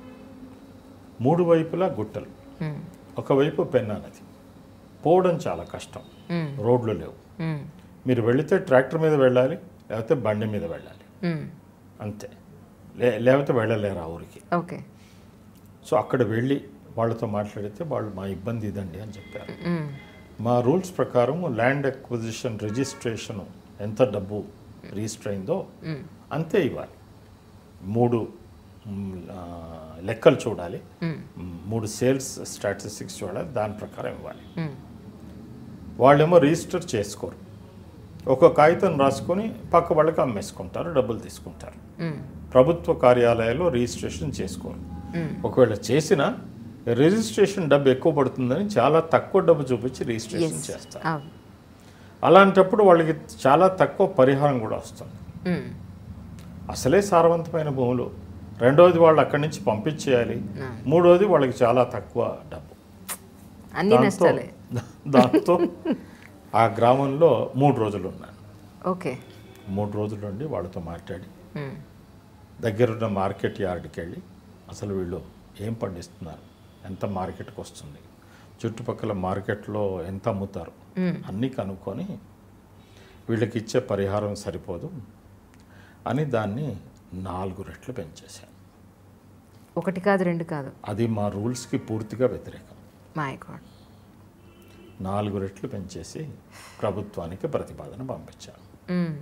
మూడు వైపులా గుట్టలు మ్మ్. ఒకవైపు పెన్నా నది పోవడం చాలా కష్టం మ్మ్. రోడ్లు లేవు మ్మ్. మీరు వెళితే ట్రాక్టర్ మీద వెళ్ళాలి లేకపోతే బండి మీద వెళ్ళాలి మ్మ్. అంతే లే లేకపోతే వెళ్ళలేరు ఆ ఊరికి ఓకే సో అక్కడ వెళ్ళి వాళ్ళతో మాట్లాడితే వాళ్ళు మా ఇబ్బంది ఇదండి అని చెప్పారు మ్మ్. మా రూల్స్ ప్రకారం ల్యాండ్ అక్విజిషన్ రిజిస్ట్రేషన్ ఎంత డబ్బు రిజిస్టర్ అయిందో మ్మ్. అంతే ఇవ్వాలి మూడు మ్, ఆ, లెక్కలు చూడాలి మ్మ్. మ్, మూడు సేల్స్ స్టాటిస్టిక్స్ చూడాలి దాని ప్రకారం ఇవ్వాలి మ్మ్. వాళ్ళేమో రిజిస్టర్ చేసుకోరు ఒక కాగితం రాసుకొని పక్క వాళ్ళకి అమ్మేసుకుంటారు డబ్బులు తీసుకుంటారు మ్మ్. ప్రభుత్వ కార్యాలయాల్లో రిజిస్ట్రేషన్ చేసుకోరు మ్మ్. ఒకవేళ చేసినా రిజిస్ట్రేషన్ డబ్బు ఎక్కువ పడుతుందని చాలా తక్కువ డబ్బు చూపించి రిజిస్ట్రేషన్ Yes. చేస్తారు అవును అలాంటప్పుడు వాళ్ళకి చాలా తక్కువ పరిహారం కూడా వస్తుంది మ్మ్. అసలే సారవంతమైన భూములు రెండోది వాళ్ళు అక్కడి నుంచి పంపించేయాలి ఆ. మూడోది వాళ్ళకి చాలా తక్కువ డబ్బు అన్ని దాంతో నష్టాలే దాంతో ఆ గ్రామంలో మూడు రోజులు ఉన్నాను ఓకే మూడు రోజులు ఉండి వాళ్ళతో మాట్లాడి మ్మ్. దగ్గరున్న మార్కెట్ యార్డ్కి వెళ్ళి అసలు వీళ్ళు ఏం పండిస్తున్నారు ఎంత మార్కెట్కి వస్తుంది చుట్టుపక్కల మార్కెట్లో ఎంత అమ్ముతారు మ్మ్. అన్నీ కనుక్కొని వీళ్ళకి ఇచ్చే పరిహారం సరిపోదు అని దాన్ని నాలుగు రెట్లు పెంచేశాను ఒకటి కాదు రెండు కాదు అది మా రూల్స్కి పూర్తిగా వ్యతిరేకం మై గాడ్ నాలుగు రెట్లు పెంచేసి ప్రభుత్వానికి ప్రతిపాదన పంపించాను మ్మ్.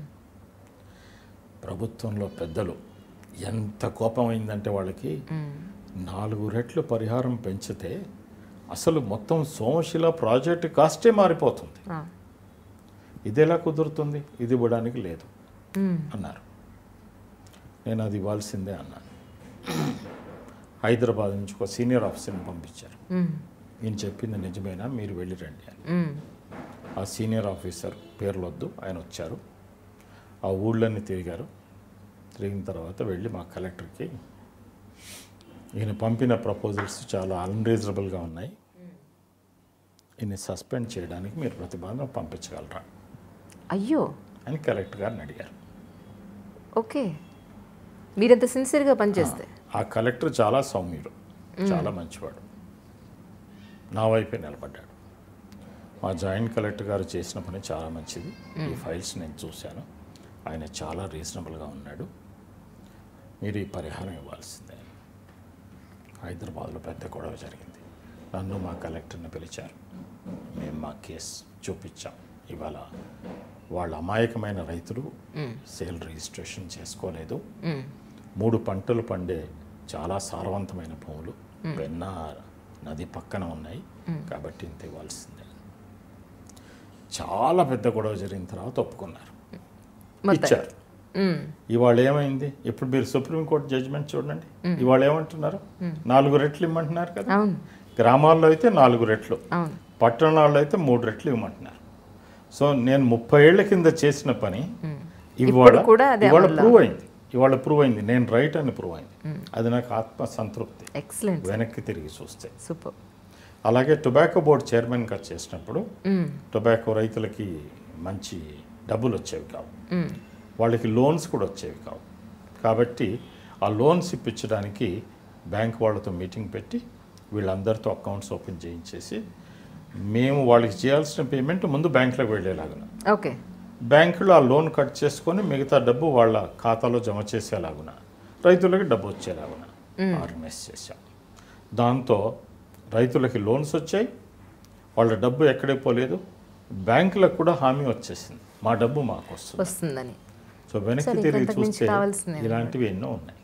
ప్రభుత్వంలో పెద్దలు ఎంత కోపం అయిందంటే వాళ్ళకి మ్మ్. నాలుగు రెట్లు పరిహారం పెంచితే అసలు మొత్తం సోమశిల ప్రాజెక్ట్ కాస్టే మారిపోతుంది ఆ. ఇది ఎలా కుదురుతుంది ఇది ఇవ్వడానికి లేదు మ్మ్. అన్నారు నేను అది ఇవ్వాల్సిందే అన్నాను హైదరాబాద్ నుంచి ఒక సీనియర్ ఆఫీసర్ని పంపించారు మ్మ్. ఈయన చెప్పింది నిజమేనా మీరు వెళ్ళి రండి అని మ్మ్. ఆ సీనియర్ ఆఫీసర్ పేర్లు వద్దు ఆయన వచ్చారు ఆ ఊళ్ళన్నీ తిరిగారు తిరిగిన తర్వాత వెళ్ళి మా కలెక్టర్కి ఈయన పంపిన ప్రపోజల్స్ చాలా అన్రీజనబుల్గా ఉన్నాయి ఈయన్ని సస్పెండ్ చేయడానికి మీరు ప్రతిపాదన పంపించగలరా అయ్యో అని కలెక్టర్ గారిని అడిగారు ఓకే మీరంత సిన్సియర్గా పనిచేస్తే ఆ కలెక్టర్ చాలా సౌమ్యుడు చాలా మంచివాడు నా వైపే నిలబడ్డాడు మా జాయింట్ కలెక్టర్ గారు చేసిన పని చాలా మంచిది ఈ ఫైల్స్ నేను చూశాను ఆయన చాలా రీజనబుల్గా ఉన్నాడు మీరు ఈ పరిహారం ఇవ్వాల్సిందే హైదరాబాద్లో పెద్ద గొడవ జరిగింది నన్ను మా కలెక్టర్ని పిలిచారు మేము మా కేసు చూపించాం ఇవాళ వాళ్ళ అమాయకమైన రైతులు సేల్ రిజిస్ట్రేషన్ చేసుకోలేదు మ్మ్. మూడు పంటలు పండే చాలా సారవంతమైన భూములు పెన్నా నది పక్కన ఉన్నాయి కాబట్టి ఇంత ఇవ్వాల్సిందే చాలా పెద్ద గొడవ జరిగిన తర్వాత ఒప్పుకున్నారు మొత్తం ఇచ్చారు మ్మ్. ఇవాళ ఏమైంది ఇప్పుడు మీరు సుప్రీంకోర్టు జడ్జిమెంట్ చూడండి ఇవాళ ఏమంటున్నారు నాలుగు రెట్లు ఇమ్మంటున్నారు కదా అవును గ్రామాల్లో అయితే నాలుగు రెట్లు అవును పట్టణాల్లో అయితే మూడు రెట్లు ఇవ్వమంటున్నారు సో నేను ముప్పై ఏళ్ల కింద చేసిన పని ఇవాళ కూడా అదే ఇవాళ అమల్లో. ప్రూవ్ అయింది ఇవాళ ప్రూవ్ అయింది నేను రైట్ అని ప్రూవ్ అయింది అది నాకు ఆత్మ సంతృప్తి ఎక్సలెంట్ వెనక్కి తిరిగి చూస్తే సూపర్ అలాగే టొబాకో బోర్డు చైర్మన్గా చేసినప్పుడు టొబాకో రైతులకి మంచి డబ్బులు వచ్చేవి కావు వాళ్ళకి లోన్స్ కూడా వచ్చేవి కావు కాబట్టి ఆ లోన్స్ ఇప్పించడానికి బ్యాంక్ వాళ్ళతో మీటింగ్ పెట్టి వీళ్ళందరితో అకౌంట్స్ ఓపెన్ చేయించేసి మేము వాళ్ళకి చేయాల్సిన పేమెంట్ ముందు బ్యాంకులోకి వెళ్ళేలాగున ఓకే బ్యాంకులో ఆ లోన్ కట్ చేసుకొని మిగతా డబ్బు వాళ్ళ ఖాతాలో జమ చేసేలాగున రైతులకి డబ్బు వచ్చేలాగున ఆర్గనైజ్ చేశాం దాంతో రైతులకి లోన్స్ వచ్చాయి వాళ్ళ డబ్బు ఎక్కడికి పోలేదు బ్యాంకులకు కూడా హామీ వచ్చేసింది మా డబ్బు మాకు వస్తుంది వస్తుందని సో వెనక్కి సరే, తిరిగి ఇంకంతకు మించి చూస్తే కావాల్సింది ఏం ఇలాంటివి ఎన్నో ఉన్నాయి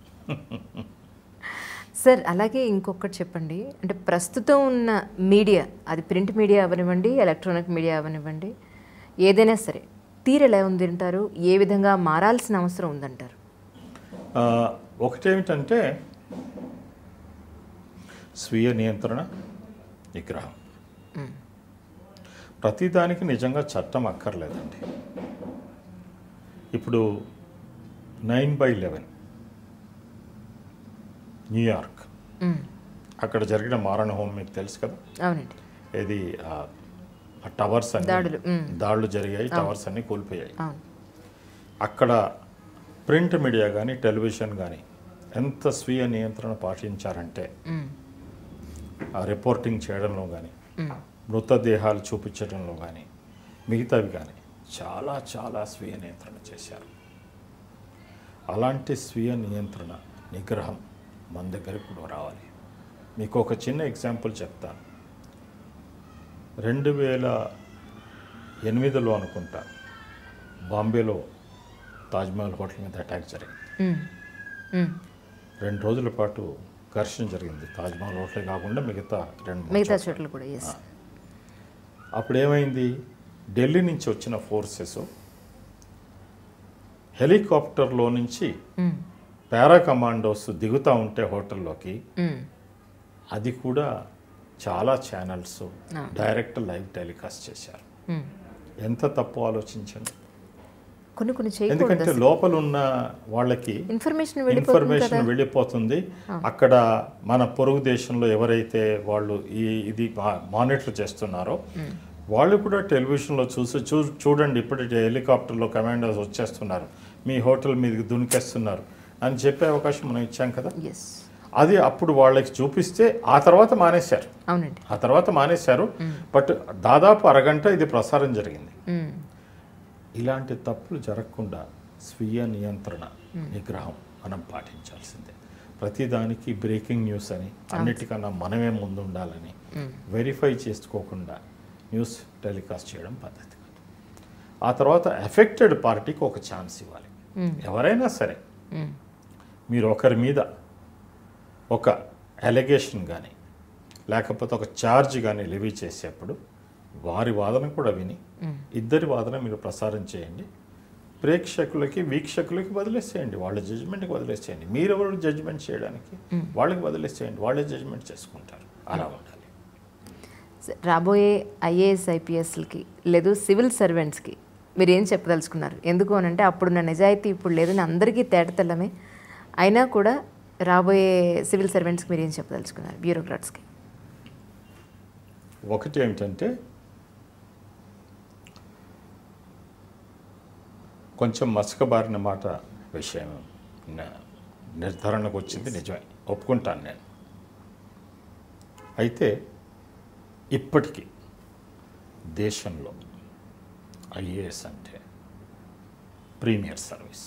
సార్ అలాగే ఇంకొకటి చెప్పండి అంటే ప్రస్తుతం ఉన్న మీడియా అది ప్రింట్ మీడియా అవనివ్వండి ఎలక్ట్రానిక్ మీడియా అవనివ్వండి ఏదైనా సరే తీరు ఎలా ఉంది అంటారు ఏ విధంగా మారాల్సిన అవసరం ఉందంటారు ఆ, ఒకటేమిటంటే స్వీయ నియంత్రణ నిగ్రహం ప్రతిదానికి నిజంగా చట్టం అక్కర్లేదండి ఇప్పుడు నైన్ బై లెవెన్ న్యూయార్క్ మ్మ్. అక్కడ జరిగిన మారణ హోమం మీకు తెలుసు కదా అవునండి ఇది ఆ ఆ టవర్స్ అన్ని దాడులు, మ్. దాడులు జరిగాయి టవర్స్ అన్ని కూలిపోయాయి అవును అక్కడ ప్రింట్ మీడియా కానీ టెలివిజన్ కానీ ఎంత స్వీయ నియంత్రణ పాటించారంటే మ్మ్. ఆ రిపోర్టింగ్ చేయడంలో కానీ మ్మ్. మృతదేహాలు చూపించడంలో కానీ మిగతావి కానీ చాలా చాలా స్వీయ నియంత్రణ చేశారు అలాంటి స్వీయ నియంత్రణ నిగ్రహం మన దగ్గరకు కూడా రావాలి మీకు ఒక చిన్న ఎగ్జాంపుల్ చెప్తాను రెండు వేల ఎనిమిదిలో అనుకుంటా బాంబేలో తాజ్మహల్ హోటల్ మీద అటాక్ జరిగింది మ్మ్. మ్మ్. రెండు రోజుల పాటు ఘర్షణ జరిగింది తాజ్మహల్ హోటలే కాకుండా మిగతా రెండు మూడు మిగతా చోట్ల. చోట్ల కూడా ఎస్ అప్పుడు ఏమైంది ఢిల్లీ నుంచి వచ్చిన ఫోర్సెస్ హెలికాప్టర్లో నుంచి పారా కమాండోస్ దిగుతూ ఉంటే హోటల్లోకి అది కూడా చాలా ఛానల్స్ డైరెక్ట్ లైవ్ టెలికాస్ట్ చేశారు ఎంత తప్పు ఆలోచించండి కొన్ని కొన్ని చేయకూడదు ఎందుకంటే లోపల ఉన్న వాళ్ళకి ఇన్ఫర్మేషన్ వెళ్ళిపోతుంది కదా ఇన్ఫర్మేషన్ వెళ్ళిపోతుంది అక్కడ మన పొరుగు దేశంలో ఎవరైతే వాళ్ళు ఈ ఇది మానిటర్ చేస్తున్నారో వాళ్ళు కూడా టెలివిజన్లో చూసి చూ చూడండి ఇప్పుడు హెలికాప్టర్లో కమాండర్స్ వచ్చేస్తున్నారు మీ హోటల్ మీదకి దునికేస్తున్నారు అని చెప్పే అవకాశం మనం ఇచ్చాం కదా ఎస్ అది అప్పుడు వాళ్ళకి చూపిస్తే ఆ తర్వాత మానేశారు అవునండి ఆ తర్వాత మానేశారు బట్ దాదాపు అరగంట ఇది ప్రసారం జరిగింది మ్మ్. ఇలాంటి తప్పులు జరగకుండా స్వీయ నియంత్రణ నిగ్రహం మనం పాటించాల్సిందే ప్రతిదానికి బ్రేకింగ్ న్యూస్ అని అన్నిటికన్నా మనమే ముందుండాలని వెరిఫై చేసుకోకుండా న్యూస్ టెలికాస్ట్ చేయడం పద్ధతి కాదు ఆ తర్వాత ఎఫెక్టెడ్ పార్టీకి ఒక ఛాన్స్ ఇవ్వాలి ఎవరైనా సరే మ్మ్. మీరు ఒకరి మీద ఒక అలిగేషన్ కానీ లేకపోతే ఒక ఛార్జ్ కానీ లెవీ చేసేప్పుడు వారి వాదన కూడా విని ఇద్దరి వాదన మీరు ప్రసారం చేయండి ప్రేక్షకులకి వీక్షకులకి వదిలేసేయండి వాళ్ళ జడ్జిమెంట్కి వదిలేసేయండి మీరెవరు జడ్జిమెంట్ చేయడానికి వాళ్ళకి వదిలేసేయండి వాళ్ళే జడ్జిమెంట్ చేసుకుంటారు అలా ఉండాలి స- రాబోయే ఐఏఎస్ ఐపీఎస్లకి లేదు సివిల్ సర్వెంట్స్కి మీరు ఏం చెప్పదలుచుకున్నారు ఎందుకు అని అంటే అప్పుడున్న నిజాయితీ ఇప్పుడు లేదని అందరికీ తేటతెల్లమే అయినా కూడా రాబోయే సివిల్ సర్వెంట్స్కి మీరు ఏం చెప్పదలుచుకున్నారు బ్యూరోక్రాట్స్కి ఒకటి ఏమిటంటే కొంచెం మసకబారిన మాట విషయం న- నిర్ధారణకు వచ్చింది నిజమే ఒప్పుకుంటాను నేను అయితే ఇప్పటికీ దేశంలో ఐఏఎస్ అంటే ప్రీమియర్ సర్వీస్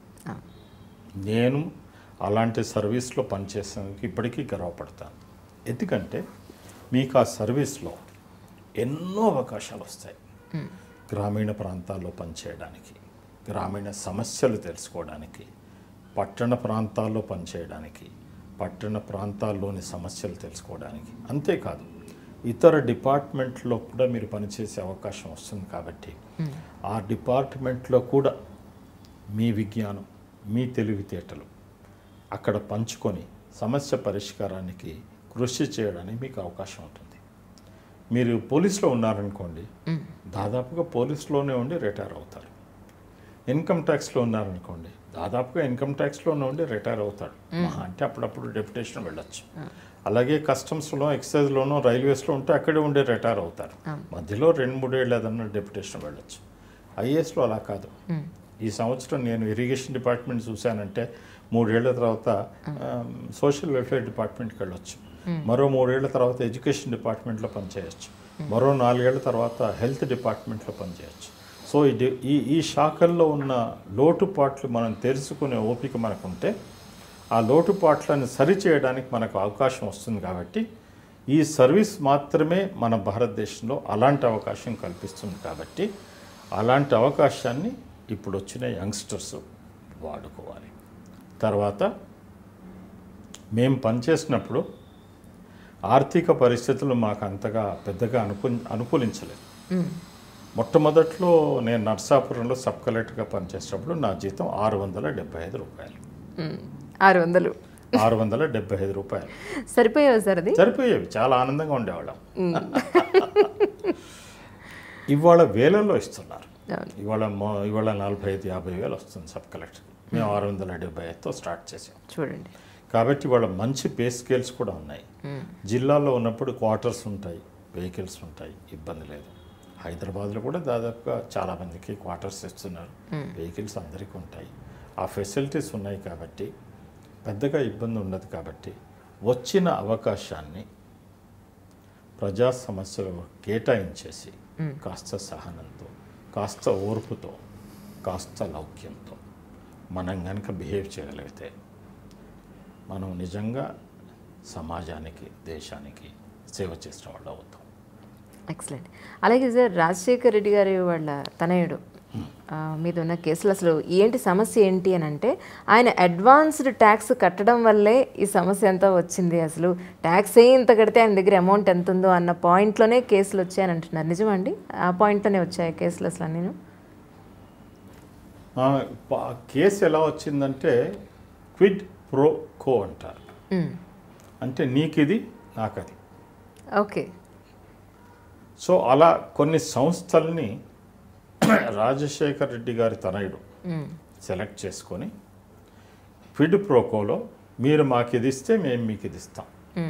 నేను అలాంటి సర్వీస్లో పనిచేసేందుకు ఇప్పటికీ గర్వపడతాను ఎందుకంటే మీకు ఆ సర్వీస్లో ఎన్నో అవకాశాలు వస్తాయి గ్రామీణ ప్రాంతాల్లో పనిచేయడానికి గ్రామీణ సమస్యలు తెలుసుకోవడానికి పట్టణ ప్రాంతాల్లో పనిచేయడానికి పట్టణ ప్రాంతాల్లోని సమస్యలు తెలుసుకోవడానికి అంతేకాదు ఇతర డిపార్ట్మెంట్లో కూడా మీరు పనిచేసే అవకాశం వస్తుంది కాబట్టి ఆ డిపార్ట్మెంట్లో కూడా మీ విజ్ఞానం మీ తెలివితేటలు అక్కడ పంచుకొని సమస్య పరిష్కారానికి కృషి చేయడానికి మీకు అవకాశం ఉంటుంది మీరు పోలీస్లో ఉన్నారనుకోండి దాదాపుగా పోలీస్లోనే ఉండి రిటైర్ అవుతారు ఇన్కమ్ ట్యాక్స్లో ఉన్నారనుకోండి దాదాపుగా ఇన్కమ్ ట్యాక్స్లోనే ఉండి రిటైర్ అవుతాడు మహా అంటే అప్పుడప్పుడు డెప్యుటేషన్ వెళ్ళొచ్చు అలాగే కస్టమ్స్లో ఎక్సైజ్లోనో రైల్వేస్లో ఉంటే అక్కడే ఉండి రిటైర్ అవుతారు మధ్యలో రెండు మూడేళ్ళు ఏదన్నా డెప్యుటేషన్ వెళ్ళొచ్చు ఐఏఎస్లో అలా కాదు ఈ సంవత్సరం నేను ఇరిగేషన్ డిపార్ట్మెంట్ చూశానంటే మూడేళ్ల తర్వాత సోషల్ వెల్ఫేర్ డిపార్ట్మెంట్కి వెళ్ళొచ్చు మరో మూడేళ్ల తర్వాత ఎడ్యుకేషన్ డిపార్ట్మెంట్లో పనిచేయచ్చు మరో నాలుగేళ్ల తర్వాత హెల్త్ డిపార్ట్మెంట్లో పనిచేయచ్చు సో ఈ డి- ఈ ఈ శాఖల్లో ఉన్న లోటుపాట్లు మనం తెలుసుకునే ఓపిక మనకుంటే ఆ లోటుపాట్లను సరిచేయడానికి మనకు అవకాశం వస్తుంది కాబట్టి ఈ సర్వీస్ మాత్రమే మన భారతదేశంలో అలాంటి అవకాశం కల్పిస్తుంది కాబట్టి అలాంటి అవకాశాన్ని ఇప్పుడు వచ్చిన యంగ్స్టర్స్ వాడుకోవాలి తర్వాత మేము పనిచేసినప్పుడు ఆర్థిక పరిస్థితులు మాకు అంతగా పెద్దగా అనుకూ అనుకూలించలేదు మొట్టమొదట్లో నేను నర్సాపురంలో సబ్ కలెక్టర్గా పనిచేసేటప్పుడు నా జీతం ఆరు వందల డెబ్బై ఐదు రూపాయలు మ్మ్. ఆరు వందలు ఆరు వందల డెబ్బై ఐదు రూపాయలు సరిపోయావు సార్ అది సరిపోయేవి చాలా ఆనందంగా ఉండేవాళ్ళం ఇవాళ వేలల్లో ఇస్తున్నారు అవును. ఇవాళ మొ- ఇవాళ నలభై ఐదు యాభై వేలు వస్తుంది సబ్ కలెక్టర్ మేము ఆరు వందల డెబ్బై ఐదుతో స్టార్ట్ చేసాం చూడండి కాబట్టి ఇవాళ మంచి పే స్కేల్స్ కూడా ఉన్నాయి జిల్లాల్లో ఉన్నప్పుడు క్వార్టర్స్ ఉంటాయి వెహికల్స్ ఉంటాయి ఇబ్బంది లేదు హైదరాబాద్లో కూడా దాదాపుగా చాలా మందికి క్వార్టర్స్ ఇస్తున్నారు వెహికల్స్ అందరికీ ఉంటాయి ఆ ఫెసిలిటీస్ ఉన్నాయి కాబట్టి పెద్దగా ఇబ్బంది ఉండదు కాబట్టి వచ్చిన అవకాశాన్ని ప్రజా సమస్యలు కేటాయించేసి కాస్త సహనంతో కాస్త ఓర్పుతో కాస్త లౌక్యంతో మనం కనుక బిహేవ్ చేయగలిగితే మనం నిజంగా సమాజానికి దేశానికి సేవ చేసిన వాళ్ళు అవుతాం ఎక్సలెంట్ అలాగే సార్ రాజశేఖర్ రెడ్డి గారి వాళ్ళ తనయుడు ఆ, మీద ఉన్న కేసులు అసలు ఏంటి సమస్య ఏంటి అని అంటే ఆయన అడ్వాన్స్డ్ ట్యాక్స్ కట్టడం వల్లే ఈ సమస్య అంతా వచ్చింది అసలు ట్యాక్స్ ఏ ఇంత కడితే ఆయన దగ్గర అమౌంట్ ఎంత ఉందో అన్న పాయింట్లోనే కేసులు వచ్చాయని అంటున్నారు నిజమండి ఆ పాయింట్లోనే వచ్చాయి కేసులు అసలు నేను ఆ, ప- కేసు ఎలా వచ్చిందంటే క్విడ్ ప్రో కో అంటారు అంటే నీకిది నాకది ఓకే సో అలా కొన్ని సంస్థల్ని రాజశేఖర్ రెడ్డి గారి తనయుడు సెలెక్ట్ చేసుకొని క్విడ్ ప్రోకోలో మీరు మాకు ఇది ఇస్తే మేము మీకు ఇది ఇస్తాం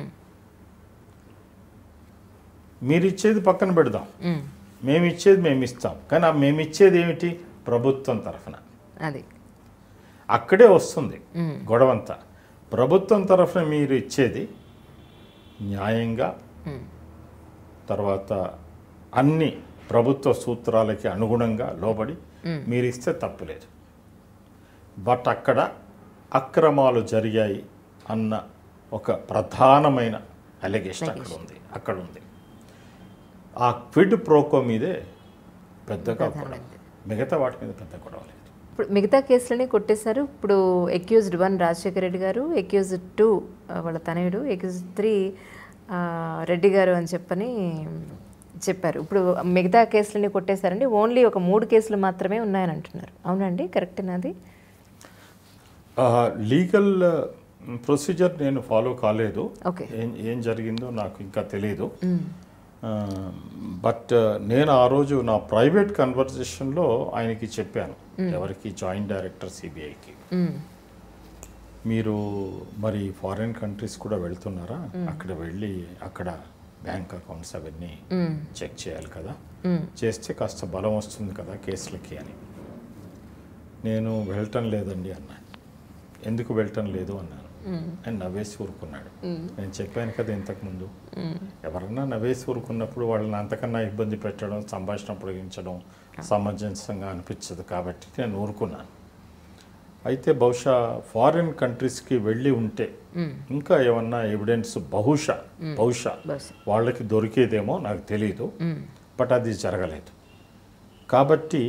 మీరు ఇచ్చేది పక్కన పెడదాం మేము ఇచ్చేది మేము ఇస్తాం కానీ ఆ మేము ఇచ్చేది ఏమిటి ప్రభుత్వం తరఫున అది అక్కడే వస్తుంది గొడవంతా ప్రభుత్వం తరఫున మీరు ఇచ్చేది న్యాయంగా తర్వాత అన్ని ప్రభుత్వ సూత్రాలకి అనుగుణంగా లోబడి మీరు ఇస్తే తప్పులేదు బట్ అక్కడ అక్రమాలు జరిగాయి అన్న ఒక ప్రధానమైన అలిగేషన్ అక్కడ ఉంది అక్కడ ఉంది ఆ క్విడ్ ప్రోకో మీదే పెద్దగా గొడవ మిగతా వాటి మీద పెద్ద గొడవ లేదు ఇప్పుడు మిగతా కేసులని కొట్టేశారు ఇప్పుడు ఎక్యూజ్డ్ వన్ రాజశేఖర రెడ్డి గారు ఎక్యూజ్డ్ టూ వాళ్ళ తనయుడు ఎక్యూజ్డ్ త్రీ రెడ్డి గారు అని చెప్పని చెప్పారు ఇప్పుడు మిగతా కేసులని కొట్టేశారండి ఓన్లీ ఒక మూడు కేసులు మాత్రమే ఉన్నాయని అంటున్నారు అవునండి కరెక్టేనా అది లీగల్ ప్రొసీజర్ నేను ఫాలో కాలేదు ఓకే ఏం ఏం జరిగిందో నాకు ఇంకా తెలియదు బట్ నేను ఆ రోజు నా ప్రైవేట్ కన్వర్జేషన్లో ఆయనకి చెప్పాను ఎవరికి జాయింట్ డైరెక్టర్ సిబిఐకి మ్మ్. మీరు మరి ఫారిన్ కంట్రీస్ కూడా వెళ్తున్నారా అక్కడ వెళ్ళి అక్కడ బ్యాంక్ అకౌంట్స్ అవన్నీ మ్మ్. చెక్ చేయాలి కదా మ్మ్. చేస్తే కాస్త బలం వస్తుంది కదా కేసులకి అని నేను వెళ్ళటం లేదండి అన్నాను ఎందుకు వెళ్ళటం లేదు అన్నాను ఆయన నవ్వేసి ఊరుకున్నాడు నేను చెప్పాను కదా ఇంతకుముందు ఎవరన్నా నవ్వేసి ఊరుకున్నప్పుడు వాళ్ళని అంతకన్నా ఇబ్బంది పెట్టడం సంభాషణ పొడిగించడం సమంజసంగా అనిపించదు కాబట్టి నేను ఊరుకున్నాను అయితే బహుశా ఫారిన్ కంట్రీస్కి వెళ్ళి ఉంటే ఇంకా ఏమన్నా ఎవిడెన్స్ బహుశా బహుశా బస్ వాళ్ళకి దొరికేదేమో నాకు తెలియదు బట్ అది జరగలేదు కాబట్టి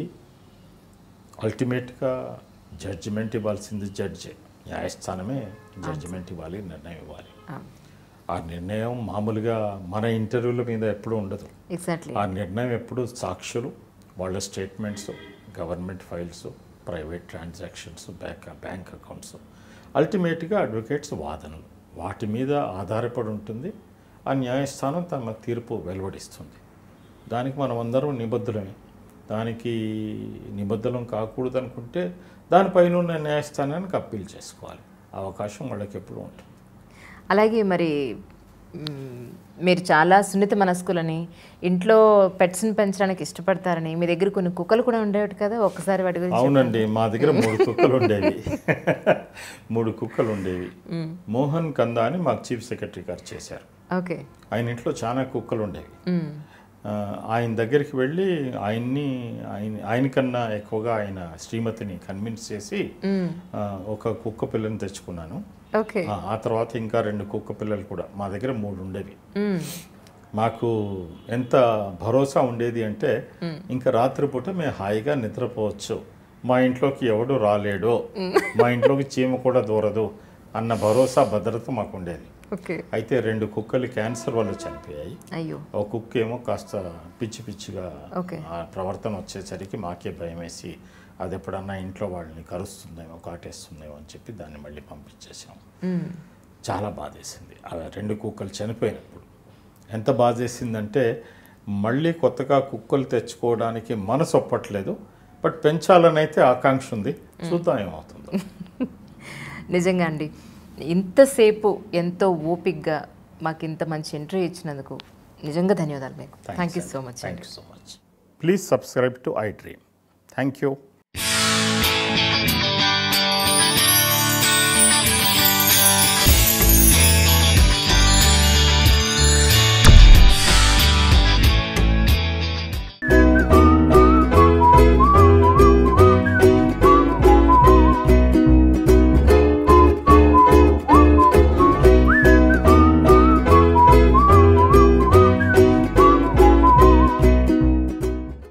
అల్టిమేట్గా జడ్జిమెంట్ ఇవ్వాల్సింది జడ్జే న్యాయస్థానమే జడ్జిమెంట్ ఇవ్వాలి నిర్ణయం ఇవ్వాలి ఆ. ఆ నిర్ణయం మామూలుగా మన ఇంటర్వ్యూల మీద ఎప్పుడూ ఉండదు ఎగ్జాక్ట్లీ ఆ నిర్ణయం ఎప్పుడు సాక్షులు వాళ్ళ statements government files private transactions bank bank accounts అల్టిమేట్గా అడ్వకేట్స్ వాదనలు వాటి మీద ఆధారపడి ఉంటుంది ఆ న్యాయస్థానం తమ తీర్పు వెలువడిస్తుంది దానికి మనం అందరం నిబద్ధులమే దానికి నిబద్ధలం కాకూడదు అనుకుంటే దానిపైన ఉన్న న్యాయస్థానానికి అప్పీల్ చేసుకోవాలి ఆ అవకాశం వాళ్ళకి ఎప్పుడు ఉంటుంది అలాగే మరి మ్మ్, మీరు చాలా సున్నిత మనస్కులని ఇంట్లో పెట్స్ని పెంచడానికి ఇష్టపడతారని మీ దగ్గర కొన్ని కుక్కలు కూడా ఉండేవి కదా ఒక్కసారి వాటి గురించి అవునండి మా దగ్గర మూడు కుక్కలు ఉండేవి మూడు కుక్కలు ఉండేవి మోహన్ కందా అని మాకు చీఫ్ సెక్రటరీ గారు చేశారు ఓకే ఆయన ఇంట్లో చాలా కుక్కలు ఉండేవి మ్మ్. ఆ, ఆయన దగ్గరికి వెళ్ళి ఆయన్ని ఆయన ఆయనకన్నా ఎక్కువగా ఆయన శ్రీమతిని కన్విన్స్ చేసి మ్మ్. ఆ, ఒక కుక్క పిల్లని తెచ్చుకున్నాను ఓకే ఆ, ఆ తర్వాత ఇంకా రెండు కుక్క పిల్లలు కూడా మా దగ్గర మూడు ఉండేవి మ్మ్. మాకు ఎంత భరోసా ఉండేది అంటే ఇంకా రాత్రిపూట మేము హాయిగా నిద్రపోవచ్చు మా ఇంట్లోకి ఎవడు రాలేడో మా ఇంట్లోకి చీమ కూడా దూరదు అన్న భరోసా భద్రత మాకు ఉండేది ఓకే అయితే రెండు కుక్కలు క్యాన్సర్ వల్ల చనిపోయాయి అయ్యో ఒక కుక్క ఏమో కాస్త పిచ్చి పిచ్చిగా ఓకే. ఆ ప్రవర్తన వచ్చేసరికి మాకే భయం వేసి అది ఎప్పుడన్నా ఇంట్లో వాళ్ళని కరుస్తుందేమో కాటేస్తుందేమో అని చెప్పి దాన్ని మళ్ళీ పంపించేసాం మ్మ్. చాలా చాలా బాధేసింది ఆ రెండు కుక్కలు చనిపోయినప్పుడు ఎంత బాధేసిందంటే మళ్ళీ కొత్తగా కుక్కలు తెచ్చుకోవడానికి మనసు ఒప్పట్లేదు బట్ పెంచాలని అయితే ఆకాంక్ష ఉంది చూద్దాం ఏమవుతుందో నిజంగా అండి ఇంతసేపు ఎంతో ఓపిక్గా మాకు ఇంత మంచి ఇంటర్వ్యూ ఇచ్చినందుకు నిజంగా ధన్యవాదాలు మీకు thank you so much thank you so much please subscribe to I dream thank you